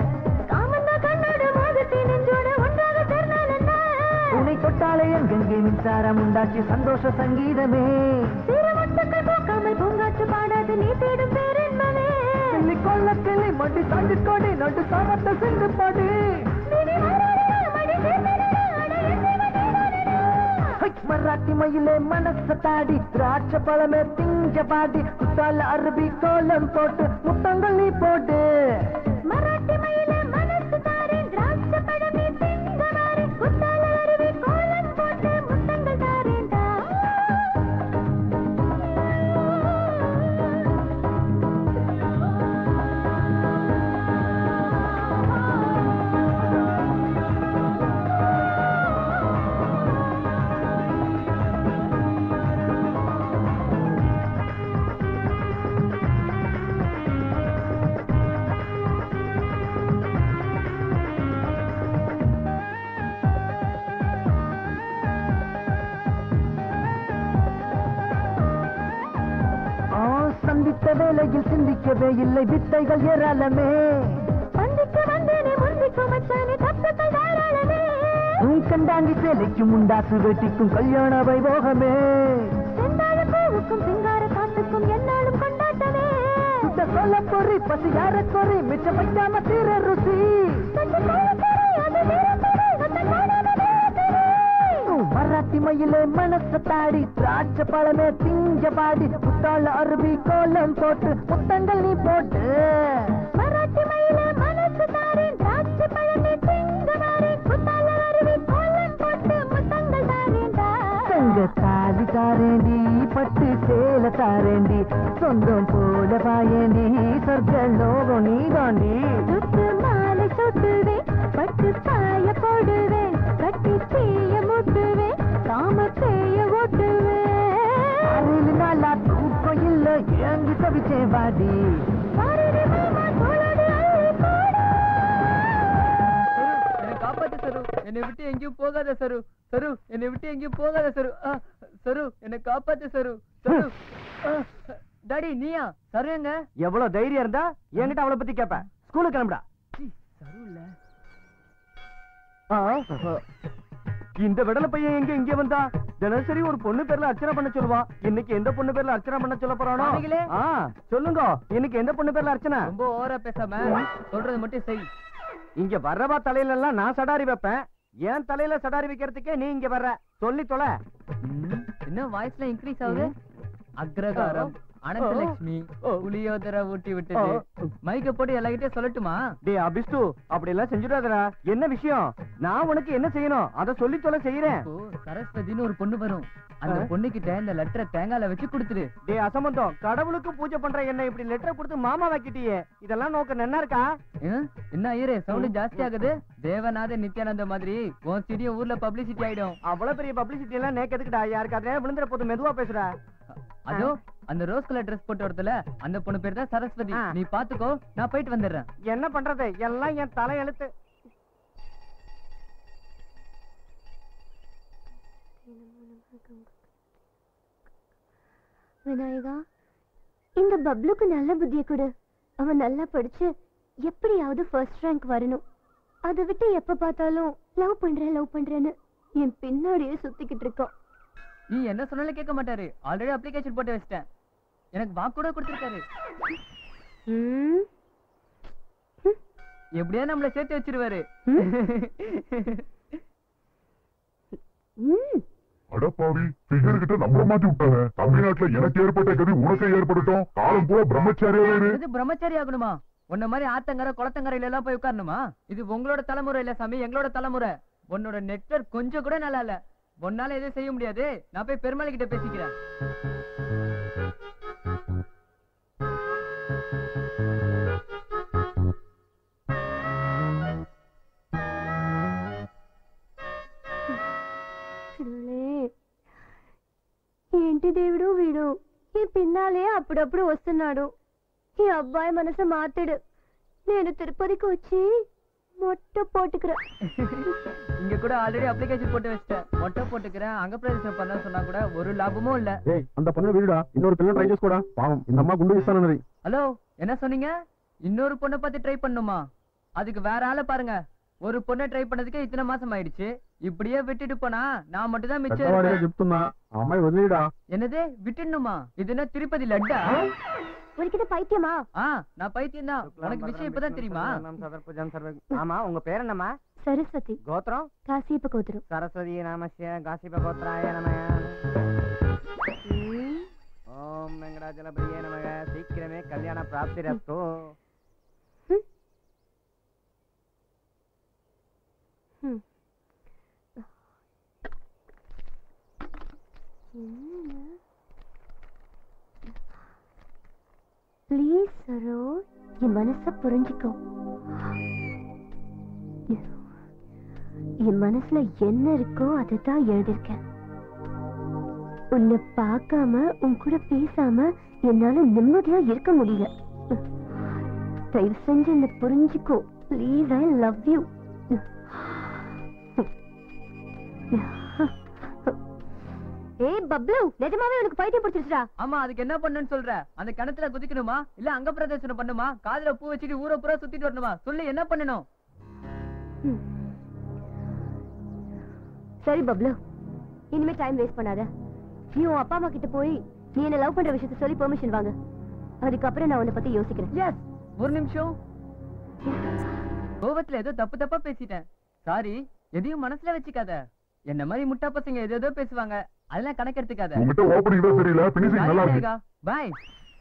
உன்னை தொட்டாலே எங்கெங்கே மின்சாரம் உண்டாச்சு சந்தோஷ சங்கீதமே பூங்காற்று பாடாது நீ தேடும் பேரென்பவே கிள்ளி கொள்ள கிள்ளி மண்டி தாண்டி கொடி நடு சாமத்தை சென்று பாடி ஹை, மராட்டி மயிலே மனச தாடி திராட்சை பழமே திஞ்ச பாடி குத்தால அருவி கோலம் போட்டு முத்தங்கள் நீ போட்டு மராட்டி மயிலே மனச தாடி திராட்சை பழமே திங்க மாறி குத்தால அருவி கோலம் போட்டு முத்தங்கள் தாரேண்டா ஆ, சந்தித்த வேலையில் சிந்திக்கவே இல்லை வித்தைகள் ஏராளமே சந்திக்க வந்தேனே முந்திக்கும் மச்சானே தப்புக்கள் தாராளமே உன் கண்டாங்கி சேலைக்கும் உண்டாசு வேட்டிக்கும் கல்யாண வைபோகமே செந்தாழ பூவுக்கும் சிங்கார காத்துக்கும் என்னாலும் கொண்டாட்டமே சுத்த சொல்ல பொறி பசி யார கொறி மிச்சம் வைக்காம தீர ருசி மராட்டி மயிலே மனச தாடி திராட்சை பழமே திஞ்ச பாடி புத்தாள அருவி கோலம் போட்டு முத்தங்கள் நீ போட்டு மராட்டி மயிலே மனச தாடி திராட்சை பழமே திங்க மாறி புத்தாள அருவி கோலம் போட்டு முத்தங்கள் தாரேண்டா தங்க தாலி தாரேண்டி பட்டு சேல தாரேண்டி சொந்தம் போல பாயேண்டி சொர்க்க லோகம் நீ தாண்டி சுட்டு மாலை சுட்டுவேன் பட்டு சாய போடுவேன் கட்டி தீய முட்டுவேன் காம தேய ஓட்டுவேன் நாளா தூக்கம் இல்ல ஏங்கி தவிச்சேன் வாடி
என்னை காப்பாத்து சரு என்னை விட்டு எங்கேயும் போகாத சரு சரு என்னை விட்டு எங்கேயும் போகாத சரு ஆ, சரு என்னை காப்பாத்து சரு சரு ஆ, டாடி நீயா சரு எங்க
எவ்வளவு தைரியம் இருந்தா என்கிட்ட அவளை பத்தி கேப்ப ஸ்கூலுக்கு கிளம்புடா
சீ, சரு இல்ல
ஆ,
இந்த விடல பையன் எங்க இங்க வந்தா தினசரி ஒரு பொண்ணு பேர்ல அர்ச்சனை பண்ண சொல்லுவா இன்னைக்கு எந்த பொண்ணு பேர்ல அர்ச்சனை பண்ண சொல்ல போறானோ
அவங்களே?
ஆ சொல்லுங்க இன்னைக்கு எந்த பொண்ணு பேர்ல அர்ச்சனை
ரொம்ப ஓவரா பேசாம சொல்றது மட்டும் செய்
இங்க வர்றவா தலையில எல்லாம் நான் சடாரி வைப்பேன் என் தலையில சடாரி வைக்கிறதுக்கே நீ இங்க வர்ற சொல்லி தொலை
ம், என்ன வாய்ஸ்ல இன்க்ரீஸ் ஆகுது அக்ரகாரம் அனந்தலட்சுமி புளியோதர ஊட்டி விட்டது மைக்க போட்டு எல்லாகிட்டே சொல்லட்டுமா
டேய் அபிஷ்டு அப்படி எல்லாம் செஞ்சுடாதடா என்ன விஷயம் நான் உனக்கு என்ன செய்யணும் அத சொல்லி தொலை செய்யறேன்
இப்போ சரஸ்வதின்னு ஒரு பொண்ணு வரும் அந்த
ஆ?
பொண்ணு கிட்ட இந்த லெட்டரை தேங்கால வச்சு கொடுத்துரு
டேய் அசம்பந்தம் கடவுளுக்கு பூஜை பண்ற என்ன இப்படி லெட்டர் கொடுத்து மாமா வைக்கிட்டியே இதெல்லாம் நோக்க நன்னா இருக்கா
ஆ? என்ன ஐயரே சவுண்ட் ஜாஸ்தி ஆகுது தேவநாத நித்யானந்த மாதிரி உன் சிடிய ஊர்ல பப்ளிசிட்டி ஆயிடும்
அவ்வளவு பெரிய பப்ளிசிட்டி எல்லாம் நேக்கு எதுக்குடா யாருக்கு அதே விழுந்துற போது மெதுவா பேசுற
அதோ அந்த ரோஸ் கலர் ட்ரெஸ் போட்டு வரதுல அந்த பொண்ணு பேர் தான் சரஸ்வதி
ஆ.
நீ பாத்துக்கோ நான் போயிட்டு வந்துடுறேன்
என்ன பண்றது எல்லாம் என் தலை எழுத்து
விநாயகா இந்த பப்ளுக்கு நல்ல புத்திய கொடு அவன் நல்லா படிச்சு எப்படியாவது ஃபர்ஸ்ட் ரேங்க் வரணும் அதை விட்டு எப்ப பார்த்தாலும் லவ் பண்றேன் லவ் பண்றேன்னு என் பின்னாடியே சுத்திக்கிட்டு இருக்கான்
நீ என்ன சொன்னாலும் கேட்க மாட்டாரு ஆல்ரெடி அப்ளிகேஷன் போட்டு வச்சிட்டேன் எனக்கு வாக்கு கூட கொடுத்துருக்காரு
ம்,
எப்படியா நம்மள சேர்த்து வச்சிருவாரு
ம்.
அடப்பாவி பிகர் கிட்ட நம்மள மாட்டி விட்டாங்க தமிழ்நாட்டுல எனக்கு ஏற்பட்ட கதி உனக்கு ஏற்படட்டும் காலம் பூரா பிரம்மச்சாரியாவே இரு
இது பிரம்மச்சாரி ஆகணுமா உன்ன மாதிரி ஆத்தங்கரை குளத்தங்கரையில எல்லாம் போய் உட்காரணுமா இது உங்களோட தலைமுறை இல்ல சாமி எங்களோட தலைமுறை உன்னோட நெட்வொர்க் கொஞ்சம் கூட நல்லா இல்ல உன்னால எதுவும் செய்ய முடியாது நான் போய் பெருமாள் கிட்ட பேசிக்கிறேன்
పిల్లలే ఏంటి దేవుడు వీడు ఈ పిన్నాలే అప్పుడప్పుడు వస్తున్నాడు ఈ అబ్బాయి మనసు మార్తాడు నేను తిరుపతికి వచ్చి మొట్ట పోటుకురా
இங்க கூட ஆல்ரெடி அப்ளிகேஷன் போட்டு வச்சிட்டேன் மொட்டை போட்டுக்கிறேன் அங்க பிரதேசம் பண்ண சொன்னா கூட ஒரு லாபமும் இல்ல
ஏய் அந்த பொண்ணு வீடுடா இன்னொரு பிள்ளை ட்ரை చేసుకోడా பாவம் இந்த அம்மா குண்டு இஸ்தானது
ஹலோ என்ன சொன்னீங்க இன்னொரு பொண்ணை பார்த்து ட்ரை பண்ணுமா அதுக்கு வேற ஆளை பாருங்க ஒரு பொண்ணை ட்ரை பண்ணதுக்கு இத்தனை மாசம் ஆயிடுச்சு இப்படியே விட்டுட்டு போனா நான் மட்டும் தான் மிச்சம்
పెద్దవాడిగా
இருப்பேன்.
చెప్తున్నా ఆ అమ్మాయి వదిలేడా
என்னது விட்டுணுமா இது என்ன திருப்பதி லட்டா
உனக்கு பைத்தியமா
ஆ நான் பைத்தியம் தான் உனக்கு விஷயம் இப்பதான் தெரியுமா
ஆமா உங்க பேர் என்னம்மா
சரஸ்வதி
கோத்திரம்
காசியப்ப கோத்திரம்
சரஸ்வதி நாமஸ்ய காசிப கோத்ராய நமய ஓம் வெங்கடாஜலபதியே நமக சீக்கிரமே கல்யாண பிராப்தி ரஸ்து
ம். ப்ளீஸ் சரோ என் மனச புரிஞ்சுக்கோ என் மனசுல என்ன இருக்கோ அதை தான் எழுதியிருக்கேன் உன்னை பார்க்காம உன் கூட பேசாம என்னால நிம்மதியா இருக்க முடியல தயவு செஞ்சு என்ன புரிஞ்சுக்கோ ப்ளீஸ் ஐ லவ் யூ ஏய் பப்ளு நிஜமாவே உனக்கு பைத்தியம் பிடிச்சிருச்சுடா
ஆமா அதுக்கு என்ன பண்ணுன்னு சொல்ற அந்த கிணத்துல குதிக்கணுமா இல்ல அங்க பிரதேசனம் பண்ணுமா காதுல பூ வச்சுட்டு ஊரை பூரா சுத்திட்டு வரணுமா சொல்லு என்ன பண்ணணும்
ம். சரி பப்ளு இனிமே டைம் வேஸ்ட் பண்ணாத நீ உன் அப்பா அம்மா கிட்ட போய் நீ என்ன லவ் பண்ற விஷயத்த சொல்லி பெர்மிஷன் வாங்க அதுக்கப்புறம் நான் உன்னை பத்தி யோசிக்கிறேன்
எஸ் ஒரு நிமிஷம் கோவத்துல ஏதோ தப்பு தப்பா பேசிட்டேன் சாரி எதையும் மனசுல வச்சுக்காத என்ன மாதிரி முட்டா பசங்க ஏதோ ஏதோ பேசுவாங்க அதெல்லாம் கணக்கெடுத்துக்காத
உங்ககிட்ட ஓப்பனிங் தான் சரியில்லை பினிஷிங் நல்லா இருக்கு
பாய்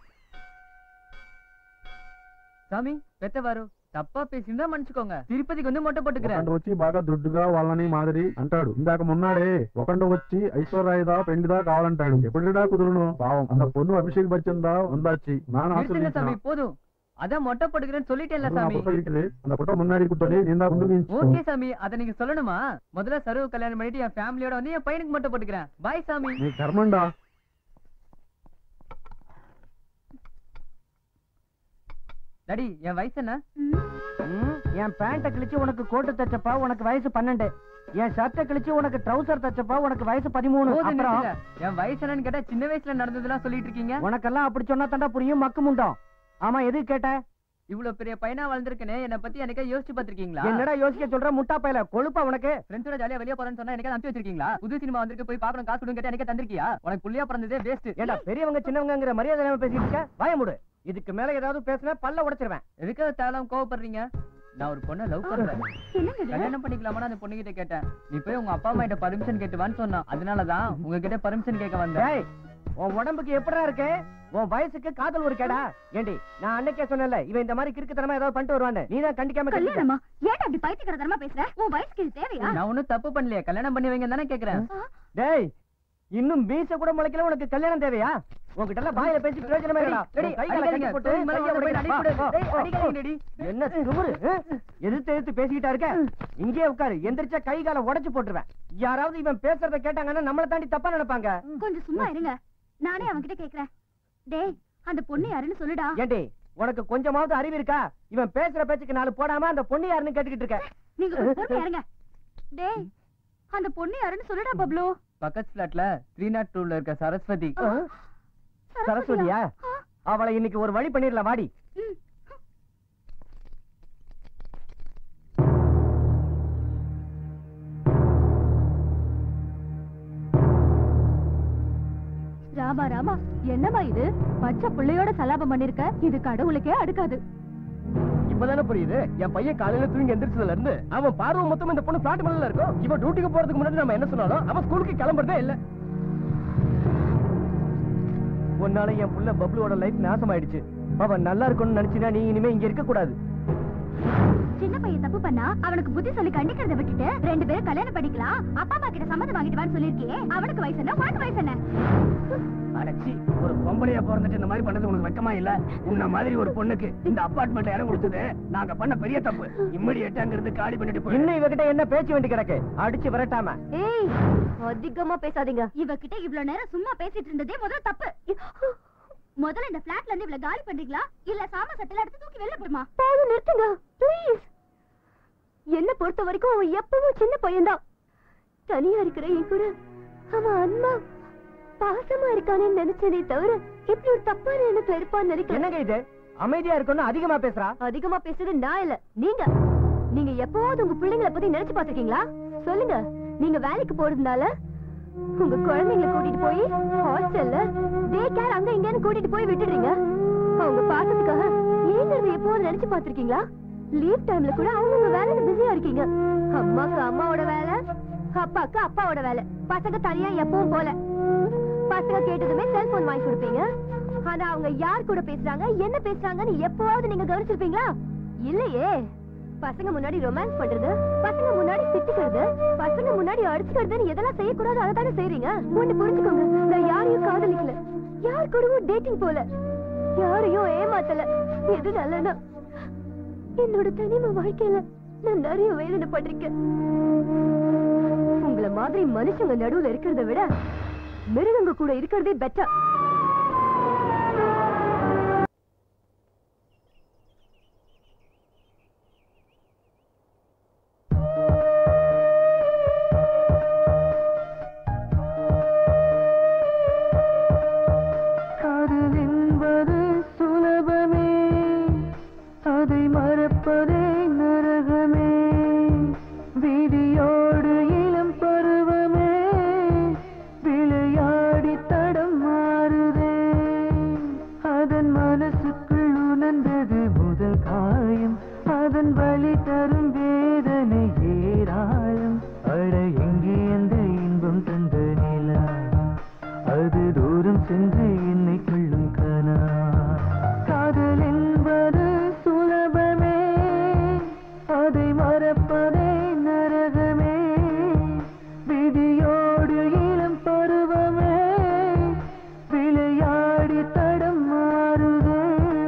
சாமி பெத்தவாரு தப்பா பேசியிருந்தா மன்னிச்சுக்கோங்க திருப்பதிக்கு வந்து மொட்டை போட்டுக்கிறேன்
ఒకడు వచ్చి బాగా దుడ్డుగా వాళ్ళని మాదిరి అంటాడు ఇందాక మొన్నాడే ఒకడు వచ్చి ఐశ్వర్యదా పెళ్లిదా కావాలంటాడు ఎప్పుడుడా కుదురును పావం అంత పొన్ను అభిషేక్ బచ్చన్ దా ఉందాச்சு நான்
நிறுத்துங்க சாமி போதும் அதான் மொட்டை போட்டுக்கிறேன்னு சொல்லிட்டேன்ல சாமி
இருக்குது அந்த போட்டோ முன்னாடி கூட்டணி நீ தான் குண்டு
ஓகே சாமி அத நீங்க சொல்லணுமா முதல்ல சர்வ கல்யாணம் பண்ணிட்டு என் ஃபேமிலியோட வந்து என் பையனுக்கு மட்டும் போட்டுக்கிறேன் பாய் சாமி
నీ కర్మండా
டாடி என் வயசு என்ன
ம், என் பேண்ட கிழிச்சு உனக்கு கோட்டு தச்சப்பா உனக்கு வயசு பன்னெண்டு என் ஷர்ட்டை கிழிச்சு உனக்கு ட்ரௌசர் தச்சப்பா உனக்கு வயசு பதிமூணு
போதும்
அப்புறம்
நிறுத்துங்க. என் வயசு என்னன்னு கேட்டா சின்ன வயசுல நடந்ததெல்லாம் சொல்லிட்டு இருக்கீங்க
உனக்கெல்லாம் அப்படி சொன்னா தாண்டா புரியும் மக்கு முண்டம் ஆமா எது கேட்ட
இவ்வளவு பெரிய பையனா வளர்ந்துருக்கனே என்ன பத்தி எனக்கே யோசிச்சு பாத்திருக்கீங்களா
என்னடா யோசிக்க சொல்ற முட்டா பையல கொழுப்பா உனக்கு
ஃப்ரெண்ட்ஸோட ஜாலியா வெளிய போறேன்னு சொன்னா எனக்கு அனுப்பி வச்சிருக்கீங்களா புது சினிமா வந்திருக்கு போய் பார்க்கணும் காசு கொடுங்க கேட்டா எனக்கு தந்திருக்கியா உனக்கு புள்ளியா பிறந்ததே வேஸ்ட்
ஏண்டா பெரியவங்க சின்னவங்கங்கிற மரியாதை இல்லாம பேசிட்டு இருக்க வாய மூடு இதுக்கு மேல ஏதாவது பேசினா பல்ல உடைச்சிருவேன்
எதுக்காக தேவலாம் கோவப்படுறீங்க நான் ஒரு பொண்ணை லவ் பண்றேன் கல்யாணம் பண்ணிக்கலாமான்னு அந்த பொண்ணு கிட்ட கேட்டேன் நீ போய் உங்க அப்பா அம்மா கிட்ட பர்மிஷன் கேட்டுவான்னு சொன்னா அதனாலதான் உங்ககிட்ட பர்மிஷன் கேட்க வந்தேன்
டேய் உன் உடம்புக்கு எப்படா இருக்கு உன் வயசுக்கு காதல் ஒரு கேடா ஏண்டி நான் அன்னைக்கே சொன்னேன்ல இவன் இந்த மாதிரி கிறுக்குத்தனமா ஏதாவது பண்ணிட்டு வருவான்னு நீ தான் கண்டிக்காம கட்டிக்க.
கல்யாணமா ஏன்டா அப்படி பைத்தியக்காரத்தனமா பேசுற உன் வயசுக்கு இது தேவையா
நான் ஒண்ணும் தப்பு பண்ணலையே கல்யாணம் பண்ணி வைங்க தானே கேக்குறேன்
டேய் இன்னும் மீச கூட முளைக்கல உனக்கு கல்யாணம் தேவையா உன்கிட்ட எல்லாம் வாயில பேசி பிரயோஜனமே இல்லடா
டேய்,
உன் கை காலை
அடிக்காதீங்க.
கட்டி போட்டு
தூக்கி மேல
கையை
போய்
உடைக்கிறேன்.
அடிக்கூடாது.
வா,
டேய்,
வா,
அடிக்காதீங்கடி.
என்ன திமிரு ஆ? எதிர்த்து எதிர்த்து பேசிக்கிட்டா இருக்க இங்கேயே உட்காரு எந்திரிச்சா கை காலை உடைச்சு போட்டுருவேன் யாராவது இவன் பேசுறத கேட்டாங்கன்னா நம்மள தாண்டி தப்பா நினைப்பாங்க
கொஞ்சம் சும்மா இருங்க நானே அவன்கிட்ட கேக்குறேன் டேய் அந்த பொண்ணு யாருன்னு சொல்லுடா
ஏண்டி உனக்கு கொஞ்சமாவது அறிவு இருக்கா இவன் பேசுற பேச்சுக்கு நாலு போடாம அந்த பொண்ணு யாருன்னு கேட்டுக்கிட்டு இருக்க
நீங்க கொஞ்சம் பொறுமையா இருங்க டேய் அந்த பொண்ணு யாருன்னு சொல்லுடா பப்ளு
பக்கத்து பிளாட்ல த்ரீ நாட் டூல இருக்க சரஸ்வதி
ஆ? சரஸ்வதியா அவளை இன்னைக்கு ஒரு வழி பண்ணிடலாம் வாடி
ராமா ராமா என்னமா இது பச்சை பிள்ளையோட சலாபம் பண்ணிருக்க இது கடவுளுக்கே அடுக்காது
இப்பதானே புரியுது என் பையன் காலையில தூங்கி எந்திரிச்சதுல இருந்து அவன் பார்வை மொத்தம் இந்த பொண்ணு பிளாட் மேல இருக்கும் இவன் டியூட்டிக்கு போறதுக்கு முன்னாடி நம்ம என்ன சொன்னாலும் அவன் ஸ்கூலுக்கு கிளம்புறதே இல்ல
உன்னால என் புள்ள பப்ளுவோட லைஃப் நாசமாயிடுச்சு அவன் நல்லா இருக்கணும்னு நினைச்சினா நீ இனிமே இங்க இருக்க கூடாது
சின்ன பையன் தப்பு பண்ணா அவனுக்கு புத்தி சொல்லி கண்டிக்கிறத விட்டுட்டு ரெண்டு பேரும் கல்யாணம் பண்ணிக்கலாம் அப்பா அம்மா கிட்ட சம்மதம் வாங்கிட்டு வான்னு சொல்லிருக்கியே அவனுக்கு வயசு என்ன உனக்கு வயசு என்ன
அடச்சி ஒரு பொம்பளையா பிறந்துட்டு இந்த மாதிரி பண்ணது உனக்கு வெக்கமா இல்ல உன்ன மாதிரி ஒரு பொண்ணுக்கு இந்த அபார்ட்மெண்ட்ல இடம் கொடுத்தது நாங்க பண்ண பெரிய தப்பு இம்மிடியேட்டா அங்கிருந்து காலி பண்ணிட்டு போய்
இன்னும் இவகிட்ட என்ன பேச்சு வேண்டி கிடக்கு அடிச்சு விரட்டாம
ஏய் அதிகமா பேசாதீங்க இவகிட்ட இவ்வளவு நேரம் சும்மா பேசிட்டு இருந்ததே முதல்ல தப்பு முதல்ல இந்த பிளாட்ல இருந்து இவ்வளவு காலி பண்றீங்களா இல்ல சாம சட்டில எடுத்து தூக்கி வெளில போடுமா போதும் நிறுத்துங்க ப்ளீஸ் என்ன பொறுத்த வரைக்கும் அவன் எப்பவும் சின்ன பையன்தான் தனியா இருக்கிற என் கூட அவன் அண்ணா பாசமா இருக்கானேன்னு நினைச்சதே தவிர இப்படி ஒரு தப்பான எண்ணத்துல இருப்பான்னு நினைக்கிறேன்
என்னங்க இது அமைதியா இருக்கணும் அதிகமா பேசுறா
அதிகமா பேசுறது நான் இல்ல நீங்க நீங்க எப்பவாவது உங்க பிள்ளைங்களை பத்தி நினைச்சு பாத்திருக்கீங்களா சொல்லுங்க நீங்க வேலைக்கு போறதுனால உங்க குழந்தைங்களை கூட்டிட்டு போய் ஹாஸ்டல்ல டே கேர் அங்க இங்கன்னு கூட்டிட்டு போய் விட்டுடுறீங்க அவங்க பாசத்துக்காக ஏங்கிறத எப்போது நினைச்சு பாத்திருக்கீங்களா லீவ் டைம்ல கூட அவங்க உங்க வேலையில பிஸியா இருக்கீங்க அம்மாக்கு அம்மாவோட வேலை அப்பாக்கு அப்பாவோட வேலை பசங்க தனியா எப்பவும் போல பசங்க கேட்டதுமே செல்போன் வாங்கி கொடுப்பீங்க ஆனா அவங்க யார் கூட பேசுறாங்க என்ன பேசுறாங்கன்னு எப்பவாவது நீங்க கவனிச்சிருப்பீங்களா இல்லையே பசங்க முன்னாடி ரொமான்ஸ் பண்றது பசங்க முன்னாடி திட்டுக்கிறது பசங்க முன்னாடி அடிச்சுக்கிறதுன்னு எதெல்லாம் செய்யக்கூடாது அதை தானே செய்றீங்க ஒண்ணு புரிஞ்சுக்கோங்க நான் யாரையும் காதலிக்கல யார் கூடவும் டேட்டிங் போல யாரையும் ஏமாத்தல எது நல்லனா என்னோட தனிமை வாழ்க்கையில நான் நிறைய வேதனை பட்டிருக்கேன் உங்களை மாதிரி மனுஷங்க நடுவுல இருக்கிறத விட மிருகங்க கூட இருக்கிறதே பெட்டர்
காதல் என்பது சுலபமே அதை மறப்பதே நரகமே விதியோடு இளம் பருவமே விளையாடி தடம் மாறுதே அதன் மனசுக்குள் உணர்ந்தது முதல் காயம் அதன் வழி தரும் வேதனை ஏராளம் அட எங்கே அந்த இன்பம் தந்த நிலா அது தூரம் சென்று என்னை கொள்ளும் கனா காதல் என்பது சுலபமே அதை மறப்பதே நரகமே விதியோடு இளம் பருவமே விளையாடி தடம் மாறுதே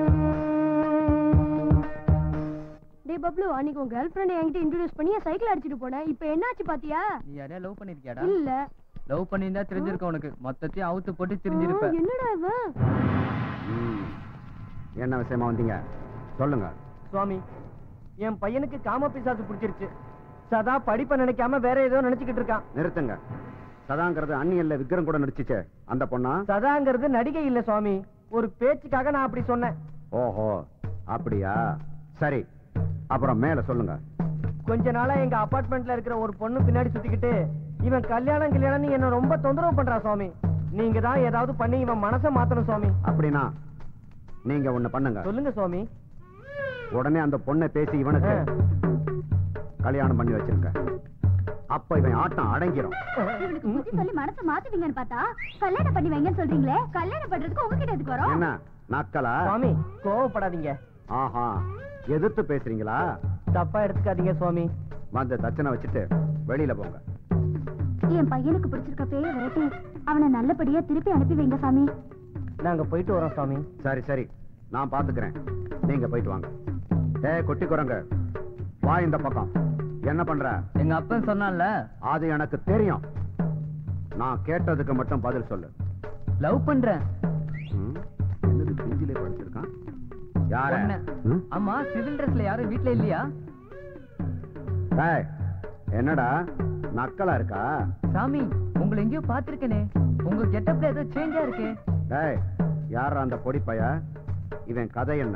டே பப்ளு அன்னைக்கு உன் கேர்ள் ஃப்ரெண்ட் என்கிட்ட இன்ட்ரோடியூஸ் பண்ணி என் சைக்கிள் அடிச்சிட்டு போனேன் இப்போ என்னாச்சு பாத்தியா
நீ யாரையா லவ் பண்ணிருக்கியாடா
இல்ல
லவ் பண்ணியிருந்தா தெரிஞ்சிருக்க உனக்கு மொத்தத்தையும் அவுத்து போட்டு
ஆ,
தெரிஞ்சிருப்ப
என்னடா இவன்
ம். என்ன விஷயமா வந்தீங்க சொல்லுங்க
சுவாமி என் பையனுக்கு காம பிசாசு பிடிச்சிருச்சு சதா படிப்பை நினைக்காம வேற ஏதோ நினைச்சுக்கிட்டு இருக்கான்
நிறுத்துங்க சதாங்கிறது அந்நியல்ல விக்ரம் கூட நடிச்சுச்சே அந்த பொண்ணா
சதாங்கிறது நடிகை இல்ல சுவாமி ஒரு பேச்சுக்காக நான் அப்படி சொன்னேன்
ஓஹோ அப்படியா சரி அப்புறம் மேல சொல்லுங்க
கொஞ்ச நாளா எங்க அபார்ட்மெண்ட்ல இருக்கிற ஒரு பொண்ணு பின்னாடி சுத்திக்கிட்டு இவன் கல்யாணம் கல்யாணம் என்ன ரொம்ப தொந்தரவு பண்றான் சுவாமி நீங்க தான் ஏதாவது பண்ணி இவன் மனசை மாத்தணும் சுவாமி
அப்படின்னா நீங்க ஒண்ணு பண்ணுங்க
சொல்லுங்க சுவாமி
உடனே அந்த பொண்ணை பேசி இவனுக்கு கல்யாணம் பண்ணி வச்சிருங்க அப்ப இவன் ஆட்டம் அடங்கிரும்
இவனுக்கு புத்தி சொல்லி மனசை மாத்துவீங்கன்னு பார்த்தா கல்யாணம் பண்ணி வைங்கன்னு சொல்றீங்களே கல்யாணம் பண்றதுக்கு உங்ககிட்ட எதுக்கு வரோம்
என்ன நக்கலா
சுவாமி கோவப்படாதீங்க
ஆஹா எதிர்த்து பேசுறீங்களா
தப்பா எடுத்துக்காதீங்க சுவாமி
வந்து தச்சனை வச்சுட்டு வெளியில போங்க
என் பையனுக்கு பிடிச்சிருக்க பேய விரட்டி அவனை நல்லபடியா திருப்பி அனுப்பி வைங்க சாமி
நாங்க போயிட்டு வரோம் சுவாமி
சரி சரி நான் பாத்துக்கிறேன் நீங்க போயிட்டு வாங்க ஏய் குட்டி குரங்க வா இந்த பக்கம் என்ன பண்ற
எங்க அப்பன் சொன்னான்ல
அது எனக்கு தெரியும் நான் கேட்டதுக்கு மட்டும் பதில் சொல்லு
லவ் பண்றேன்
ம்? என்னது பிஞ்சிலே படிச்சிருக்கான் யார
பொண்ணு. ஆமா சிவில் ட்ரெஸ்ல யாரும் வீட்ல இல்லையா
டேய், என்னடா நக்கலா இருக்கா
சாமி உங்களை எங்கேயோ பாத்திருக்கேனே உங்க கெட்டப்ல ஏதோ சேஞ்சா இருக்கே
டேய் யாரா அந்த பொடி பைய இவன் கதை என்ன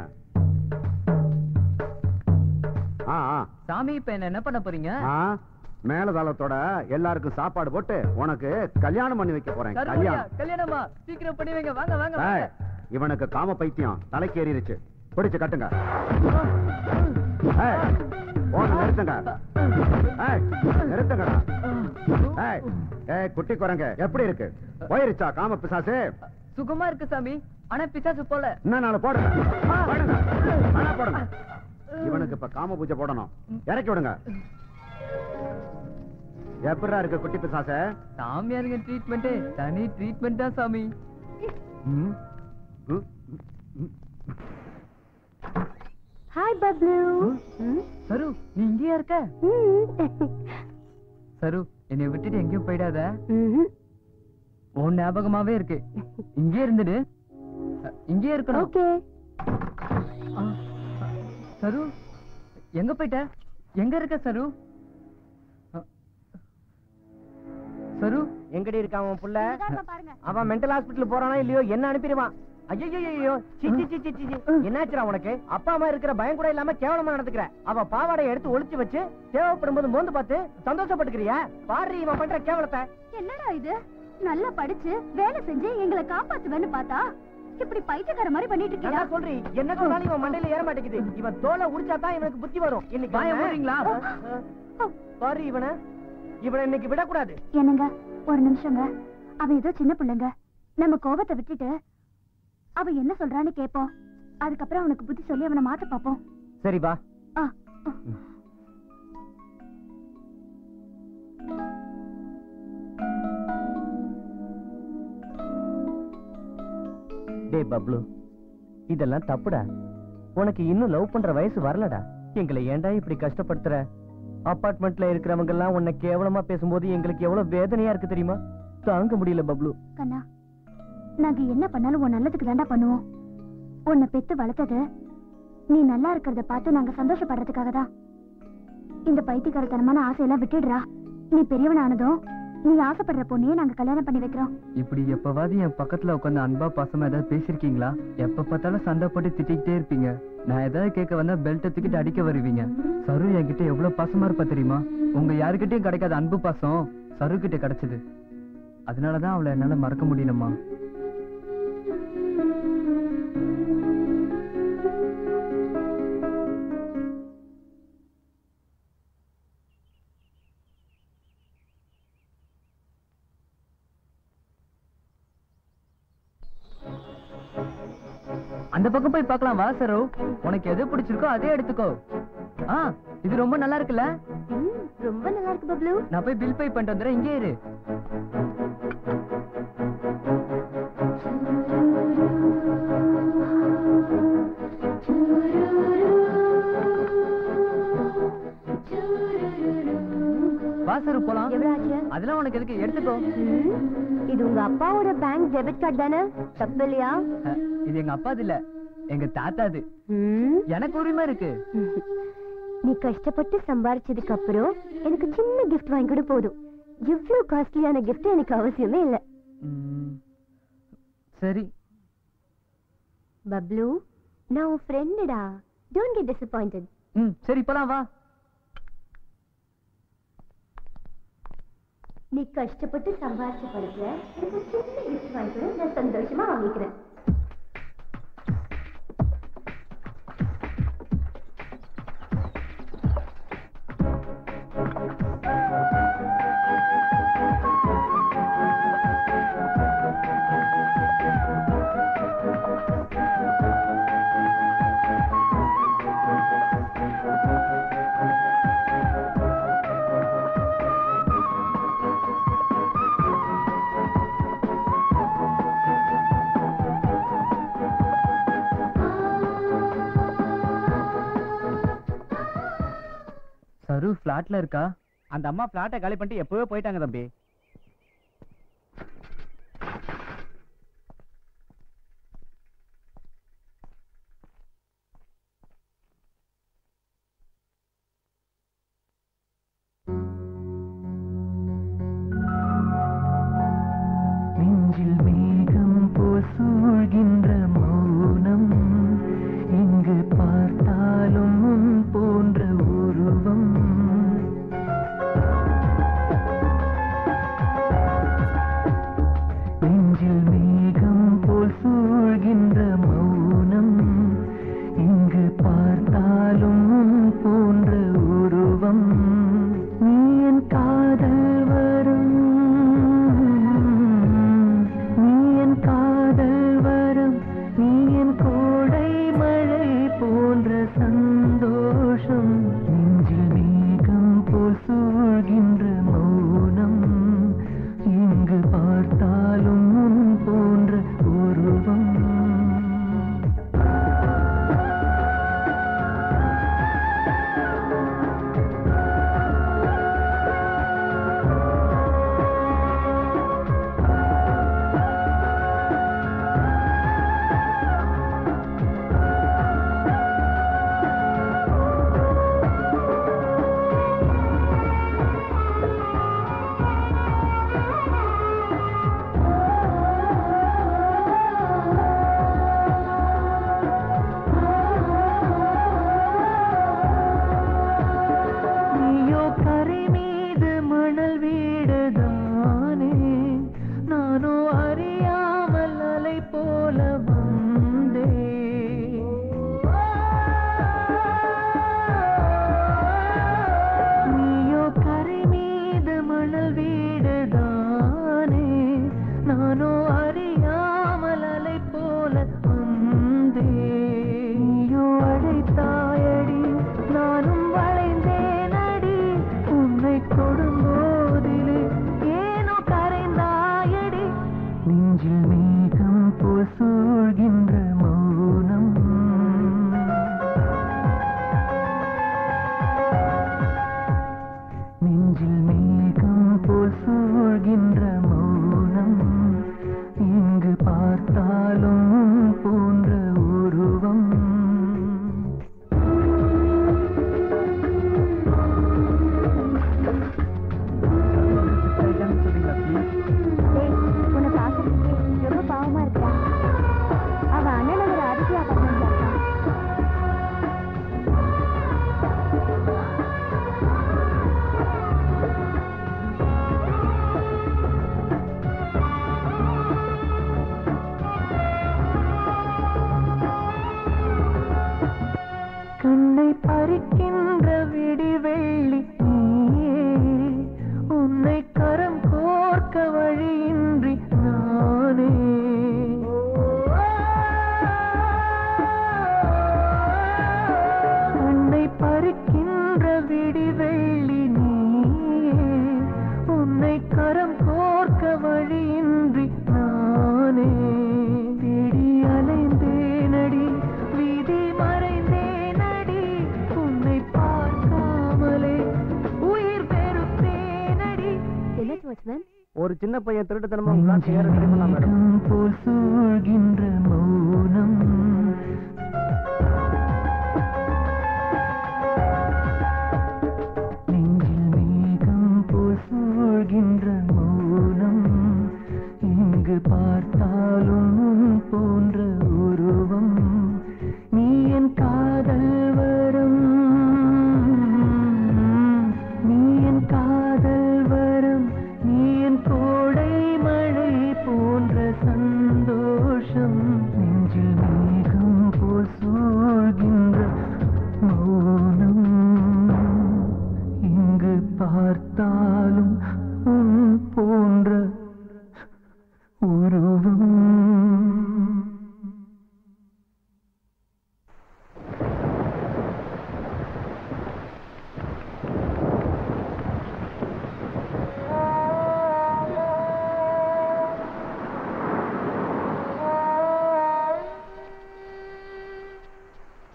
ஆ ஆ,
சாமி இப்ப என்ன என்ன பண்ண போறீங்க
ஆ மேலதாளத்தோட எல்லாருக்கும் சாப்பாடு போட்டு உனக்கு கல்யாணம் பண்ணி வைக்க போறேன்
கருமையா,
கல்யாணம்
கல்யாணமா சீக்கிரம் பண்ணி வைங்க வாங்க வாங்க
டேய்,
வாங்க.
இவனுக்கு காம பைத்தியம் தலைக்கு ஏறிடுச்சு பிடிச்சு கட்டுங்க ஏய், போன நிறுத்துங்க ஏய், நிறுத்துங்கடா ஏய், ஏய், குட்டி குரங்க எப்படி இருக்கு போயிருச்சா காம பிசாசு
சுகமா இருக்கு சாமி ஆனா பிசாசு போல
இன்னும் நாலு போடுங்க போடுங்க வேணா போடுங்க இவனுக்கு இப்ப காம பூஜை போடணும் இறக்கி விடுங்க எப்படா இருக்கு குட்டி பிசாச
சாமியாருங்க ட்ரீட்மெண்ட் தனி ட்ரீட்மெண்ட் தான் சாமி
ஹாய் பப்ளு
சரு நீ இங்கேயா இருக்க சரு என்னை விட்டுட்டு எங்கேயும் போயிடாத உன் ஞாபகமாவே இருக்கு இங்கே இருந்துடு அ, இங்கேயே இருக்கணும்
ஓகே
ஆ, ஆ, சரு எங்க போயிட்ட எங்க இருக்க சரு அ, சரு
எங்கடி இருக்கான் அவன் புள்ள
பாருங்க
அவன் மென்டல் ஹாஸ்பிடல் போறானா இல்லையோ என்ன அனுப்பிடுவான் ஐயோ சி சி சி சி சி சி. என்னாச்சுடா உனக்கு அப்பா அம்மா இருக்கிற பயம் கூட இல்லாம கேவலமா நடந்துக்கிற அவ பாவாடையை எடுத்து ஒளிச்சு வச்சு தேவைப்படும் போது மோந்து பார்த்து சந்தோஷப்பட்டுக்கிறியா பாரு இவன் பண்ற கேவலத்தை
என்னடா இது நல்லா படிச்சு வேலை செஞ்சு எங்களை காப்பாத்துவேன்னு பார்த்தா இப்படி பைத்தியக்கார மாதிரி பண்ணிட்டு
நல்லா
இருக்கியா
சொல்றி என்ன சொன்னாலும் இவன் மண்டையில ஏற மாட்டேங்குது இவன் தோலை உரிச்சாதான் இவனுக்கு புத்தி வரும் இன்னைக்கு
வாயை
அவன்-
மூடுறீங்களா?
பாரு இவனை இவனை இன்னைக்கு விடக்கூடாது
என்னங்க ஒரு நிமிஷங்க அவன் ஏதோ சின்ன பிள்ளைங்க நம்ம கோபத்தை விட்டுட்டு அவ என்ன சொல்றான்னு கேப்போம் அதுக்கப்புறம் அவனுக்கு புத்தி சொல்லி அவனை மாத்த பாப்போம்
சரி வா
ஆ
டேய் பப்ளு இதெல்லாம் தப்புடா உனக்கு இன்னும் லவ் பண்ற வயசு வரலடா எங்களை ஏன்டா இப்படி கஷ்டப்படுத்துற அபார்ட்மெண்ட்ல இருக்கிறவங்க எல்லாம் உன்னை கேவலமா பேசும்போது எங்களுக்கு எவ்வளவு வேதனையா இருக்கு தெரியுமா தாங்க முடியல பப்ளு
கண்ணா நாங்க என்ன பண்ணாலும் உன் நல்லதுக்கு தாண்டா பண்ணுவோம் உன்னை பெத்து வளர்த்தது நீ நல்லா இருக்கிறத பார்த்து நாங்க சந்தோஷப்படுறதுக்காக தான் இந்த பைத்தியக்காரத்தனமான ஆசையெல்லாம் விட்டுடுறா நீ பெரியவனானதும் நீ ஆசைப்படுற பொண்ணையே நாங்க கல்யாணம் பண்ணி வைக்கிறோம்
இப்படி எப்பவாவது என் பக்கத்துல உட்காந்து அன்பா பாசமா ஏதாவது பேசிருக்கீங்களா எப்ப பார்த்தாலும் சண்டை போட்டு திட்டிக்கிட்டே இருப்பீங்க நான் ஏதாவது கேட்க வந்தா பெல்ட்டை தூக்கிட்டு அடிக்க வருவீங்க சரு என்கிட்ட எவ்வளவு பாசமா இருப்பா தெரியுமா உங்க யாருக்கிட்டயும் கிடைக்காத அன்பு பாசம் சரு கிட்ட கிடைச்சது அதனாலதான் அவளை என்னால மறக்க முடியலம்மா அந்த பக்கம் போய் பார்க்கலாம் வா சரு உனக்கு எது பிடிச்சிருக்கோ அதே எடுத்துக்கோ ஆ இது ரொம்ப நல்லா இருக்குல்ல
ம், ரொம்ப நல்லா இருக்கு பப்ளு
நான் போய் பில் பே பண்ணிட்டு வந்துடுறேன் இங்கே இரு வா சரு போலாம்
எவ்வளவு ஆச்சு
அதெல்லாம் உனக்கு எதுக்கு எடுத்துக்கோ
ம், இது உங்க அப்பாவோட பேங்க் டெபிட் கார்டு தானே தப்பு இல்லையா
அஹ், இது எங்க அப்பாது இல்ல எங்க தாத்தாது
ம்,
எனக்கு உரிமை இருக்கு
நீ கஷ்டப்பட்டு சம்பாரிச்சதுக்கு அப்புறம் எனக்கு சின்ன கிஃப்ட் வாங்கி கூட போதும் இவ்ளோ காஸ்ட்லியான gift எனக்கு அவசியமே இல்ல
ம், சரி
பப்ளு நான் உன் ஃப்ரெண்டுடா டோன்ட் கெட் டிசப்பாயிண்டட்
ம் சரி இப்பலாம் வா
நீ கஷ்டப்பட்டு சம்பாரிச்ச படத்துல எனக்கு சின்ன கிஃப்ட் வாங்கிக்கிற நான் சந்தோஷமா வாங்கிக்கிறேன்
சரு ஃபிளாட்ல இருக்கா
அந்த அம்மா பிளாட்டை காலி பண்ணிட்டு எப்பவே போயிட்டாங்க தம்பி
நெஞ்சில் மேகம் போல் சூழ்கின்ற மௌனம் எங்கு பார்த்தாலும் உன் போன்ற உருவம் நெஞ்சில் மேகம் போல் சூழ்கின்ற மௌனம் எங்கு பார்த்தாலும் உன் போன்ற உருவம் நீ என் காதல் வரும் நீ என் காதல் வரும் நீ என் கோடை மழை போன்ற சந்தோஷம் நெஞ்சில் மேகம் போல் சூழ்கின்ற மௌனம் எங்கு பார்த்தாலும் உன் போன்ற உருவம் நீயோ கரை மீது மணல் வீடுதானே நானோ அறியாமல் அலை போல வந்தே நீயோ கரை மீது மணல் வீடுதானே நானோ அறியாமல் அலை போல வந்தே நீயோ அழைத்தாயடி நானும் வளைந்தேன் அடி உன்னை தொடும்போதிலே ஏனோ கரைந்தாயடி நெஞ்சில் மேகம் போல் சூழ்கின்ற மௌனம் நெஞ்சில் மேகம் போல் சூழ்கின்ற மௌனம் இங்கு பார்த்தாலும் உன் போன்ற உருவம்
ஏய், உன்னை பார்க்கறதுக்கு ரொம்ப பாவமா இருக்கா அவ அண்ணன் நகர் ஆதித்யா அப்பார்ட்மெண்ட்ல இருக்கான்
கண்ணை பறிக்கின்ற விடிவெள்ளி நீயே உன்னை கரம் கோர்க்க வழியின்றி நானே கண்ணை பறிக்கின்ற விடிவெள்ளி நீயே உன்னை கரம் கோர்க்க வழியின்றி நானே தேடி அலைந்தேனடி வீதி மறைந்தேனடி உன்னை பார்க்காமலே உயிர் பெறுத்தேனடி
என்னாச்சு வாட்ச்மேன்
ஒரு சின்ன பையன் திருட்டுத்தனமா உங்க பிளாட் ஏற ரெடி பண்ணலாம் மேடம்
மேகம் போல் சூழ்கின்ற மௌனம் நெஞ்சில் மேகம் போல் சூழ்கின்ற மௌனம் இங்கு பார்த்தாலும் உன் போன்ற உருவம் நீ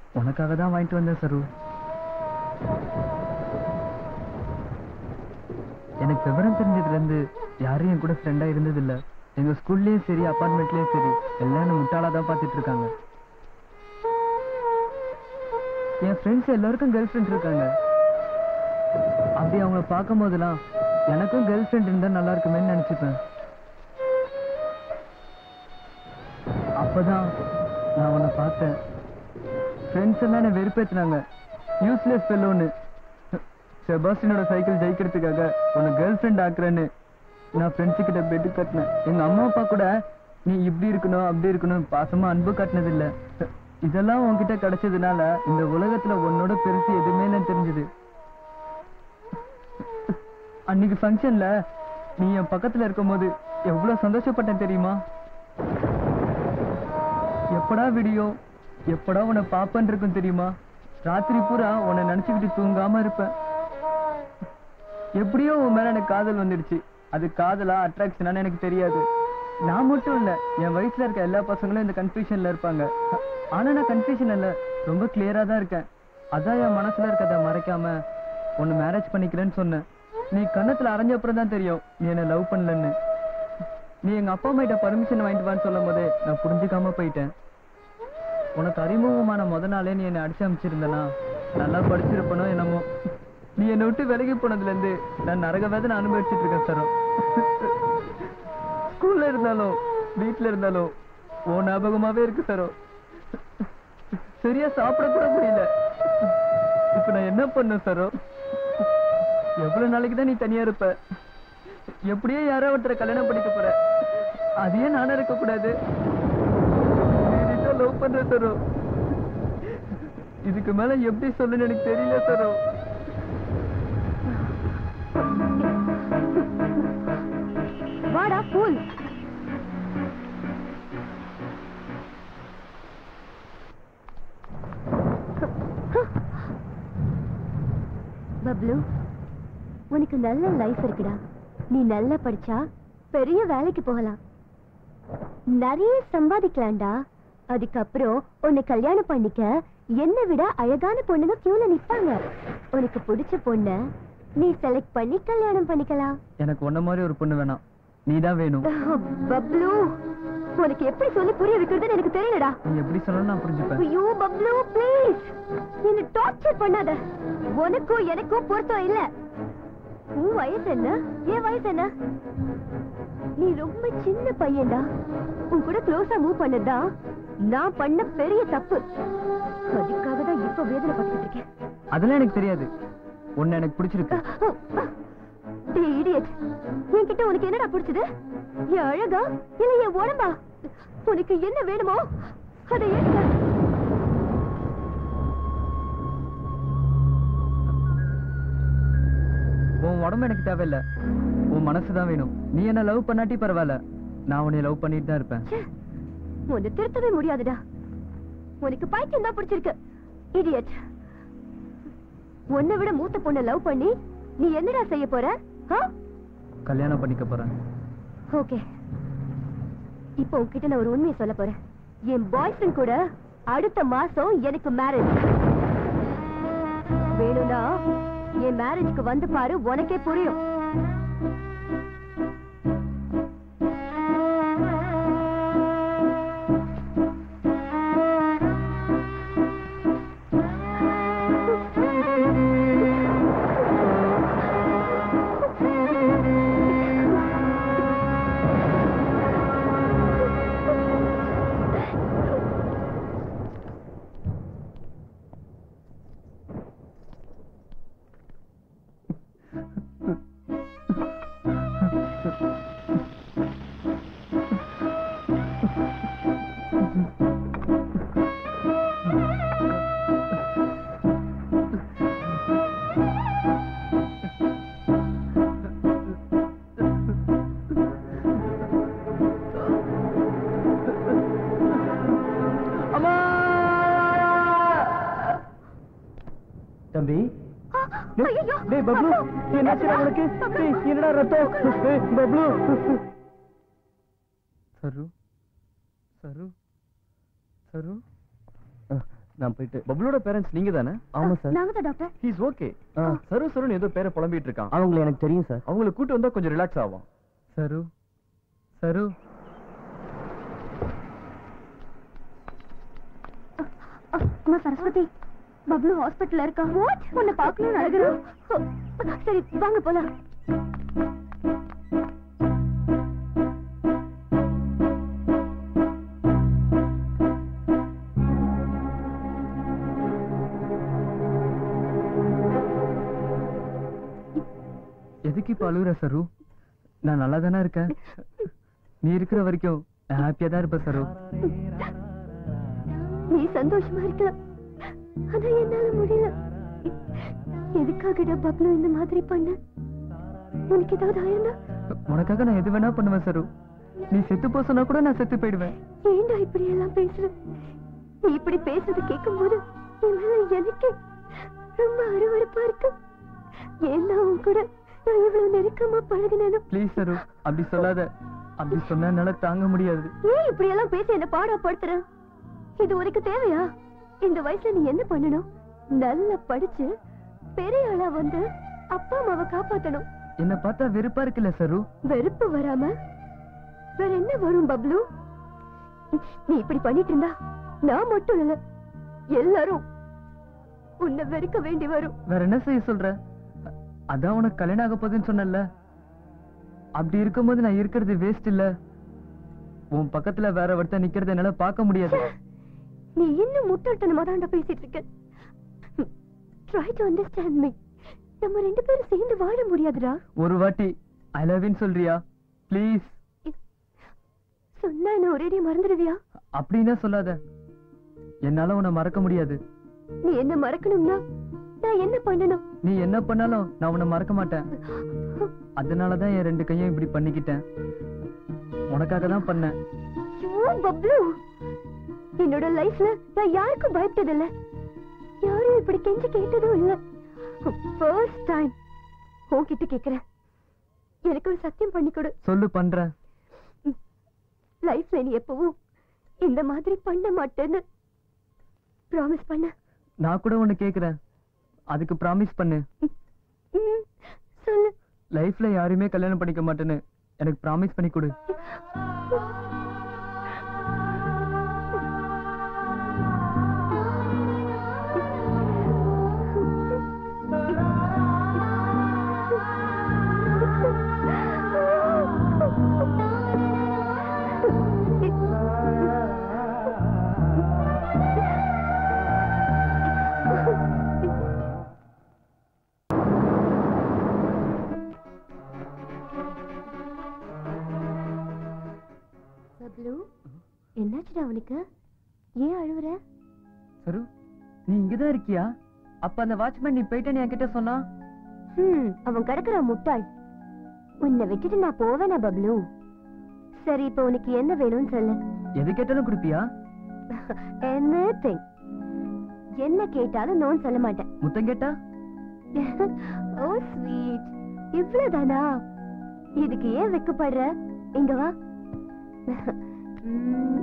உனக்காக தான் வாங்கிட்டு வந்தேன் சரு எனக்கு விவரம் தெரிஞ்சதுல இருந்து யாரும் என் கூட ஃப்ரெண்டா இருந்தது இல்ல எங்க ஸ்கூல்லயும் சரி அபார்ட்மெண்ட்லயும் சரி எல்லாம் என்ன முட்டாளா தான் பார்த்துட்டு இருக்காங்க என் ஃப்ரெண்ட்ஸ் எல்லாருக்கும் கேர்ள் ஃப்ரெண்ட் இருக்காங்க அப்படி அவங்கள பார்க்கும் போதெல்லாம் எனக்கும் கேர்ள் ஃப்ரெண்ட் இருந்தா நல்லா இருக்குமேன்னு நினைச்சுப்பேன் அப்பதான் நான் உன்னை பார்த்தேன் ஃப்ரெண்ட்ஸ் எல்லாம் என்ன வெறுப்பேத்துனாங்க யூஸ்லெஸ் ஃபெல்லோன்னு செபாஸ்டினோட சைக்கிள் ஜெயிக்கிறதுக்காக உன்னை கேர்ள் ஃப்ரெண்ட் ஆக்குறேன்னு நான் ஃப்ரெண்ட்ஸு கிட்ட பெட்டு கட்டினேன் எங்க அம்மா அப்பா கூட நீ இப்படி இருக்கணும் அப்படி இருக்கணும் பாசமா அன்பு காட்டினது இல்ல இதெல்லாம் உன்கிட்ட கிடைச்சதுனால இந்த உலகத்துல உன்னோட பெருசு எதுவுமே இல்லைன்னு தெரிஞ்சது அன்னைக்கு ஃபங்க்ஷன்ல நீ என் பக்கத்துல இருக்கும்போது எவ்வளவு சந்தோஷப்பட்டேன் தெரியுமா எப்படா விடியோ எப்படா உன்னை பாப்பன் இருக்கும் தெரியுமா ராத்திரி பூரா உன்னை நினைச்சுக்கிட்டு தூங்காம இருப்பேன் எப்படியோ உன் மேல எனக்கு காதல் வந்துடுச்சு அது காதலா அட்ராக்ஷனான்னு எனக்கு தெரியாது நான் மட்டும் இல்ல என் வயசுல இருக்க எல்லா பசங்களும் இந்த கன்ஃபியூஷன்ல இருப்பாங்க ஆனா நான் கன்ஃபியூஷன் இல்ல ரொம்ப கிளியரா தான் இருக்கேன் அதான் என் மனசுல இருக்கதை மறைக்காம உன்னை மேரேஜ் பண்ணிக்கிறேன்னு சொன்னேன் நீ கண்ணத்துல அரைஞ்ச அப்புறம் தான் தெரியும் நீ என்ன லவ் பண்ணலன்னு நீ எங்க அப்பா அம்மா கிட்ட பர்மிஷன் வாங்கிட்டு வான்னு சொல்லும் போதே நான் புரிஞ்சுக்காம போயிட்டேன் உனக்கு அறிமுகமான முத நாளே நீ என்னை அடிச்சு அமைச்சிருந்தனா நல்லா படிச்சிருப்பனோ என்னமோ நீ என்னை விட்டு விலகி போனதுல இருந்து நான் நரக வேதனை அனுபவிச்சுட்டு இருக்கேன் சரம் ஸ்கூல்ல இருந்தாலும் வீட்ல இருந்தாலும் உன் ஞாபகமாவே இருக்கு சரோ சரியா சாப்பிட கூட முடியல இப்ப நான் என்ன பண்ண சரோ எவ்வளவு நாளைக்கு தான் நீ தனியா இருப்ப எப்படியோ யாரோ ஒருத்தரை கல்யாணம் பண்ணிக்க போற அதையே நானும் இருக்க கூடாது லவ் பண்ற சரோ இதுக்கு மேல எப்படி சொல்லுன்னு எனக்கு தெரியல சரோ
வாடா ஃபூல் பப்ளு உனக்கு நல்ல லைஃப் இருக்குடா நீ நல்லா படிச்சா பெரிய வேலைக்கு போகலாம் நிறைய சம்பாதிக்கலாம்டா அதுக்கப்புறம் உன்னை கல்யாணம் பண்ணிக்க என்னை விட அழகான பொண்ணுங்க கியூல நிப்பாங்க உனக்கு பிடிச்ச பொண்ண நீ செலக்ட் பண்ணி கல்யாணம் பண்ணிக்கலாம்
எனக்கு உன்ன மாதிரி ஒரு பொண்ணு வேணாம் நீதான் வேணும்
பப்ளு உனக்கு எப்படி சொல்லி புரிய வைக்கிறதுன்னு எனக்கு தெரியலடா
நீ எப்படி சொல்லணும் நான் புரிஞ்சுப்பேன்
ஐயோ பப்ளு ப்ளீஸ் என்ன டார்ச்சர் பண்ணாத உனக்கும் எனக்கும் பொருத்தம் இல்ல உன் வயசு என்ன என் வயசு என்ன நீ ரொம்ப சின்ன பையன்டா உன் கூட க்ளோஸா மூவ் பண்ணதா நான் பண்ண பெரிய தப்பு அதுக்காக தான் இப்ப வேதனை பட்டுக்கிட்டு இருக்கேன்
அதெல்லாம் எனக்கு தெரியாது உன்னை எனக்கு பிடிச்சிருக்கு
டேய் இடியட் என்கிட்ட உனக்கு என்னடா பிடிச்சது என் அழகா இல்ல என் உடம்பா உனக்கு என்ன வேணுமோ அதை எடுக்க
உன் உடம்பு எனக்கு தேவையில்ல உன் மனசு தான் வேணும் நீ என்ன லவ் பண்ணாட்டி பரவாயில்ல நான் உன்னை லவ் பண்ணிட்டு தான் இருப்பேன்
ச்சே, உன்னை திருத்தவே முடியாதுடா உனக்கு பைத்தியம் தான் பிடிச்சிருக்கு இடியட் உன்னை விட மூத்த பொண்ணை லவ் பண்ணி நீ என்னடா செய்ய போற
கல்யாணம் பண்ணிக்க போறேன்
ஓகே இப்போ உன்கிட்ட நான் ஒரு உண்மையை சொல்ல போறேன் என் பாய் ஃப்ரெண்ட் கூட அடுத்த மாசம் எனக்கு மேரேஜ் வேணும்னா என் மேரேஜ்க்கு வந்து பாரு உனக்கே புரியும்
தம்பி
ஐயையோ!
டேய் பப்ளு என்னாச்சுடா உனக்கு டேய் என்னடா ரத்தம் டேய் பப்ளு சரு சரு சரு
நான் போயிட்டு பப்ளோட பேரண்ட்ஸ் நீங்க தானே
ஆமா சார்
நாங்க தான் டாக்டர்
ஹீஸ் ஓகே சரு சருன்னு ஏதோ பேரை புலம்பிட்டு இருக்கான்
அவங்களை எனக்கு தெரியும் சார்
அவங்கள கூட்டு வந்தா கொஞ்சம் ரிலாக்ஸ் ஆகும்
சரு சரு
அம்மா சரஸ்வதி பப்ளு ஹாஸ்பிட்டல்ல இருக்கா வாட் உன்னை பார்க்கணும்னு அழகுறோம் சரி வாங்க போலாம்
எதுக்கு இப்ப அழுகுற சரு நான் நல்லா தானே இருக்கேன் நீ இருக்கிற வரைக்கும் நான் ஹாப்பியா தான் இருப்பேன் சரு
நீ சந்தோஷமா இருக்கலாம் ஆனா என்னால முடியல எதுக்காகடா பப்ளு இந்த மாதிரி பண்ண உனக்கு ஏதாவது ஆயிருந்தா
உனக்காக நான் எது வேணா பண்ணுவேன் சரு நீ செத்து போ சொன்னா கூட நான் செத்து போயிடுவேன்
ஏன்டா இப்படி எல்லாம் பேசுற நீ இப்படி பேசுறது கேட்கும்போது என் மேல எனக்கு ரொம்ப அருவருப்பா இருக்கு ஏன்னா உன் கூட நான் இவ்வளவு நெருக்கமா பழகினேனும்
ப்ளீஸ் சரு அப்படி சொல்லாத அப்படி சொன்னா என்னால தாங்க முடியாது
ஏன் இப்படி எல்லாம் பேசி என்ன பாடப்படுத்துற இது உனக்கு தேவையா இந்த வயசுல நீ என்ன பண்ணணும் நல்லா படிச்சு பெரிய ஆளா வந்து அப்பா அம்மாவை காப்பாத்தணும்
என்ன பார்த்தா வெறுப்பா இருக்குல்ல சரு
வெறுப்பு வராம வேற என்ன வரும் பப்ளு நீ இப்படி பண்ணிட்டு இருந்தா நான் மட்டும் இல்ல எல்லாரும் உன்னை வெறுக்க வேண்டி வரும்
வேற என்ன செய்ய சொல்ற அ- அதான் உனக்கு கல்யாணம் ஆக போகுதுன்னு சொன்னல அப்படி இருக்கும்போது நான் இருக்கிறது வேஸ்ட் இல்ல உன் பக்கத்துல வேற ஒருத்தன் நிக்கிறத என்னால பார்க்க முடியாது
நீ இன்னும் முட்டாள்தனமா தான்டா பேசிட்டு இருக்க ட்ரை டு அண்டர்ஸ்டாண்ட் மீ நம்ம ரெண்டு பேரும் சேர்ந்து வாழ முடியாதுடா
ஒரு வாட்டி ஐ லவ் சொல்றியா ப்ளீஸ்
சொன்னா என்ன ஒரேடியா மறந்துடுவியா
அப்படின்னா சொல்லாத என்னால உன்னை மறக்க முடியாது
நீ என்ன மறக்கணும்னா நான் என்ன பண்ணணும்
நீ என்ன பண்ணாலும் நான் உன்னை மறக்க மாட்டேன் அதனாலதான் என் ரெண்டு கையும் இப்படி பண்ணிக்கிட்டேன் உனக்காக தான் பண்ணேன்
ஐயோ, பப்ளு என்னோட லைஃப்ல நான் யாருக்கும் பயப்பட்டது இல்ல யாரும் இப்படி கெஞ்சி கேட்டதும் இல்ல ஃபர்ஸ்ட் டைம் உன்கிட்ட கேக்குறேன் எனக்கு ஒரு சத்தியம் பண்ணி கொடு
சொல்லு பண்றேன்
லைஃப்ல நீ எப்பவும் இந்த மாதிரி பண்ண மாட்டேன்னு ப்ராமிஸ் பண்ண
நான் கூட ஒண்ணு கேக்குறேன் அதுக்கு ப்ராமிஸ் பண்ணு
ம், சொல்லு
லைஃப்ல யாரையுமே கல்யாணம் பண்ணிக்க மாட்டேன்னு எனக்கு ப்ராமிஸ் பண்ணி கொடு
பப்ளு என்னாச்சுடா அவனுக்கு ஏன் அழுவுற
சரு நீ இங்கதான் இருக்கியா அப்ப அந்த வாட்ச்மேன் நீ போயிட்டேன்னு என்கிட்ட சொன்னா
ஹம், அவன் கிடக்குற முட்டாள் உன்னை விட்டுட்டு நான் போவேனா பப்ளு சரி இப்ப உனக்கு என்ன வேணும்னு சொல்லு
எது கேட்டாலும் கொடுப்பியா
anything என்ன கேட்டாலும் நோன் சொல்ல மாட்டேன்
முத்தம் கேட்டா
ஓ ஸ்வீட் இவ்வளவுதானா இதுக்கு ஏன் வெக்கப்படுற இங்க வா ம்.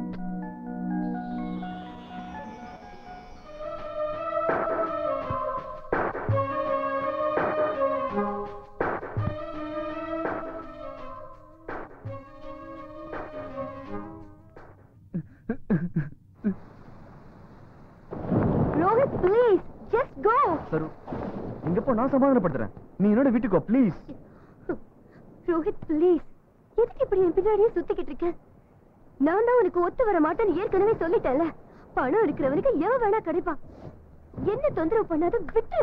ரோஹித் ப்ளீஸ் ஜஸ்ட் கோ
சரு இங்க போ நான் சமாதானப்படுத்துறேன் நீ என்னோட வீட்டுக்கோ ப்ளீஸ்
ரோஹித் ப்ளீஸ் எதுக்கு இப்படி என் பின்னாடியே சுத்திக்கிட்டு இருக்க நான் தான் உனக்கு ஒத்து வர மாட்டேன்னு ஏற்கனவே சொல்லிட்டேன்ல பணம் இருக்கிறவனுக்கு எவன் வேணா கிடைப்பான் என்ன தொந்தரவு பண்ணாத விட்டு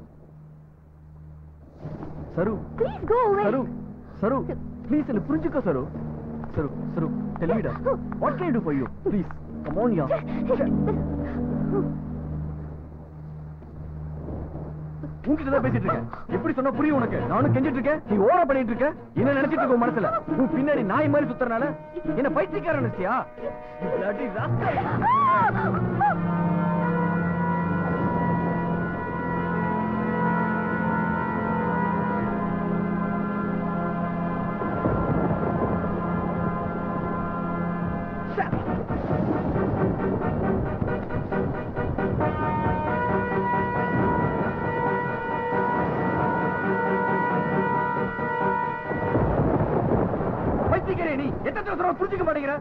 சரு
ப்ளீஸ் கோ அவே
சரு சரு ப்ளீஸ் என்ன புரிஞ்சுக்கோ Saru Saru Saru tell me what can do for you please come on யா உன்கிட்ட தான் பேசிட்டு இருக்கேன் எப்படி சொன்னா புரியும் உனக்கு நானும் கெஞ்சிட்டு இருக்கேன் நீ ஓர பண்ணிட்டு இருக்க என்ன நினைச்சிட்டு இருக்க உன் மனசுல உன் பின்னாடி நாய் மாதிரி சுத்துறனால என்ன பைத்தியக்காரன் நினைச்சியா You bloody rascal.
என்னத்த சொல்ற புரிஞ்சுக்க மாட்டேங்கிற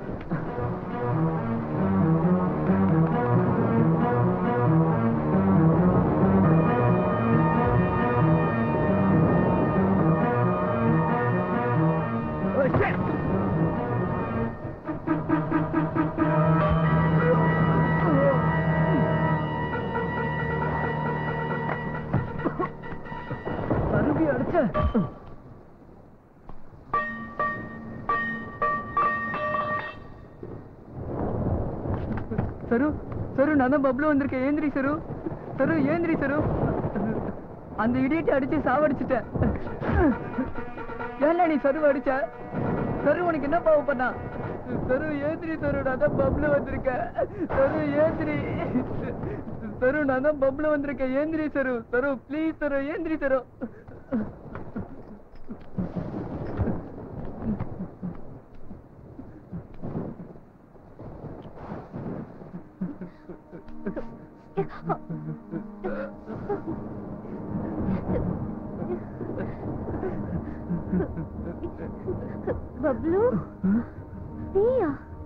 Oh, shit! அருவி அடிச்ச சரு சரு நான் தான் பப்ளு வந்திருக்கேன் ஏந்திரி சரு சரு ஏந்திரி சரு அந்த இடியட்டை அடிச்சு சாவடிச்சிட்டேன் ஏன்ல நீ சரு அடிச்ச சரு உனக்கு என்ன பாவம் பண்ணா சரு ஏந்திரி சரு நான் தான் பப்ளு வந்திருக்கேன் சரு ஏந்திரி சரு நான் தான் பப்ளு வந்திருக்கேன் ஏந்திரி சரு சரு ப்ளீஸ் சரு ஏந்திரி சரு
பப்ளு நீயா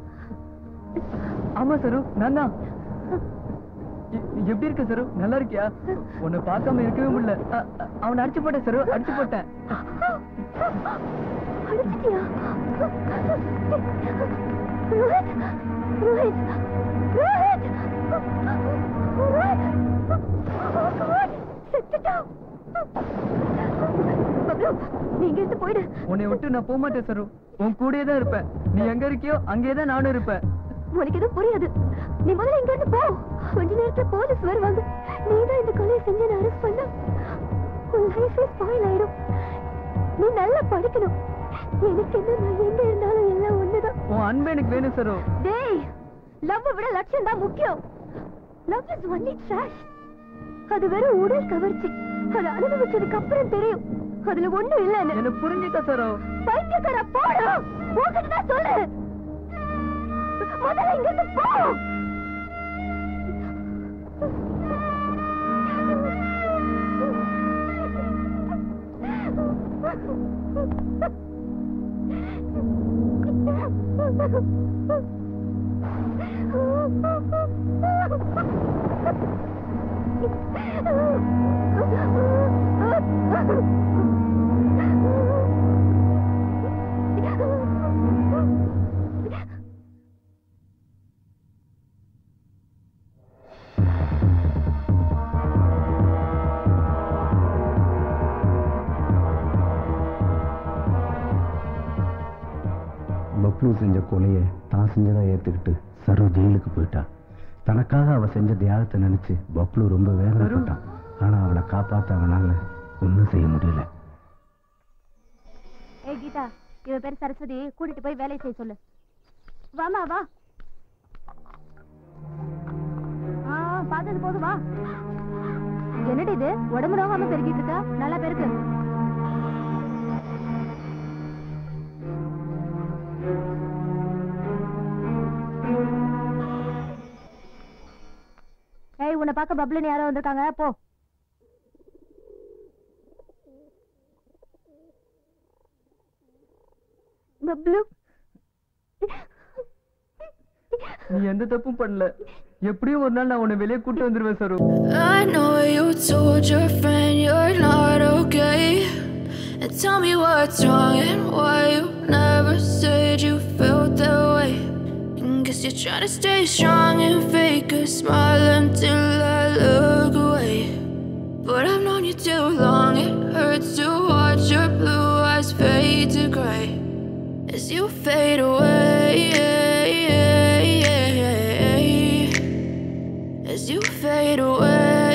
ஆமா சரு நான் தான் எ- எப்படி இருக்க சரு நல்லா இருக்கியா உன்னை பார்க்காம இருக்கவே முடியல அ- அ- அவனை அடிச்சு போட்டேன் சரு அடிச்சு போட்டேன்
அடிச்சிட்டியா ரோஹித் ரோஹித் ரோஹித் ரோஹித் செத்துட்டான் பப்ளு நீ இங்க இருந்து போயிடு
உன்னை விட்டு நான் போக மாட்டேன் சரு உன் கூடயே தான் இருப்பேன் நீ எங்க இருக்கியோ அங்கேயே தான் நானும் இருப்பேன்
உனக்கு எதுவும் புரியாது நீ முதல்ல இங்க இருந்து போ கொஞ்ச நேரத்துல போலீஸ் வருவாங்க நீ தான் இந்த கொலையை செஞ்சு அரெஸ்ட் பண்ண உன் லைஃபே ஸ்பாயில் ஆயிடும் நீ நல்லா படிக்கணும் எனக்கு என்ன நான் எங்க இருந்தாலும் எல்லாம் ஒண்ணுதான்
உன் அன்பு எனக்கு வேணும் சரு
டேய் லவ் விட லட்சியம் தான் முக்கியம் லவ் இஸ் ஒன்லி ட்ராஷ் அது வெறும் உடல் கவர்ச்சி அதை அனுபவிச்சதுக்கு அப்புறம் தெரியும் அதுல ஒண்ணும் இல்லன்னு
என்ன புரிஞ்சுக்க சரு
பைத்தியக்கார போடா உன்கிட்ட தான் சொல்லு முதல்ல இங்க இருந்து போ
பப்ளு செஞ்ச கொலையை தான் செஞ்சதா ஏத்துக்கிட்டு சரு ஜெயிலுக்கு போயிட்டா தனக்காக அவ செஞ்ச தியாகத்தை நினைச்சு பப்ளு ரொம்ப வேதனைப்பட்டான் ஆனா அவளை காப்பாத்த அவனால ஒண்ணும் செய்ய முடியல
ஏய் கீதா இவ பேர் சரஸ்வதி கூட்டிட்டு போய் வேலை செய்ய சொல்லு வாமா வா ஆ பார்த்தது போதும் வா என்னடி இது உடம்பு நோகாம பெருக்கிட்டு இருக்கா நல்லா பெருக்கு ஏய் உன்னை பார்க்க பப்ளுன்னு யாரோ வந்திருக்காங்க போ பப்ளு
நீ எந்த தப்பும் பண்ணல எப்படியும் ஒரு நாள் நான் உன்னை வெளியே கூட்டு வந்துருவேன் சரு
I know you told your friend you're not okay. And tell me what's wrong and why you never said you felt that way. And guess you're trying to stay strong and fake a smile until I look away. But I've known you too long, it hurts to watch your blue eyes fade to gray as you fade away. As you fade away.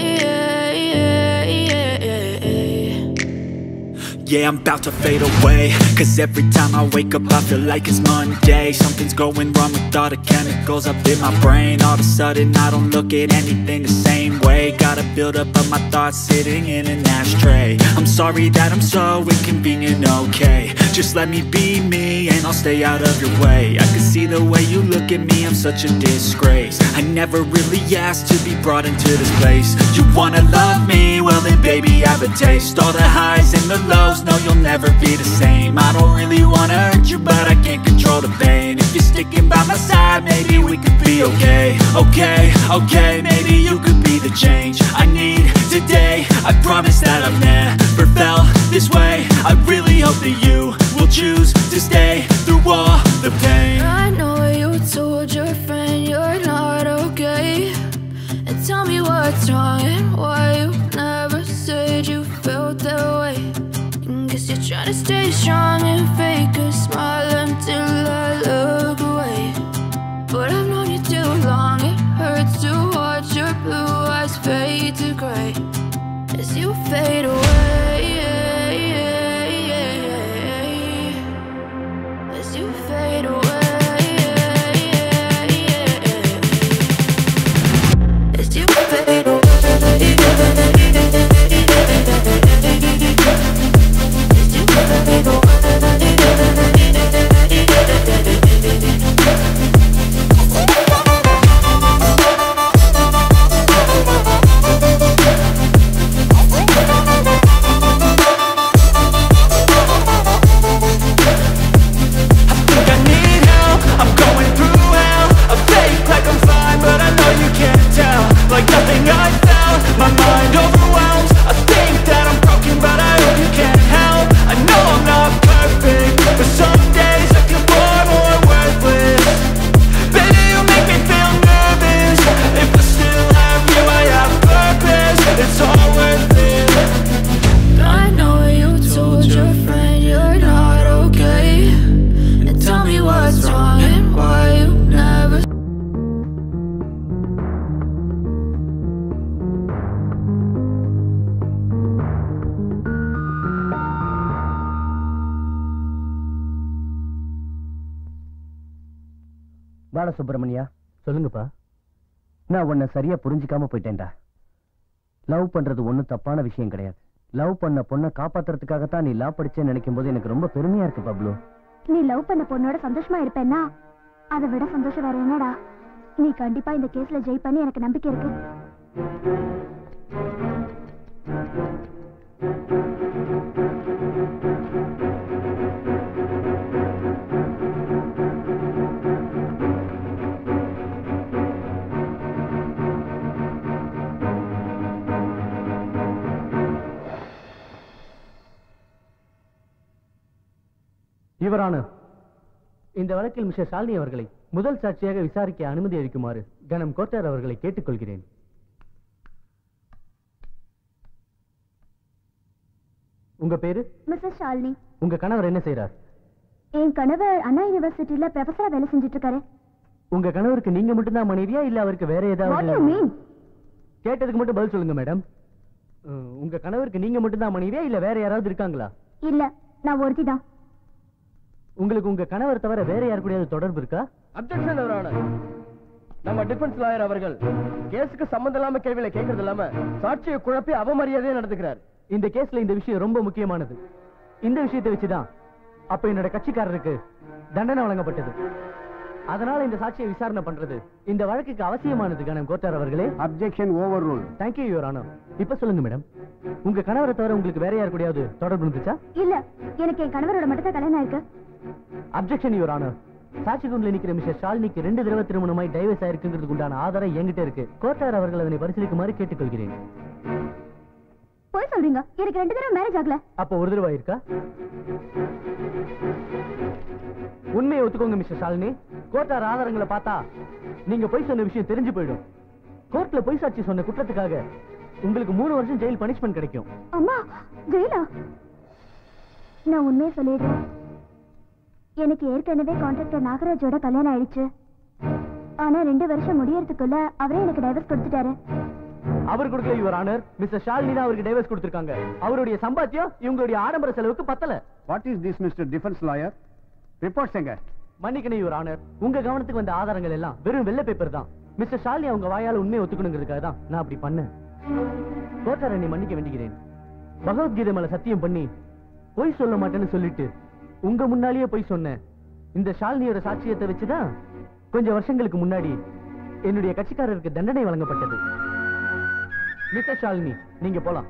Yeah, I'm about to fade away Cause every time I wake up I feel like it's Monday Something's going wrong with all the chemicals up in my brain All of a sudden I don't look at anything the same way Gotta build up of my thoughts sitting in an ashtray I'm sorry that I'm so inconvenient, okay Just let me be me and I'll stay out of your way I can see the way you look at me, I'm such a disgrace I never really asked to be brought into this place You wanna love me, well then baby have a taste All the highs and the lows, no you'll never be the same I don't really wanna hurt you but I can't control the pain If you're sticking by my side, maybe we could be okay Okay, okay, maybe you could be the change I need today I promise that I've never felt this way I really hope that you will choose to stay through all the pain
I know you told your friend you're not okay. And tell me what's wrong and why you never said you felt that way. And guess you're trying to stay strong and fake a smile until I look away. But I've known you too long, it hurts to watch your blue eyes fade to gray as you fade away. As you fade away. As you fade away. As you fade
think I need help I'm going through hell I fake like I'm fine But I know you can't tell Like nothing I found My mind overwhelms I think that I'm broken But I hope you can't help I know I'm not perfect But some days I feel far more worthless Baby, you make me feel nervous If I still have you, I have purpose It's all worth it
I know you told your friend you're not okay. And tell me what's wrong and why you never.
பாலசுப்ரமணியா
சொல்லுங்கப்பா
நான் உன்னை சரியா புரிஞ்சுக்காம போயிட்டேன்டா லவ் பண்றது ஒண்ணும் தப்பான விஷயம் கிடையாது லவ் பண்ண பொண்ணை காப்பாத்துறதுக்காகத்தான் நீ லா படிச்சேன்னு நினைக்கும் போது எனக்கு ரொம்ப பெருமையா இருக்கு பப்ளு
நீ லவ் பண்ண பொண்ணோட சந்தோஷமா இருப்பேன்னா அதை விட சந்தோஷம் வேற என்னடா நீ கண்டிப்பா இந்த கேஸ்ல ஜெயிப்பேன்னு எனக்கு நம்பிக்கை இருக்கு
இவரான இந்த வழக்கில் மிஸ்டர் ஷாலினி அவர்களை முதல் சாட்சியாக விசாரிக்க அனுமதி அளிக்குமாறு கனம் கோட்டார் அவர்களை கேட்டுக்கொள்கிறேன் உங்க பேரு
மிஸ்ஸஸ் ஷாலினி
உங்க கணவர் என்ன செய்றார்
என் கணவர் அண்ணா யூனிவர்சிட்டியில ப்ரொஃபஸரா வேலை செஞ்சுட்டு இருக்காரு
உங்க கணவருக்கு நீங்க மட்டும்தான் மனைவியா இல்ல அவருக்கு வேற
வாட்
ஏதாவது
யூ மீன்
கேட்டதுக்கு மட்டும் பதில் சொல்லுங்க மேடம் அஹ், உங்க கணவருக்கு நீங்க மட்டும்தான் மனைவியா இல்ல வேற யாராவது இருக்காங்களா
இல்ல நான் ஒருத்தி தான்
உங்களுக்கு உங்க கணவர் தவிர வேற யாரு கூடயாவது தொடர்பு இருக்கா
அப்ஜெக்ஷன் அவரான நம்ம டிஃபென்ஸ் லாயர் அவர்கள் கேஸுக்கு சம்பந்தம் இல்லாம கேள்வியில கேட்கறது இல்லாம சாட்சியை குழப்பி அவமரியாதையா நடந்துக்கிறார்
இந்த கேஸ்ல இந்த விஷயம் ரொம்ப முக்கியமானது இந்த விஷயத்தை வச்சுதான் அப்ப என்னோட கட்சிக்காரருக்கு தண்டனை வழங்கப்பட்டது அதனால இந்த சாட்சியை விசாரணை பண்றது இந்த வழக்குக்கு அவசியமானது கணம் கோட்டார் அவர்களே
objection overrule
thank you your honour இப்ப சொல்லுங்க மேடம் உங்க கணவரை தவிர உங்களுக்கு வேற யார் கூடயாவது தொடர்பு இருந்துச்சா
இல்ல எனக்கு என் கணவரோட மட்டும் தான் கல்யாணம் இருக்கு
அப்ஜெக்ஷன் யுவர் ஆனர் சாட்சி குண்டில் நிக்கிற மிஸ்டர் ஷாலினிக்கு ரெண்டு தடவை திருமணமாய் டைவர்ஸ் ஆயிருக்குங்கிறதுக்கு உண்டான ஆதாரம் என்கிட்ட இருக்கு கோட்டார் அவர்கள் அதனை பரிசீலிக்குமாறு கேட்டுக்கொள்கிறேன்
போய் சொல்றீங்க எனக்கு ரெண்டு தடவை மேரேஜ் ஆகல
அப்ப ஒரு தடவை இருக்கா உண்மையை ஒத்துக்கோங்க மிஸ்டர் ஷாலினி கோர்ட்டார் ஆதாரங்களை பார்த்தா நீங்க பொய் சொன்ன விஷயம் தெரிஞ்சு போயிடும் கோர்ட்ல பொய் சாட்சி சொன்ன குற்றத்துக்காக உங்களுக்கு மூணு வருஷம் ஜெயில் பனிஷ்மெண்ட் கிடைக்கும்
அம்மா ஜெயிலா நான் உண்மையை சொல்லிடுறேன் எனக்கு ஏற்கனவே கான்ட்ராக்டர் நாகராஜோட கல்யாணம் ஆயிடுச்சு ஆனா ரெண்டு வருஷம் முடியறதுக்குள்ள அவரே எனக்கு டைவர்ஸ் கொடுத்துட்டாரு
அவர் கொடுக்கல யுவர் ஆனர் மிஸ்டர் ஷாலினி தான் அவருக்கு டைவர்ஸ் கொடுத்திருக்காங்க அவருடைய சம்பாத்தியம் இவங்களுடைய ஆடம்பர செலவுக்கு பத்தல
what is this mister defence lawyer reports எங்க
மன்னிக்கணும் யுவர் ஆனர் உங்க கவனத்துக்கு வந்த ஆதாரங்கள் எல்லாம் வெறும் வெள்ளை பேப்பர் தான் மிஸ்டர் ஷாலினி அவங்க வாயால உண்மையை ஒத்துக்கணுங்கிறதுக்காக தான் நான் அப்படி பண்ணேன் கோட்டார் என்னை மன்னிக்க வேண்டிக்கிறேன் பகவத்கீதை மேல சத்தியம் பண்ணி பொய் சொல்ல மாட்டேன்னு சொல்லிட்டு உங்க முன்னாலேயே பொய் சொன்னேன் இந்த ஷாலினியோட சாட்சியத்தை வச்சுதான் கொஞ்சம் வருஷங்களுக்கு முன்னாடி என்னுடைய கட்சிக்காரருக்கு தண்டனை வழங்கப்பட்டது மிஸ்டர் ஷாலினி நீங்க போலாம்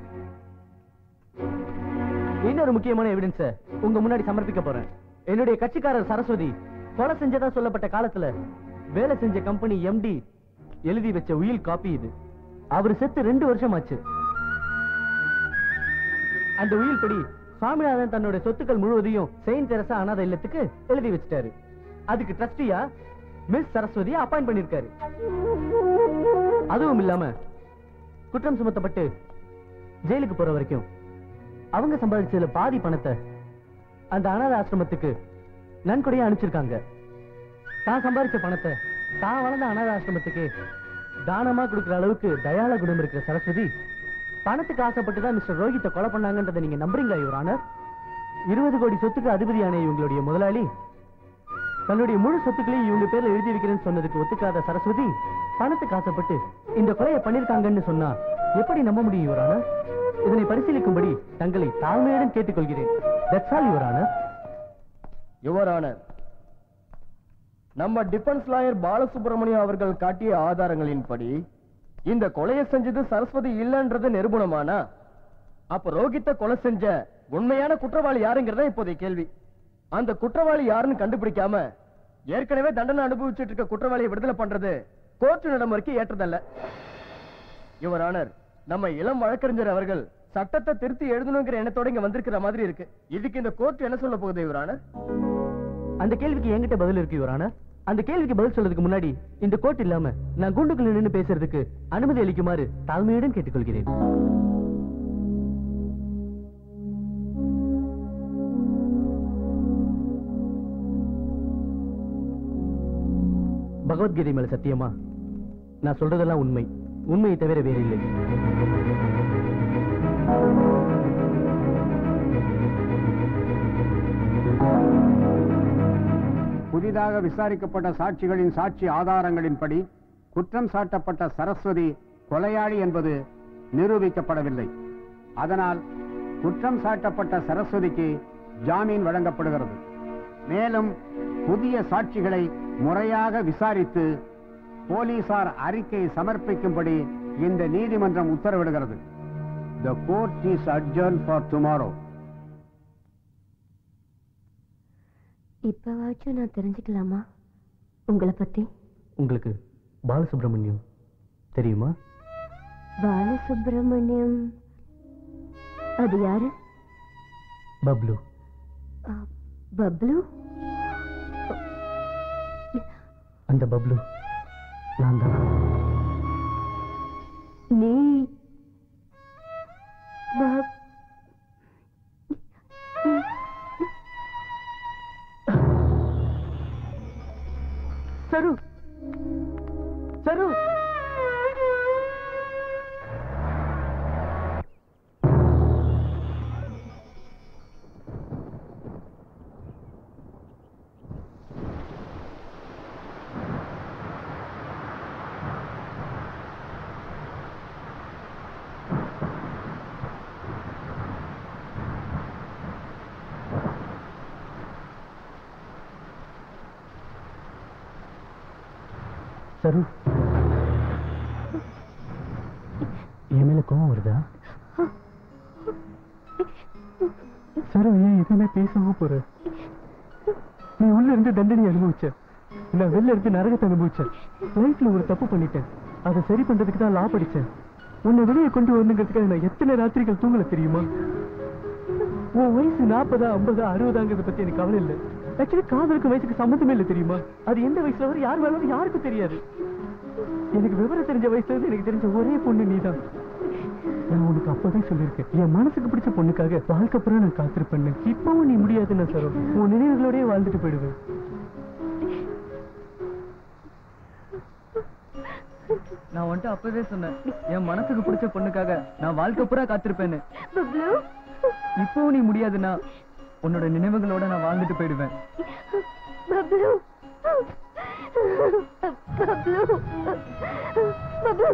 இன்னொரு முக்கியமான எவிடன்ஸ உங்க முன்னாடி சமர்ப்பிக்க போறேன் என்னுடைய கட்சிக்காரர் சரஸ்வதி கொலை செஞ்சதா சொல்லப்பட்ட காலத்துல வேலை செஞ்ச கம்பெனி எம்டி எழுதி வச்ச உயில் காப்பி இது அவர் செத்து ரெண்டு வருஷம் ஆச்சு அந்த உயில் படி சுவாமிநாதன் தன்னுடைய சொத்துக்கள் முழுவதையும் செயின்ட் தெரசா அனாதை இல்லத்துக்கு எழுதி வச்சிட்டாரு அதுக்கு ட்ரஸ்டியா மிஸ் சரஸ்வதியை அப்பாயிண்ட் பண்ணிருக்காரு அதுவும் இல்லாம குற்றம் சுமத்தப்பட்டு ஜெயிலுக்கு போற வரைக்கும் அவங்க சம்பாதிச்சதுல பாதி பணத்தை அந்த அனாதை ஆசிரமத்துக்கு நன்கொடையா அனுப்பிச்சிருக்காங்க தான் சம்பாதிச்ச பணத்தை தான் வளர்ந்த அனாதை ஆசிரமத்துக்கு தானமா கொடுக்கிற அளவுக்கு தயாள குணம் இருக்கிற சரஸ்வதி பணத்துக்கு ஆசைப்பட்டு தான் மிஸ்டர் ரோஹித்தை கொலை பண்ணாங்கன்றதை நீங்க நம்புறீங்களா இவர் ஆனர் இருபது கோடி சொத்துக்கு அதிபதியான இவங்களுடைய முதலாளி தன்னுடைய முழு சொத்துக்களையும் இவங்க பேர்ல எழுதி வைக்கிறேன்னு சொன்னதுக்கு ஒத்துக்காத சரஸ்வதி பணத்துக்கு ஆசைப்பட்டு இந்த கொலையை பண்ணிருக்காங்கன்னு சொன்னா எப்படி நம்ப முடியும் யுவர் ஆனர் இதனை பரிசீலிக்கும்படி தங்களை தாழ்மையுடன் கேட்டுக்கொள்கிறேன் that's all your honour
your honour நம்ம டிஃபென்ஸ் லாயர் பாலசுப்ரமணியம் அவர்கள் காட்டிய ஆதாரங்களின்படி இந்த கொலையை செஞ்சது சரஸ்வதி இல்லன்றது நிரூபணமானா அப்ப ரோகித்த கொலை செஞ்ச உண்மையான குற்றவாளி யாருங்கிறத இப்போதைய கேள்வி அந்த குற்றவாளி யாருன்னு கண்டுபிடிக்காம ஏற்கனவே தண்டனை அனுபவிச்சுட்டு இருக்க குற்றவாளியை விடுதலை பண்றது கோர்ட்டு நடைமுறைக்கு ஏற்றதல்ல யுவர் ஆனர் நம்ம இளம் வழக்கறிஞர் அவர்கள் சட்டத்தை திருத்தி எழுதணுங்கிற எண்ணத்தோட இங்க வந்திருக்கிற மாதிரி இருக்கு இதுக்கு இந்த கோர்ட் என்ன சொல்ல போகுது யுவர் ஆனர்
அந்த கேள்விக்கு என்கிட்ட பதில் இருக்கு யுவர் ஆனர் அந்த கேள்விக்கு பதில் சொல்றதுக்கு முன்னாடி இந்த கோர்ட் இல்லாம நான் குண்டுக்குள்ள நின்னு பேசுறதுக்கு அனுமதி அளிக்குமாறு தாழ்மையுடன் கேட்டுக்கொள்கிறேன் பகவத்கீதை மேல சத்தியமா நான் சொல்றதெல்லாம் உண்மை உண்மையை தவிர வேறு இல்லை
புதிதாக விசாரிக்கப்பட்ட சாட்சிகளின் சாட்சி ஆதாரங்களின்படி குற்றம் சாட்டப்பட்ட சரஸ்வதி கொலையாளி என்பது நிரூபிக்கப்படவில்லை அதனால் குற்றம் சாட்டப்பட்ட சரஸ்வதிக்கு ஜாமீன் வழங்கப்படுகிறது மேலும் புதிய சாட்சிகளை முறையாக விசாரித்து போலீசார் அறிக்கை சமர்ப்பிக்கும்படி இந்த நீதிமன்றம் உத்தரவிடுகிறது The court is adjourned for tomorrow.
இப்பவாச்சும் நான் தெரிஞ்சுக்கலாமா உங்களை பத்தி
உங்களுக்கு பாலசுப்ரமணியம் தெரியுமா
பாலசுப்ரமணியம் அது யாரு
பப்ளு
அ, பப்ளு
அந்த பப்ளு நான் தான்
நீ பப்-
சரு சரு சரு என் மேல கோவம் வருதா சரு ஏன் எதுவுமே பேசவும் போற நீ உள்ள இருந்து தண்டனை அனுபவிச்ச நான் வெளில இருந்து நரகத்தை அனுபவிச்சேன் லைஃப்ல ஒரு தப்பு பண்ணிட்டேன் அதை சரி பண்றதுக்கு தான் லா படிச்சேன் உன்னை வெளியே கொண்டு வரணுங்கிறதுக்காக நான் எத்தனை ராத்திரிகள் தூங்கல தெரியுமா உன் வயசு நாற்பதா ஐம்பதா அறுபதாங்கிறத பத்தி எனக்கு கவலை இல்லை ஆக்சுவலி காதலுக்கு வயசுக்கு சம்மந்தமே இல்லை தெரியுமா அது எந்த வயசுல வரும் யார் வேணாலும் யாருக்கும் தெரியாது எனக்கு விவரம் தெரிஞ்ச வயசுல இருந்து எனக்கு தெரிஞ்ச ஒரே பொண்ணு நீதான் நான் உனக்கு அப்பவே சொல்லியிருக்கேன் என் மனசுக்கு பிடிச்ச பொண்ணுக்காக வாழ்க்கை பூரா நான் காத்திருப்பேன் இப்பவும் நீ முடியாதுன்னு சொல்றோம் உன் நினைவுகளோடய வாழ்ந்துட்டு போயிடுவேன்
நான் வந்துட்டு அப்பவே சொன்னேன் என் மனசுக்கு பிடிச்ச பொண்ணுக்காக நான் வாழ்க்கை பூரா காத்திருப்பேன்னு
பப்ளு
இப்பவும் நீ முடியாதுன்னா உன்னோட நினைவுகளோட நான் வாழ்ந்துட்டு போயிடுவேன்
பப்ளு பப்ளு பப்ளு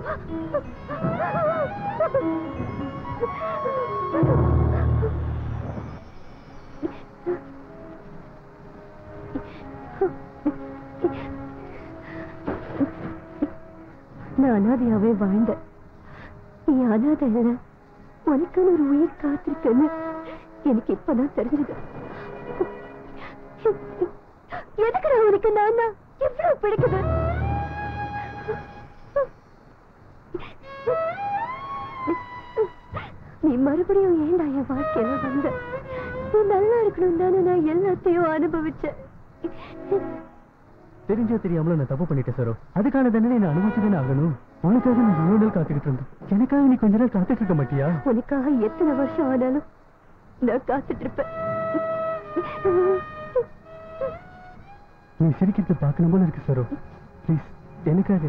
நான் அனாதையாவே வாழ்ந்தேன் நீ அனாதை இல்ல உனக்கான ஒரு உயிர் காத்திருக்குன்னு எனக்கு இப்பதான் தெரிஞ்சது எதுக்குடா உனக்கு நான் தான் எவ்வளவு பிடிக்குது நீ மறுபடியும் ஏன்டா என் வாழ்க்கையில வந்த நீ நல்லா இருக்கணும் தானே நான் எல்லாத்தையும் அனுபவிச்சேன்
தெரிஞ்சோ தெரியாமலோ நான் தப்பு பண்ணிட்டேன் சரோ அதுக்கான தண்டனை நான் அனுபவிச்சுதானே ஆகணும் உனக்காக நான் இவ்வளவு நாள் காத்துக்கிட்டு இருந்தேன் எனக்காக நீ கொஞ்ச நாள் காத்துட்டு இருக்க மாட்டியா
உனக்காக எத்தனை வருஷம் ஆனாலும் நான் காத்துட்டு இருப்பேன்
நீ சிரிக்கிறது பார்க்கணும் போல இருக்கு சரோ ப்ளீஸ் எனக்காக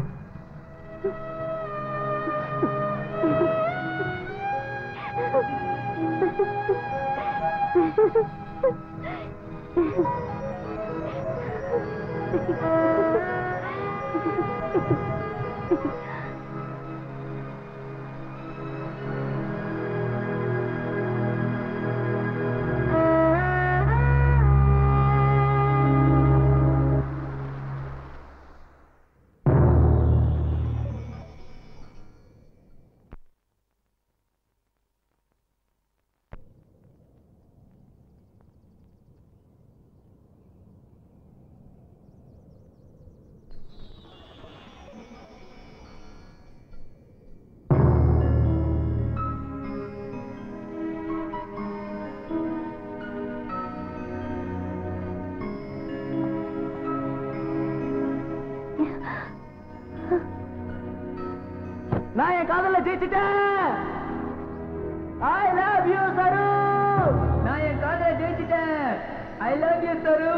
நான் என் காதல ஜெயிச்சிட்டேன் ஐ லவ் யூ சரு நான் என் காதல ஜெயிச்சிட்டேன் ஐ லவ் யூ சரு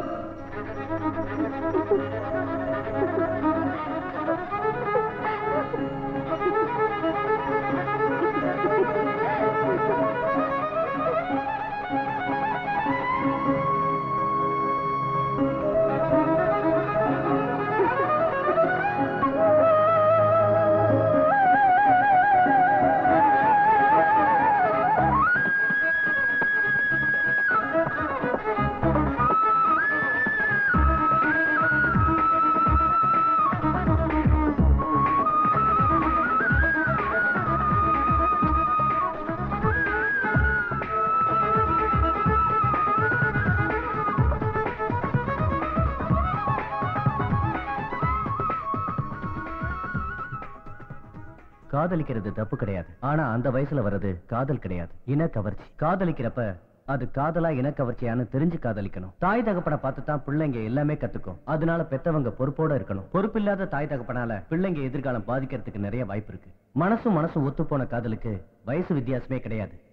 காதலிக்கிறது தப்பு கிடையாது ஆனா அந்த வயசுல வர்றது காதல் கிடையாது இன கவர்ச்சி காதலிக்கிறப்ப அது காதலா இன கவர்ச்சியான்னு தெரிஞ்சு காதலிக்கணும் தாய் தகப்பனை பார்த்து தான் பிள்ளைங்க எல்லாமே கத்துக்கும் அதனால பெத்தவங்க பொறுப்போட இருக்கணும் பொறுப்பில்லாத தாய் தகப்பனால பிள்ளைங்க எதிர்காலம் பாதிக்கிறதுக்கு நிறைய வாய்ப்பு இருக்கு மனசும் மனசும் ஒத்து போன காதலுக்கு வயசு வித்தியாசமே கிடையாது